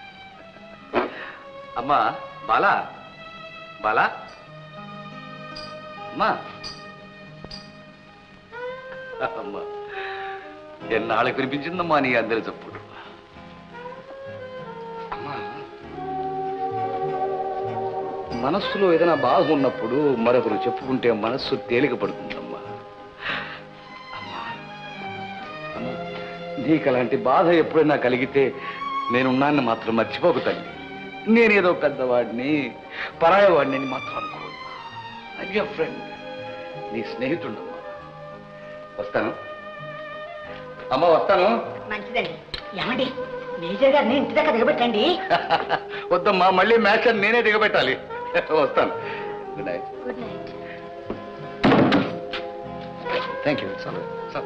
అమ్మా బాలా బాలా అమ్మా అమ్మా ఎన్నాళ్ళకి వినిపించిందమ్మా నీ అందరి చప్పుడు అమ్మా మనస్సులో ఏదైనా బాధ ఉన్నప్పుడు మరొకరు చెప్పుకుంటే మనస్సు తేలిక పడుతుందమ్మా అమ్మా అమ్మా, నీకు అలాంటి బాధ ఎప్పుడైనా కలిగితే నేనున్నాన్ని మాత్రం మర్చిపోకు తల్లి నేనేదో పెద్దవాడిని పరాయవాడిని అని మాత్రం అనుకో ఐ ఫ్రెండ్ నీ స్నేహితుడమ్మా వస్తాను అమ్మ వస్తాను మంచిదండి ఏమండి మేజర్ గారిని ఇంటి దగ్గర దిగబెట్టండి వద్దమ్మా మళ్ళీ మ్యాచ్ అని నేనే దిగబెట్టాలి వస్తాను good night good night thank you చాలా చాలా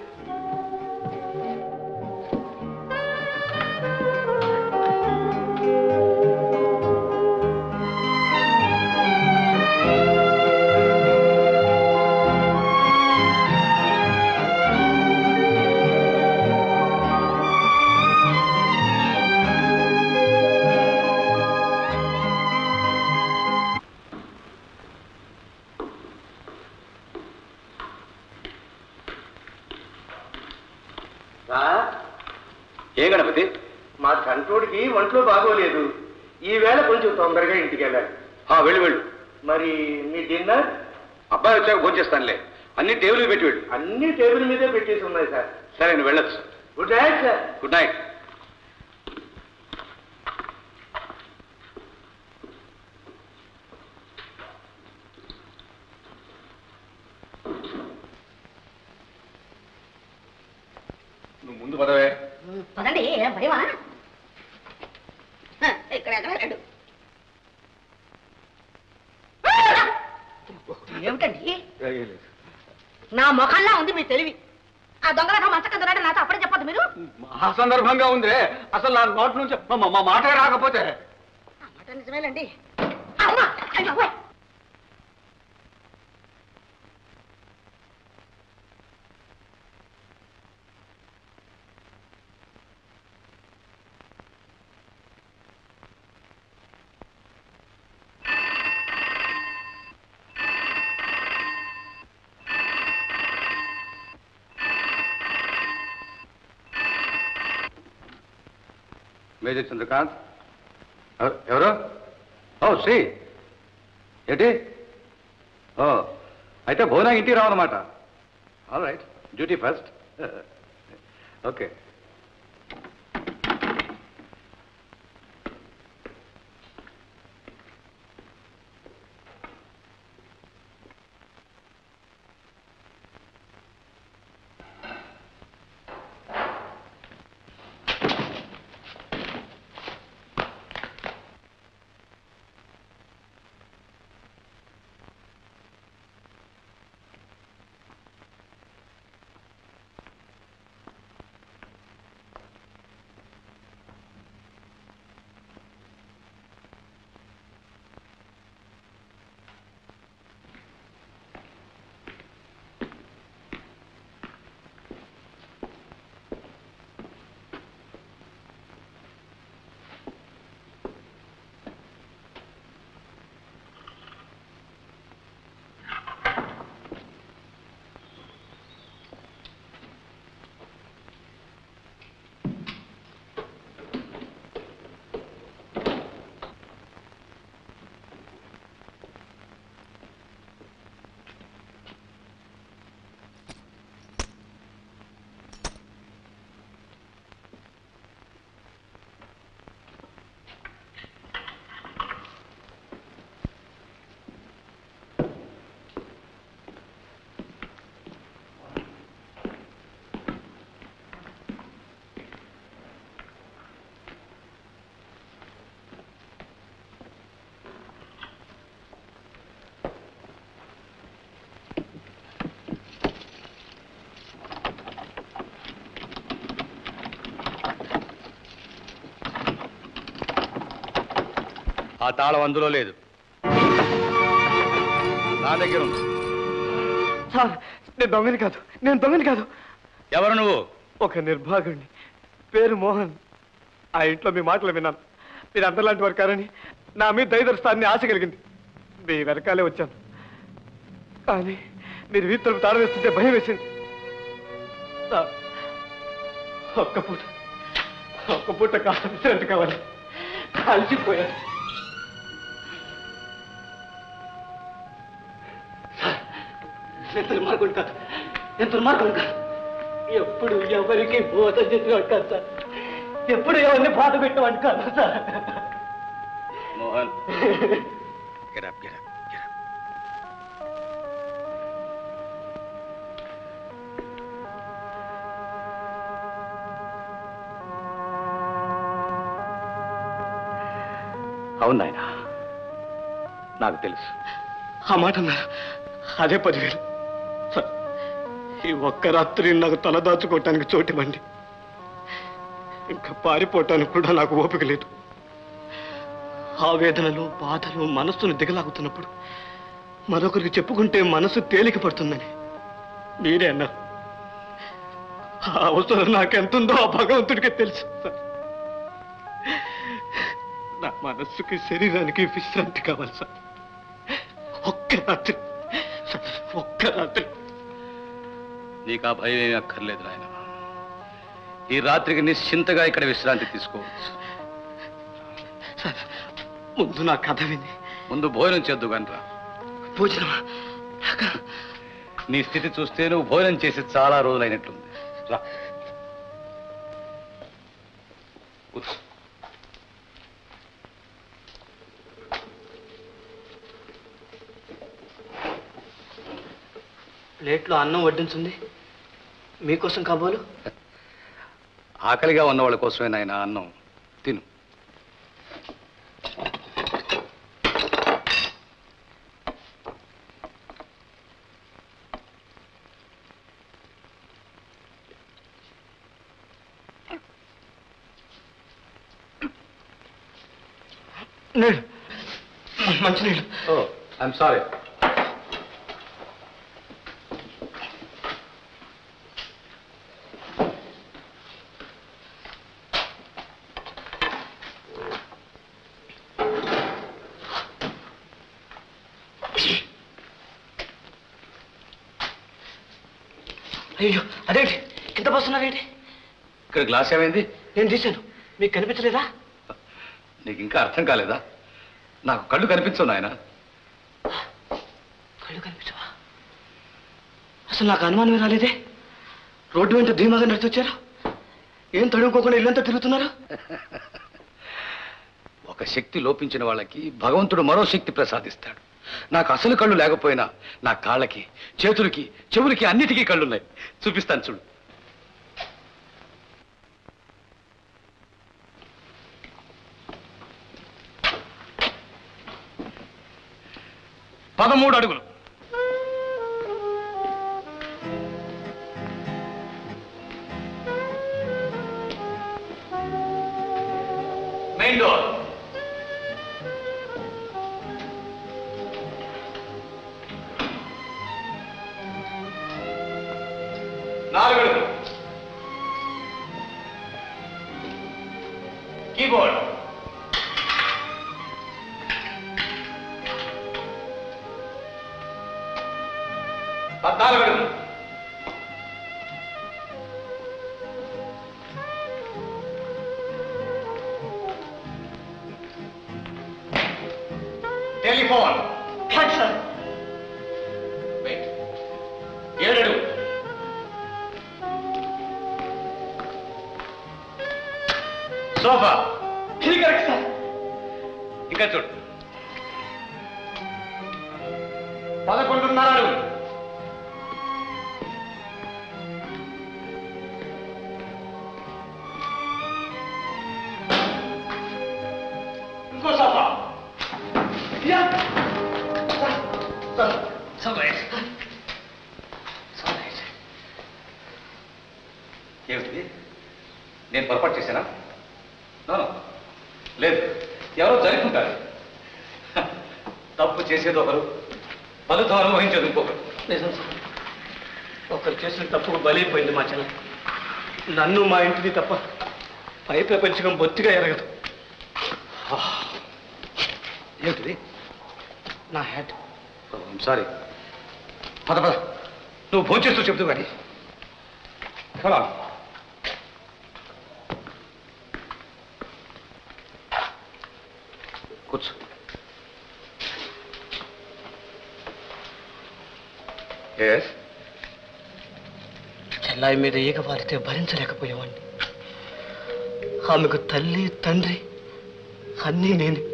ఏ గణపతి మా కంట్రోడికి ఒంట్లో బాగోలేదు ఈ వేళ కొంచెం తొందరగా ఇంటికి వెళ్ళాలి ఆ, వెళ్ళు వెళ్ళు మరి మీ డిన్నర్ అబ్బాయి వచ్చాక భోంచేస్తానులే అన్ని టేబుల్ పెట్టి వెళ్ళు అన్ని టేబుల్ మీదే పెట్టేసి ఉన్నాయి సార్ సరే నువ్వు వెళ్ళొచ్చు good night sir good night నువ్వు ముందు పదవే పదండి ఏం భయమా హ, ఇక్కడ ఎక్కడ లేడు ఏమిటండి నా ముఖంలో ఉంది మీ తెలివి ఆ దొంగలక మంచ కింద నాతో అప్పుడే చెప్పదు మీరు మహా సందర్భంగా ఉంది అసలు నా నోటి నుంచి మా- మా మాట రాకపోతే ఆ మాట నిజమేనండి అమ్మా అయ్యో ఓయ్. మేజర్ చంద్రకాంత్ ఎవ- ఎవరు ఓ శ్రీ ఏంటి ఓ అయితే భువనా ఇంటికి రావన్నమాట all right duty first okay ఆ తాళం అందులో లేదు నా దగ్గర ఉంది సార్ నేను దొంగని కాదు నేను దొంగని కాదు ఎవరు నువ్వు ఒక నిర్భాగుడిని పేరు మోహన్ ఆ ఇంట్లో మీ మాటలు విన్నాను మీరు అంతలాంటి వారు కారని నా మీద దయదరుస్తారని ఆశ కలిగింది మీ వెనకాలే వచ్చాను కానీ మీరు వీధులకు తాడవేస్తుంటే భయం వేసింది సార్, ఒక్క పూట ఒక్క పూట కాస్త విశ్రాంతి కావాలి కాల్చిపోయాను నేను దుర్మార్గుడు కాదు నేను దుర్మార్గుడు కాదు ఎప్పుడు ఎవరికి బోధ చేసేవాడు కాదు సార్ ఎప్పుడు ఎవరిని బాధ పెట్టేవాడు కాదు sir Mohan get up, get up. అవును నాయన నాకు తెలుసు ఆ మాట అన్నారు అదే పదివేలు సార్ ఈ ఒక్క రాత్రి నాకు తల దాచుకోవటానికి చోటివ్వండి ఇంకా పారిపోవటానికి కూడా నాకు ఓపిక లేదు ఆవేదనలు బాధలు మనస్సును దిగలాగుతున్నప్పుడు మరొకరికి చెప్పుకుంటే మనసు తేలిక పడుతుందని మీరే అన్నారు ఆ అవసరం నాకెంతుందో ఆ భగవంతుడికి తెలుసు సార్ నా మనస్సుకి శరీరానికి విశ్రాంతి కావాలి సార్ ఒక్క రాత్రి సార్, ఒక్క రాత్రి నీకు ఆ భయం ఏమీ అక్కర్లేదు నాయన ఈ రాత్రికి నిశ్చింతగా ఇక్కడ విశ్రాంతి తీసుకోవచ్చు సార్ ముందు నా కథ విని ముందు భోజనం చేద్దు గనరా భోజనమా నీ స్థితి చూస్తే నువ్వు భోజనం చేసి చాలా రోజులైనట్లుంది రా కూర్చో. ప్లేట్లో అన్నం వడ్డించుంది మీకోసం కాబోలు ఆకలిగా ఉన్న వాళ్ళ కోసమే నాయన అన్నం తిను నీళ్ళు మంచి నీళ్ళు ఓ ఐఎమ్ సారీ అయ్యో అదేంటి కింద పోస్తున్నారేంటి ఇక్కడ గ్లాస్ ఏమైంది నేను తీశాను మీకు కనిపించలేదా నీకు ఇంకా అర్థం కాలేదా నాకు కళ్ళు కనిపించవు నాయన కళ్ళు కనిపించవా అసలు నాకు అనుమానమే రాలేదే రోడ్డు వెంట ధీమాగా నడిచొచ్చారు ఏం తడుముకోకుండా ఇల్లంతా తిరుగుతున్నారు ఒక శక్తి లోపించిన వాళ్ళకి భగవంతుడు మరో శక్తి ప్రసాదిస్తాడు నాకు అసలు కళ్ళు లేకపోయినా నా కాళ్ళకి చేతులకి చెవులకి అన్నిటికీ కళ్ళున్నాయి చూపిస్తాను చూడు పదమూడు అడుగులు మెయిన్ డోర్ నాలుగు అడుగులు కీబోర్డ్ పద్నాలుగు అడుగులు టెలిఫోన్ సార్ వెయిట్ ఏడు సోఫా ఇది కరెక్ట్ సార్ ఇంకా చూడు పదకొండున్నర అడుగులు ఇంకో సోఫా యా ఏమిటి నేను పొరపాటు చేశానా No, no. లేదు ఎవరో జరుపుకుంటారు హ, తప్పు చేసేది ఒకరు ఫలితం అనుభవించేది ఇంకొకరు నిజం సార్ ఒకరు చేసిన తప్పుకు బలైపోయింది మా చెల్ల నన్ను మా ఇంటిని తప్ప పై ప్రపంచకం బొత్తిగా ఎరగదు ఏమిటిది నా హ్యాట్ సారీ పద పద నువ్వు భోంచేస్తూ చెప్తూ కానీ Come on. కూర్చో ఎస్ చెల్లాయి మీద ఈగ వారితే భరించలేకపోయేవాడిని ఆమెకు తల్లి తండ్రి అన్నీ నేనే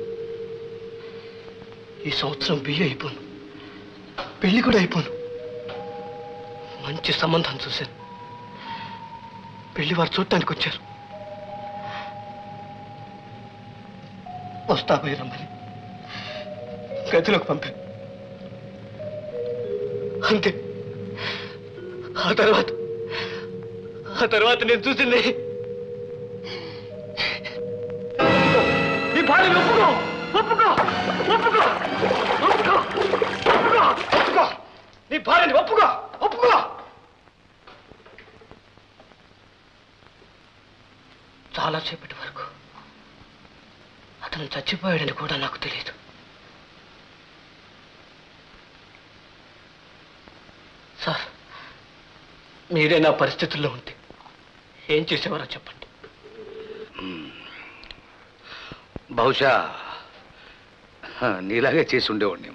ఈ సంవత్సరం బియ్య అయిపోను పెళ్లి కూడా అయిపోను మంచి సంబంధం చూశాను పెళ్లి వారు చూడటానికి వచ్చారు వస్తా పోయి రమ్మని గదిలోకి పంపాను అంతే ఆ తర్వాత ఆ తర్వాత నేను చూసింది నీ భార్య ఒప్పుకో ఒప్పుకో ఒప్పుకో ఒప్పుకో ఒప్పుకో ఒప్పుకో నీ భార్యని ఒప్పుకో ఒప్పుకో చాలా సేపటి వరకు అతను చచ్చిపోయాడని కూడా నాకు తెలియదు సార్ మీరే నా పరిస్థితుల్లో ఉంటే ఏం చేసేవారో చెప్పండి బహుశా హ, నీలాగే చేసి ఉండేవాడిని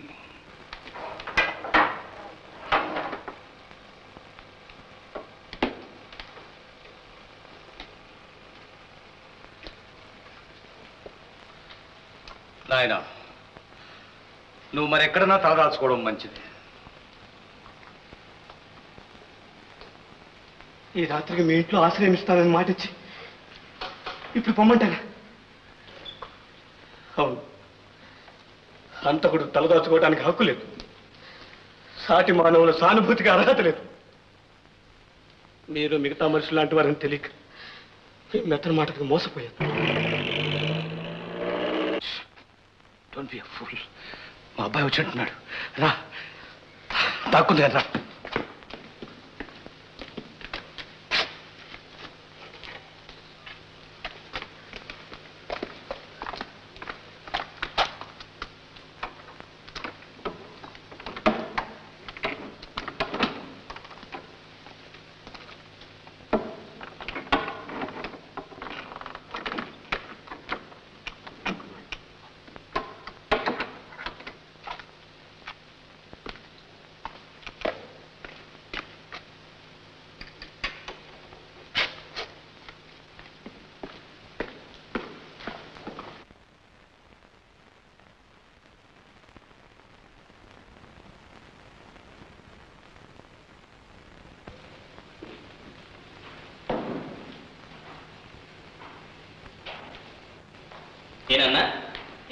నాయన నువ్వు మరెక్కడన్నా తలదాల్చుకోవడం మంచిది ఈ రాత్రికి మీ ఇంట్లో ఆశ్రయం ఇస్తానని మాటిచ్చి ఇప్పుడు పొమ్మంటారా అవును హంతకుడు తలదాచుకోవడానికి హక్కు లేదు సాటి మానవుల సానుభూతికి అర్హత లేదు మీరు మిగతా మనుషులు లాంటి వారని తెలియక మీ మెత్తని మాటకు మోసపోయారు డోంట్ బి ఫుల్ మా అబ్బాయి వచ్చింటున్నాడు రా దాక్కుంది కదా రా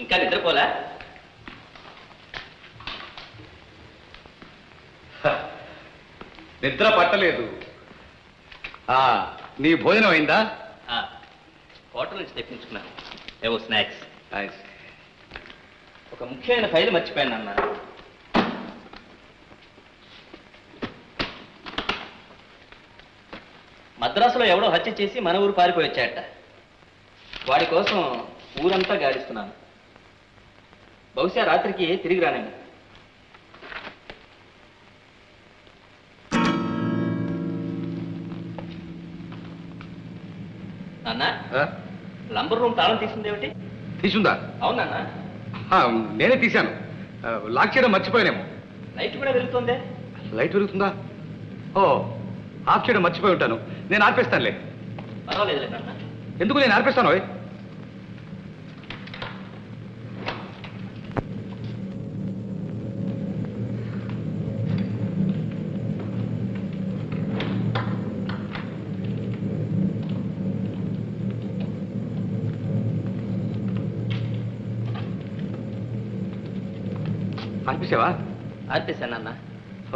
ఇంకా నిద్రపోలా నిద్ర పట్టలేదు ఆ, నీ భోజనం అయిందా ఆ, హోటల్ నుంచి తెప్పించుకున్నాను ఏవో స్నాక్స్ ఒక ముఖ్యమైన ఫైల్ మర్చిపోయాను అన్న మద్రాసులో ఎవడో హత్య చేసి మన ఊరు పారిపోయి వచ్చాడట వాడి కోసం ఊరంతా గాలిస్తున్నాను బహుశా రాత్రికి తిరిగి రానేమో నాన్న లంబర్ రూమ్ తాళం తీసిందేమిటి తీసుందా అవునన్నా ఆ, నేనే తీశాను ఆ, లాక్ చేయడం మర్చిపోయానేమో లైట్ కూడా వెలుగుతుందే లైట్ వెలుగుతుందా ఓ ఆఫ్ చేయడం మర్చిపోయి ఉంటాను నేను ఆర్పేస్తానులే పర్వాలేదులే నాన్న ఎందుకు నేను ఆర్పేస్తాను ఓయ్? ఆర్పేసావా ఆర్పేశాను నాన్న ఓ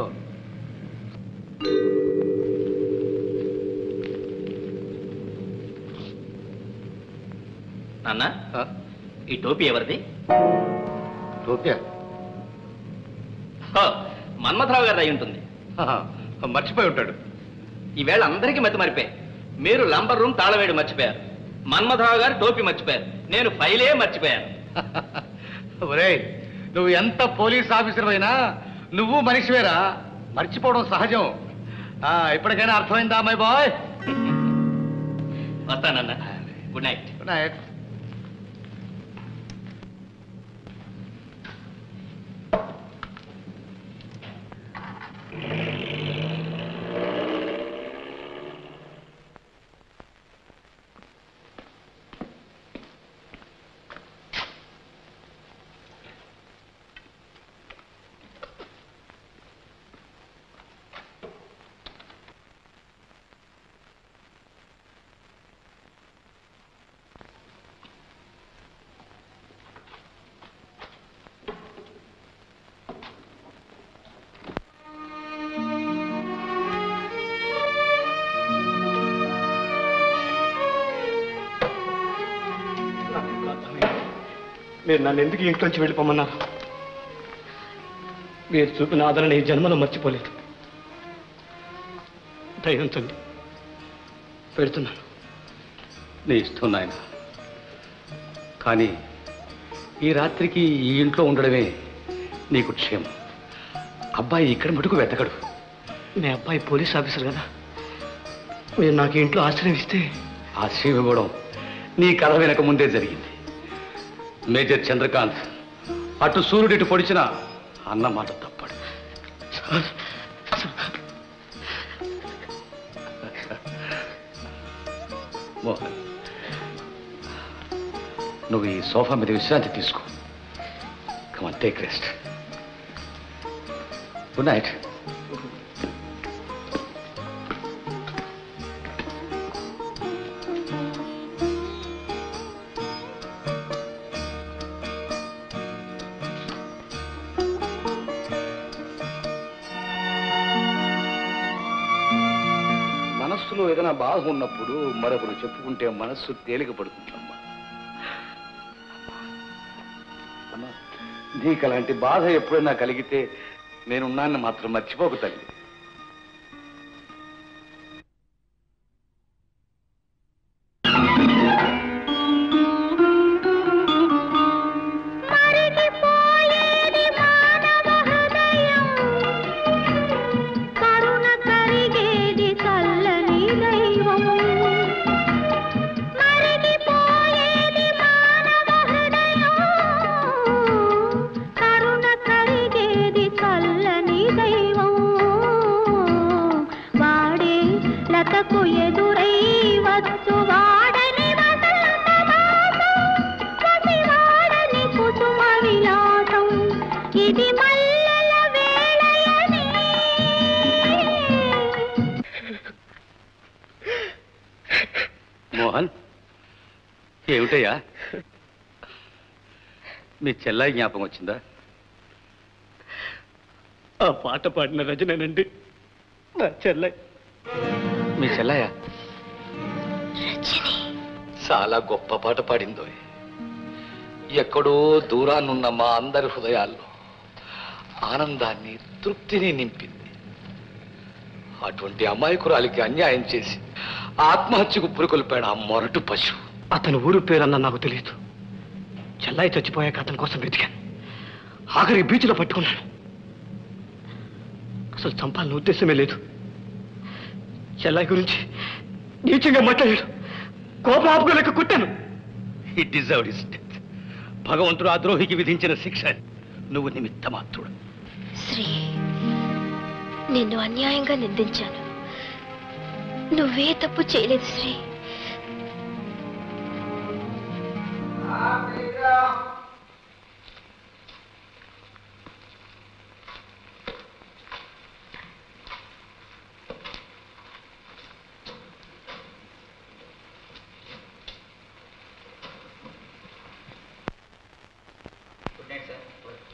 నాన్న ఈ టోపీ ఎవరిది టోపియా హో, మన్మథరావు గారు అయి ఉంటుంది మర్చిపోయి ఉంటాడు ఈవేళ అందరికీ మతి మరిపోయి మీరు లంబర్ రూమ్ తాళవేడు మర్చిపోయారు మన్మథరావు గారు టోపీ మర్చిపోయారు నేను ఫైలే మర్చిపోయాను ఒరేయ్ నువ్వు ఎంత పోలీస్ ఆఫీసర్ అయినా నువ్వు మనిషివేరా మర్చిపోవడం సహజం ఆ, ఇప్పటికైనా అర్థమైందా మై బాయ్ వస్తానన్న గుడ్ నైట్ గుడ్ నైట్ మీరు నన్ను ఎందుకు ఇంట్లోంచి వెళ్ళిపోమన్నారు మీరు చూపిన ఆదరణ ఈ జన్మలో మర్చిపోలేదు దయించండి పెడుతున్నాను నీ ఇష్టం నాయన కానీ ఈ రాత్రికి ఈ ఇంట్లో ఉండడమే నీకు క్షేమం అబ్బాయి ఇక్కడ మటుకు వెతకడు మీ అబ్బాయి పోలీస్ ఆఫీసర్ కదా మీరు నాకు ఇంట్లో ఆశ్రయం ఇస్తే ఆశ్రయం ఇవ్వడం నీ కథ వెనక ముందే జరిగింది మేజర్ చంద్రకాంత్ అటు సూర్యుడు ఇటు పొడిచిన అన్న మాట తప్పడు మోహన్ నువ్వు ఈ సోఫా మీద విశ్రాంతి తీసుకో come on take rest good night మనస్సులో ఏదైనా బాధ ఉన్నప్పుడు మరొకరు చెప్పుకుంటే మనస్సు తేలిక పడుతుందమ్మా అమ్మా నీకు అలాంటి బాధ ఎప్పుడైనా కలిగితే నేనున్నాన్ని మాత్రం మర్చిపోకు తల్లి కరుణ కరిగేది చల్లని దైవం మరిగిపోయేది మానవ హృదయం కరుణ కరిగేది చల్లని దైవం వాడే లతకు ఎదురై వచ్చు వాడని వసంతమాసం వసివాడని కుసుమ విలాసం ఇది మల్లెల వేళయని మోహన్ ఏమిటయ్యా మీ చెల్లాయి జ్ఞాపకం వచ్చిందా ఆ పాట పాడిన రచనేనండి నా చెల్లె మీ చెల్లయ్య చాలా గొప్ప పాట పాడిందో ఎక్కడో దూరానున్న మా అందరి హృదయాల్లో ఆనందాన్ని తృప్తిని నింపింది అటువంటి అమాయకురాలికి అన్యాయం చేసి ఆత్మహత్యకు పురుకొల్పాడు ఆ మొరటు పశువు అతని ఊరు పేరన్నా నాకు తెలియదు చెల్లాయి చచ్చిపోయాక అతని కోసం వెతికాను ఆఖరి బీచ్లో పట్టుకున్నాను అసలు చంపాలని ఉద్దేశమే లేదు చెల్లాయి గురించి నీచంగా మాట్లాడాడు కోపం ఆపుకోలేక కుట్టాను హీ డిజర్వ్డ్ హిస్ డెత్ భగవంతుడు ఆ ద్రోహికి విధించిన శిక్ష నువ్వు నిమిత్త మాత్రుడు శ్రీ నిన్ను అన్యాయంగా నిందించాను నువ్వే తప్పు చేయలేదు Sri good night sir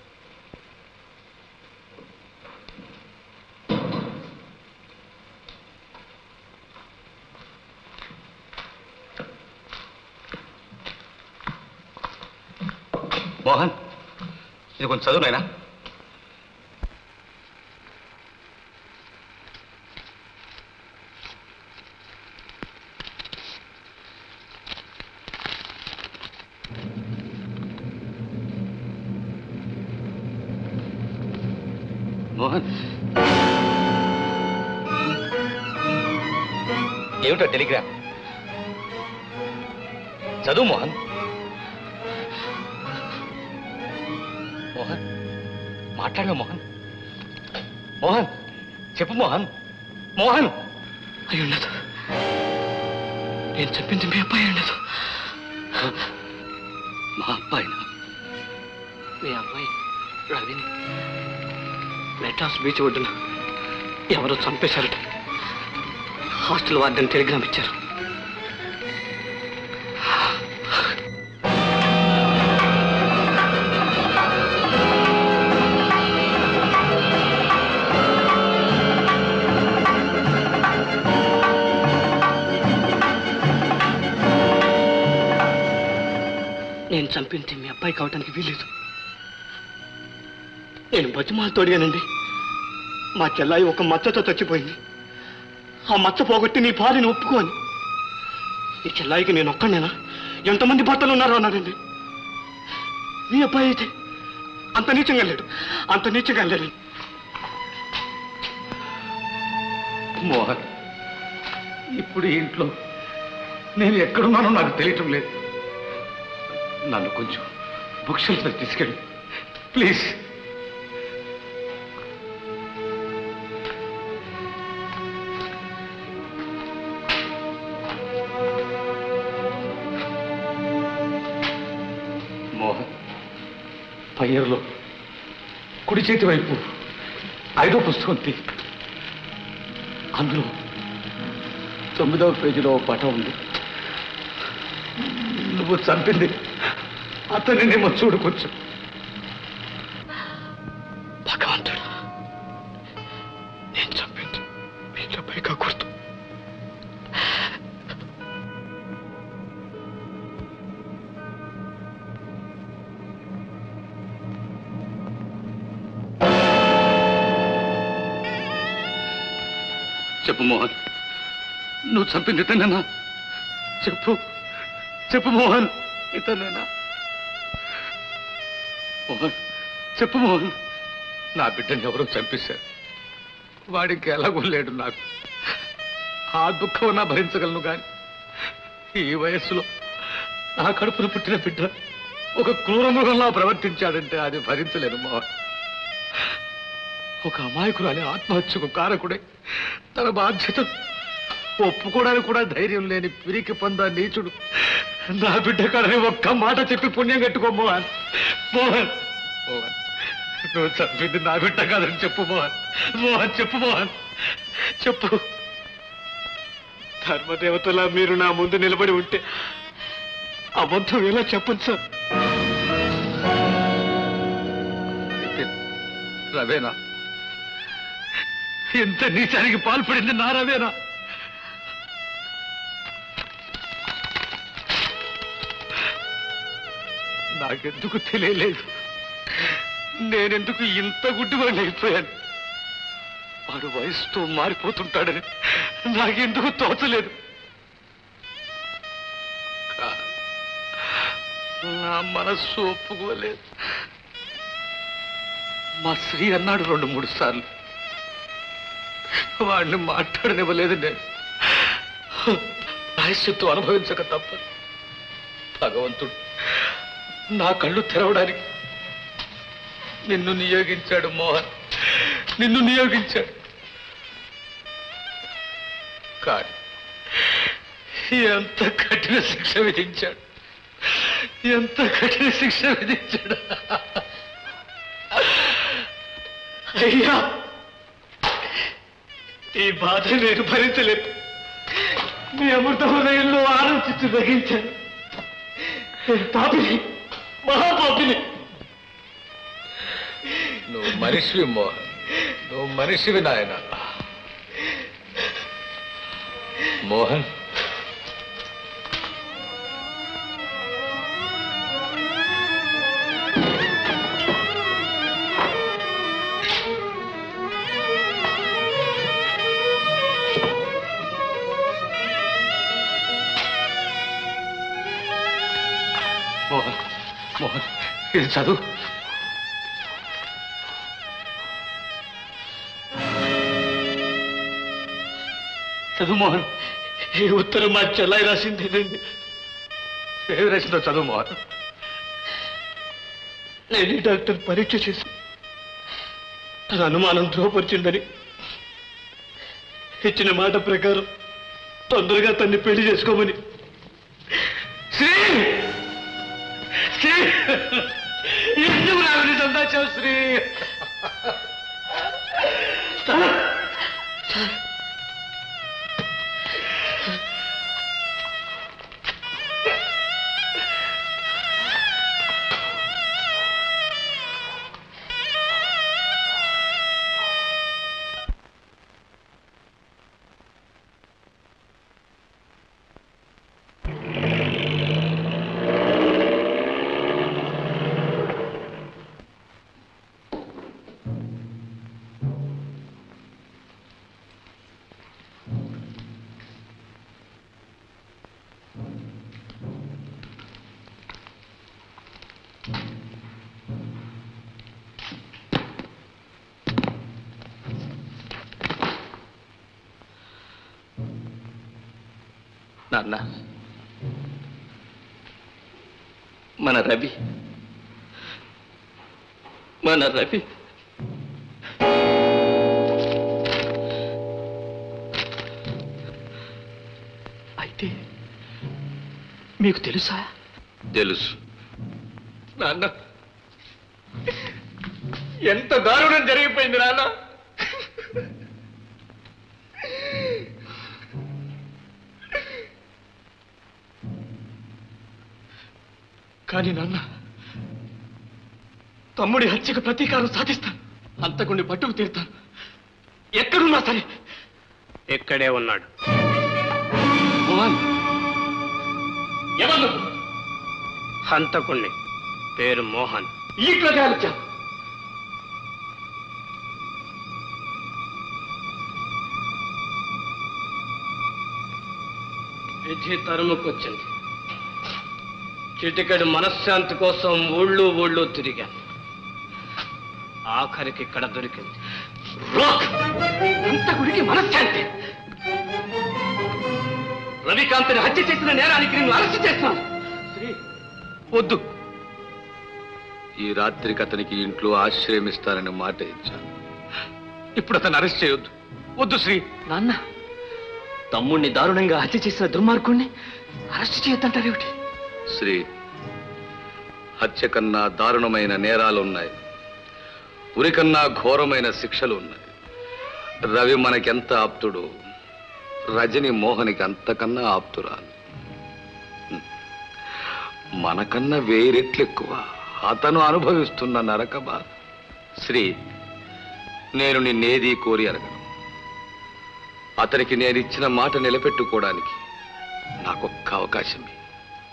Mohan ఇది కొంచెం చదువు నాయనా మోహన్ ఏమిటో టెలిగ్రామ్ చదువు మోహన్ మోహన్ మాట్లాడవే మోహన్ మోహన్ చెప్పు మోహన్ మోహన్ అయి ఉండదు నేను చెప్పింది మీ అబ్బాయి ఉండదు మా అబ్బాయినా మీ అబ్బాయి రవిని మెడ్రాస్ బీచ్ ఒడ్డున ఎవరో చంపేశారట హాస్టల్ వార్డెన్ టెలిగ్రామ్ ఇచ్చారు నేను చంపింది మీ అబ్బాయి కావటానికి వీల్లేదు నేను బతిమాలతో అడిగానండి మా చెల్లాయి ఒక మచ్చతో చచ్చిపోయింది ఆ మచ్చ పోగొట్టి నీ భార్యను ఒప్పుకోని ఈ చెల్లాయికి నేను ఒక్కడేనా ఎంతమంది భర్తలు ఉన్నారో అన్నాడండి మీ అబ్బాయి అయితే అంత నీచంగా లేడు అంత నీచంగా లేడు మోహన్ ఇప్పుడు ఈ ఇంట్లో నేను ఎక్కడున్నానో నాకు తెలియటం లేదు నన్ను కొంచెం బుక్ షెల్ఫ్ దగ్గర తీసుకెళ్ళి ప్లీజ్ మోహన్ పయ్యర్లో కుడి చేతి వైపు ఐదో పుస్తకం తీ అందులో తొమ్మిదవ పేజీలో ఓ పటం ఉంది నువ్వు చంపింది అతనినేమో చూడు కొంచెం భగవంతుడు నేను చంపింది మీ అబ్బాయి కాకూడదు చెప్పు మోహన్ నువ్వు చంపింది ఇతనేనా చెప్పు చెప్పు మోహన్ ఇతనేనా మోహన్ చెప్పు మోహన్ నా బిడ్డని ఎవరో చంపేశారు వాడికి ఎలాగో లేడు నాకు ఆ దుఃఖం నా భరించగలను కానీ ఈ వయస్సులో నా కడుపున పుట్టిన బిడ్డ ఒక క్రూర మృగంలా ప్రవర్తించాడంటే అది భరించలేను మోహన్ ఒక అమాయకురాలి ఆత్మహత్యకు కారకుడే తన బాధ్యత ఒప్పుకోవడానికి కూడా ధైర్యం లేని పిరికి పొంద నీచుడు నా బిడ్డ కాడని ఒక్క మాట చెప్పి పుణ్యం కట్టుకో మోహన్ మోహన్ మోహన్ నువ్వు చంపింది నా బిడ్డ కాదని చెప్పు మోహన్ మోహన్ చెప్పు మోహన్ చెప్పు ధర్మదేవతలా మీరు నా ముందు నిలబడి ఉంటే అబద్ధం ఎలా చెప్పను సార్ రవేనా ఎంత నీచానికి పాల్పడింది నా రవేనా నాకెందుకు తెలియలేదు నేనెందుకు ఇంత గుడ్డివాడిని అయిపోయాను వాడు వయసుతో మారిపోతుంటాడని నాకెందుకు తోచలేదు కా- నా మనస్సు ఒప్పుకోలేదు మా శ్రీ అన్నాడు రెండు మూడు సార్లు వాడిని మాట్లాడనివ్వలేదు నేను రాయస్సుతో అనుభవించక తప్పదు భగవంతుడు నా కళ్ళు తెరవడానికి నిన్ను నియోగించాడు మోహన్ నిన్ను నియోగించాడు కానీ ఎంత కఠిన శిక్ష విధించాడు ఎంత కఠిన శిక్ష విధించాడు అయ్యా ఈ బాధ నేను భరించలేదు మీ అమృత హృదయంలో ఆలోచించి తగ్గించాను నేను పాపిని మహాపాపిని నువ్వు మనిషివి మోహన్ నువ్వు మనిషివి నాయన మోహన్ మోహన్ మోహన్ ఇది చదువు చదువు మోహన్ ఈ ఉత్తరం మా చెల్లాయి రాసిందేనండి ఏది రాసిందో చదువు మోహన్ నేను ఈ డాక్టర్ పరీక్ష చేసి తన అనుమానం ధ్రువపరిచిందని ఇచ్చిన మాట ప్రకారం తొందరగా తన్ని పెళ్లి చేసుకోమని శ్రీ శ్రీ ఎందుకు నాకు సందాచావు శ్రీ నాన్న మన రవి మన రవి అయితే మీకు తెలుసా తెలుసు నాన్న ఎంత దారుణం జరిగిపోయింది నాన్న కానీ నాన్న తమ్ముడి హత్యకు ప్రతీకారం సాధిస్తాను అంతకుండి పట్టుకు తీరుతాను ఎక్కడున్నా సరే ఎక్కడే ఉన్నాడు మోహన్ ఎవరు హంతకుణ్ణి పేరు మోహన్ ఈట్లో కాల్చా విధి తరుముకొచ్చింది చిటికెడు మనశ్శాంతి కోసం ఊళ్ళు ఊళ్ళు తిరిగాను ఆఖరికి ఇక్కడ దొరికింది రోక్ అంత గుడికి మనశ్శాంతి రవికాంత్ని హత్య చేసిన నేరానికి నిన్ను అరెస్ట్ చేస్తున్నాను వద్దు ఈ రాత్రికి అతనికి ఇంట్లో ఆశ్రయం ఇస్తానని మాట ఇచ్చాను ఇప్పుడు అతను అరెస్ట్ చేయొద్దు వద్దు శ్రీ నాన్న తమ్ముణ్ణి దారుణంగా హత్య చేసిన దుర్మార్గుణ్ణి అరెస్ట్ చేయొద్దంటారేమిటి శ్రీ హత్య కన్నా దారుణమైన నేరాలున్నాయి ఉరికన్నా ఘోరమైన శిక్షలు ఉన్నాయి రవి మనకెంత ఆప్తుడు రజని మోహనికి అంతకన్నా ఆప్తురాలు హ్మ్. మనకన్నా వేరెట్లెక్కువ అతను అనుభవిస్తున్న నరక బాధ శ్రీ నేను నిన్నేది కోరి అడగను అతనికి నేను ఇచ్చిన మాట నిలబెట్టుకోవడానికి నాకొక్క అవకాశం ఇయ్యి.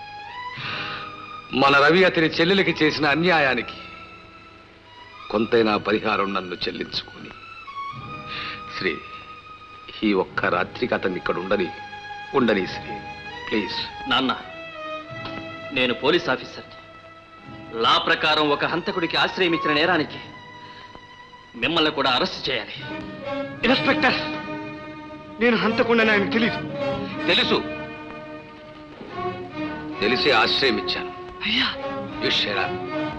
మన రవి అతని చెల్లెలకి చేసిన అన్యాయానికి కొంతైనా పరిహారం నన్ను చెల్లించుకొని శ్రీ ఈ ఒక్క రాత్రికి అతన్ని ఇక్కడ ఉండని ఉండని శ్రీ ప్లీజ్ నాన్న నేను పోలీస్ ఆఫీసర్ లా ప్రకారం ఒక హంతకుడికి ఆశ్రయం ఇచ్చిన నేరానికి మిమ్మల్ని కూడా అరెస్ట్ చేయాలి ఇన్స్పెక్టర్ నేను హంతకుండా ఆయనకు తెలియదు తెలుసు తెలిసి ఆశ్రయం ఇచ్చాను అయ్యా You shut up.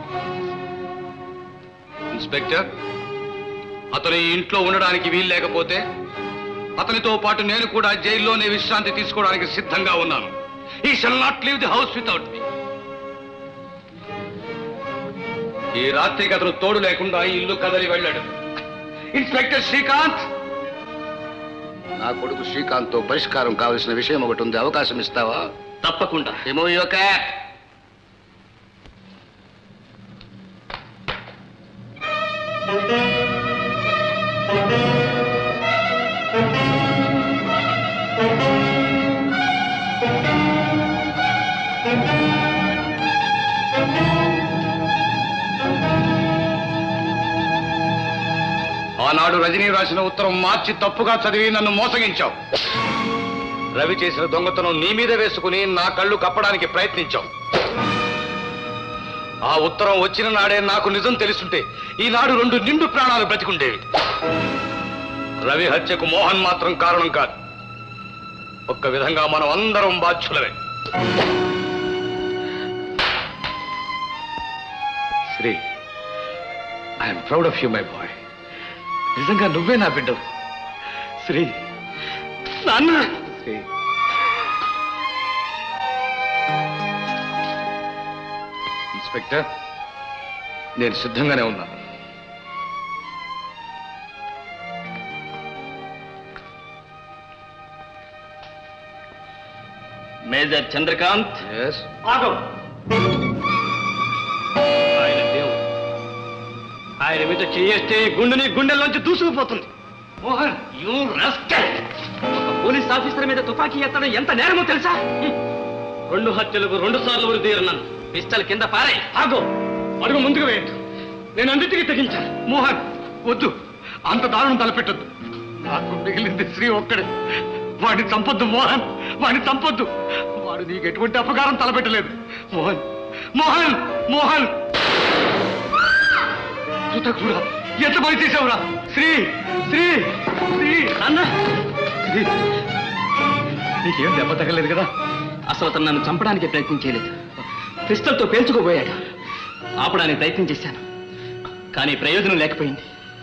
ఇన్స్పెక్టర్ అతను ఈ ఇంట్లో ఉండడానికి వీలు లేకపోతే అతనితో పాటు నేను కూడా జైల్లోనే విశ్రాంతి తీసుకోవడానికి సిద్ధంగా ఉన్నాను I shall not leave the house without me ఈ రాత్రికి అతను తోడు లేకుండా ఈ ఇల్లు కదలి వెళ్ళాడు ఇన్స్పెక్టర్ శ్రీకాంత్ నా కొడుకు శ్రీకాంత్ తో పరిష్కారం కావలసిన విషయం ఒకటి ఉంది అవకాశం ఇస్తావా తప్పకుండా ఏమో యొక్క ఆనాడు రజనీ రాసిన ఉత్తరం మార్చి తప్పుగా చదివి నన్ను మోసగించావు రవి చేసిన దొంగతనం నీ మీద వేసుకుని నా కళ్ళు కప్పడానికి ప్రయత్నించావు ఆ ఉత్తరం వచ్చిన నాడే నాకు నిజం తెలుసుంటే ఈనాడు రెండు నిండు ప్రాణాలు బ్రతికుండేవి రవి హత్యకు మోహన్ మాత్రం కారణం కాదు ఒక్క విధంగా మనం అందరం బాధ్యులమే Sri I'm proud of you my boy నిజంగా నువ్వే నా బిడ్డవు శ్రీ నాన్న శ్రీ ఇన్స్పెక్టర్ నేను సిద్ధంగానే ఉన్నాను మేజర్ చంద్రకాంత్ ఆగం ఆయన దేవుడు ఆయన మీద చేయేస్తే గుండెని గుండెల్లోంచి దూసుకుపోతుంది మోహన్ యూ రస్కల్ ఒక పోలీస్ ఆఫీసర్ మీద తుపాకీ ఎత్తడం ఎంత నేరమో తెలుసా హ్మ్. రెండు హత్యలకు రెండు సార్లు ఉరి తీరన్నాను పిస్టల్ కింద పారే ఆగో అడుగు ముందుకు వేయద్దు నేను అన్నిటికీ తెగించాను మోహన్ వద్దు అంత దారుణం తలపెట్టద్దు నాకు మిగిలింది శ్రీ ఒక్కడే వాడిని చంపొద్దు మోహన్ వాడిని చంపొద్దు వాడు నీకు ఎటువంటి అపకారం తలపెట్టలేదు మోహన్ మోహన్ మోహన్ కృతజ్ఞుడా ఎంత పని చేసావురా శ్రీ శ్రీ శ్రీ అన్న శ్రీ నీకేం దెబ్బ తగలేదు కదా అసలు అతను నన్ను చంపడానికి ప్రయత్నం చేయలేదు పిస్టల్తో పేల్చుకోబోయాడు ఆపడానికి ప్రయత్నం చేశాను కానీ ప్రయోజనం లేకపోయింది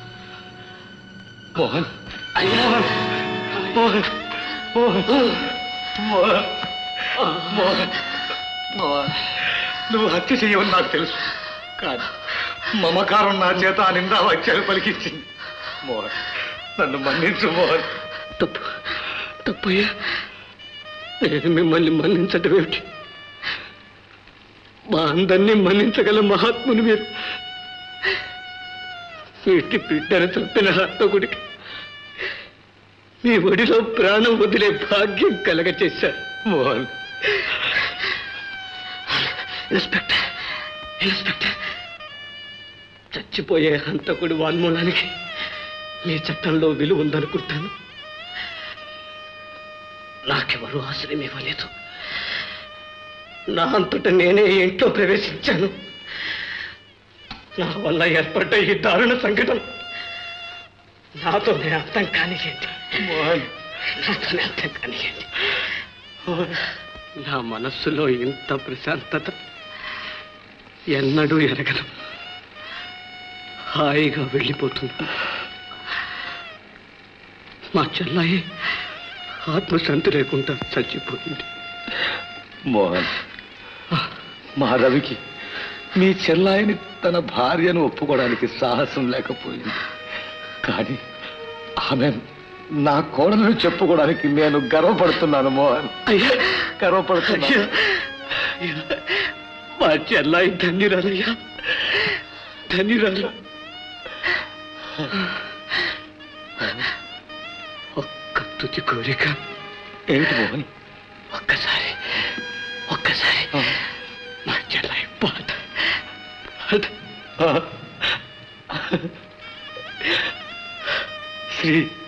మోహన్ మోహన్ మోహన్ మోహన్ మోహన్ మోహన్ మోహన్ నువ్వు హత్య చేయవని నాకు తెలుసు కాదు మమకారం నా చేత ఆ నిందా వాక్యాలు పలికించింది మోహన్ నన్ను మన్నించు మోహన్ తప్పు తప్పయ్యా నేను మిమ్మల్ని మన్నించటం ఏమిటి మా అందరినీ మన్నించగల మహాత్ముని మీరు వీటి బిడ్డను చంపిన హత్తకుడికి మీ ఒడిలో ప్రాణం వదిలే భాగ్యం కలగ చేశారు మోహన్ ఇన్స్పెక్టర్ ఇన్స్పెక్టర్ చచ్చిపోయే హంతకుడి వాన్మూలానికి మీ చట్టంలో విలువ ఉందనుకుంటాను నాకెవరూ ఆశ్రయం ఇవ్వలేదు నా అంతట నేనే ఈ ఇంట్లో ప్రవేశించాను నా వల్ల ఏర్పడ్డ ఈ దారుణ సంఘటన నాతోనే అర్థం కానియండి మోహన్ నాతోనే అర్థం కానియండి నా మనస్సులో ఇంత ప్రశాంతత ఎన్నడూ ఎరగను హాయిగా వెళ్ళిపోతుంది మా చెల్లాయి ఆత్మశాంతి లేకుండా చచ్చిపోయింది మోహన్ మా రవికి మీ చెల్లాయిని తన భార్యను ఒప్పుకోవడానికి సాహసం లేకపోయింది కానీ ఆమె నా కోడలను చెప్పుకోవడానికి నేను గర్వపడుతున్నాను మోహన్ అయ్యా గర్వపడుతున్నా మా చెల్లాయి ధన్యురాలయ్యా ధన్యురాలు ఒక్క తుది కోరిక ఏమిటి మోహన్ ఒక్కసారి ఒక్కసారి మా చెల్లాయి పాట పాట శ్రీ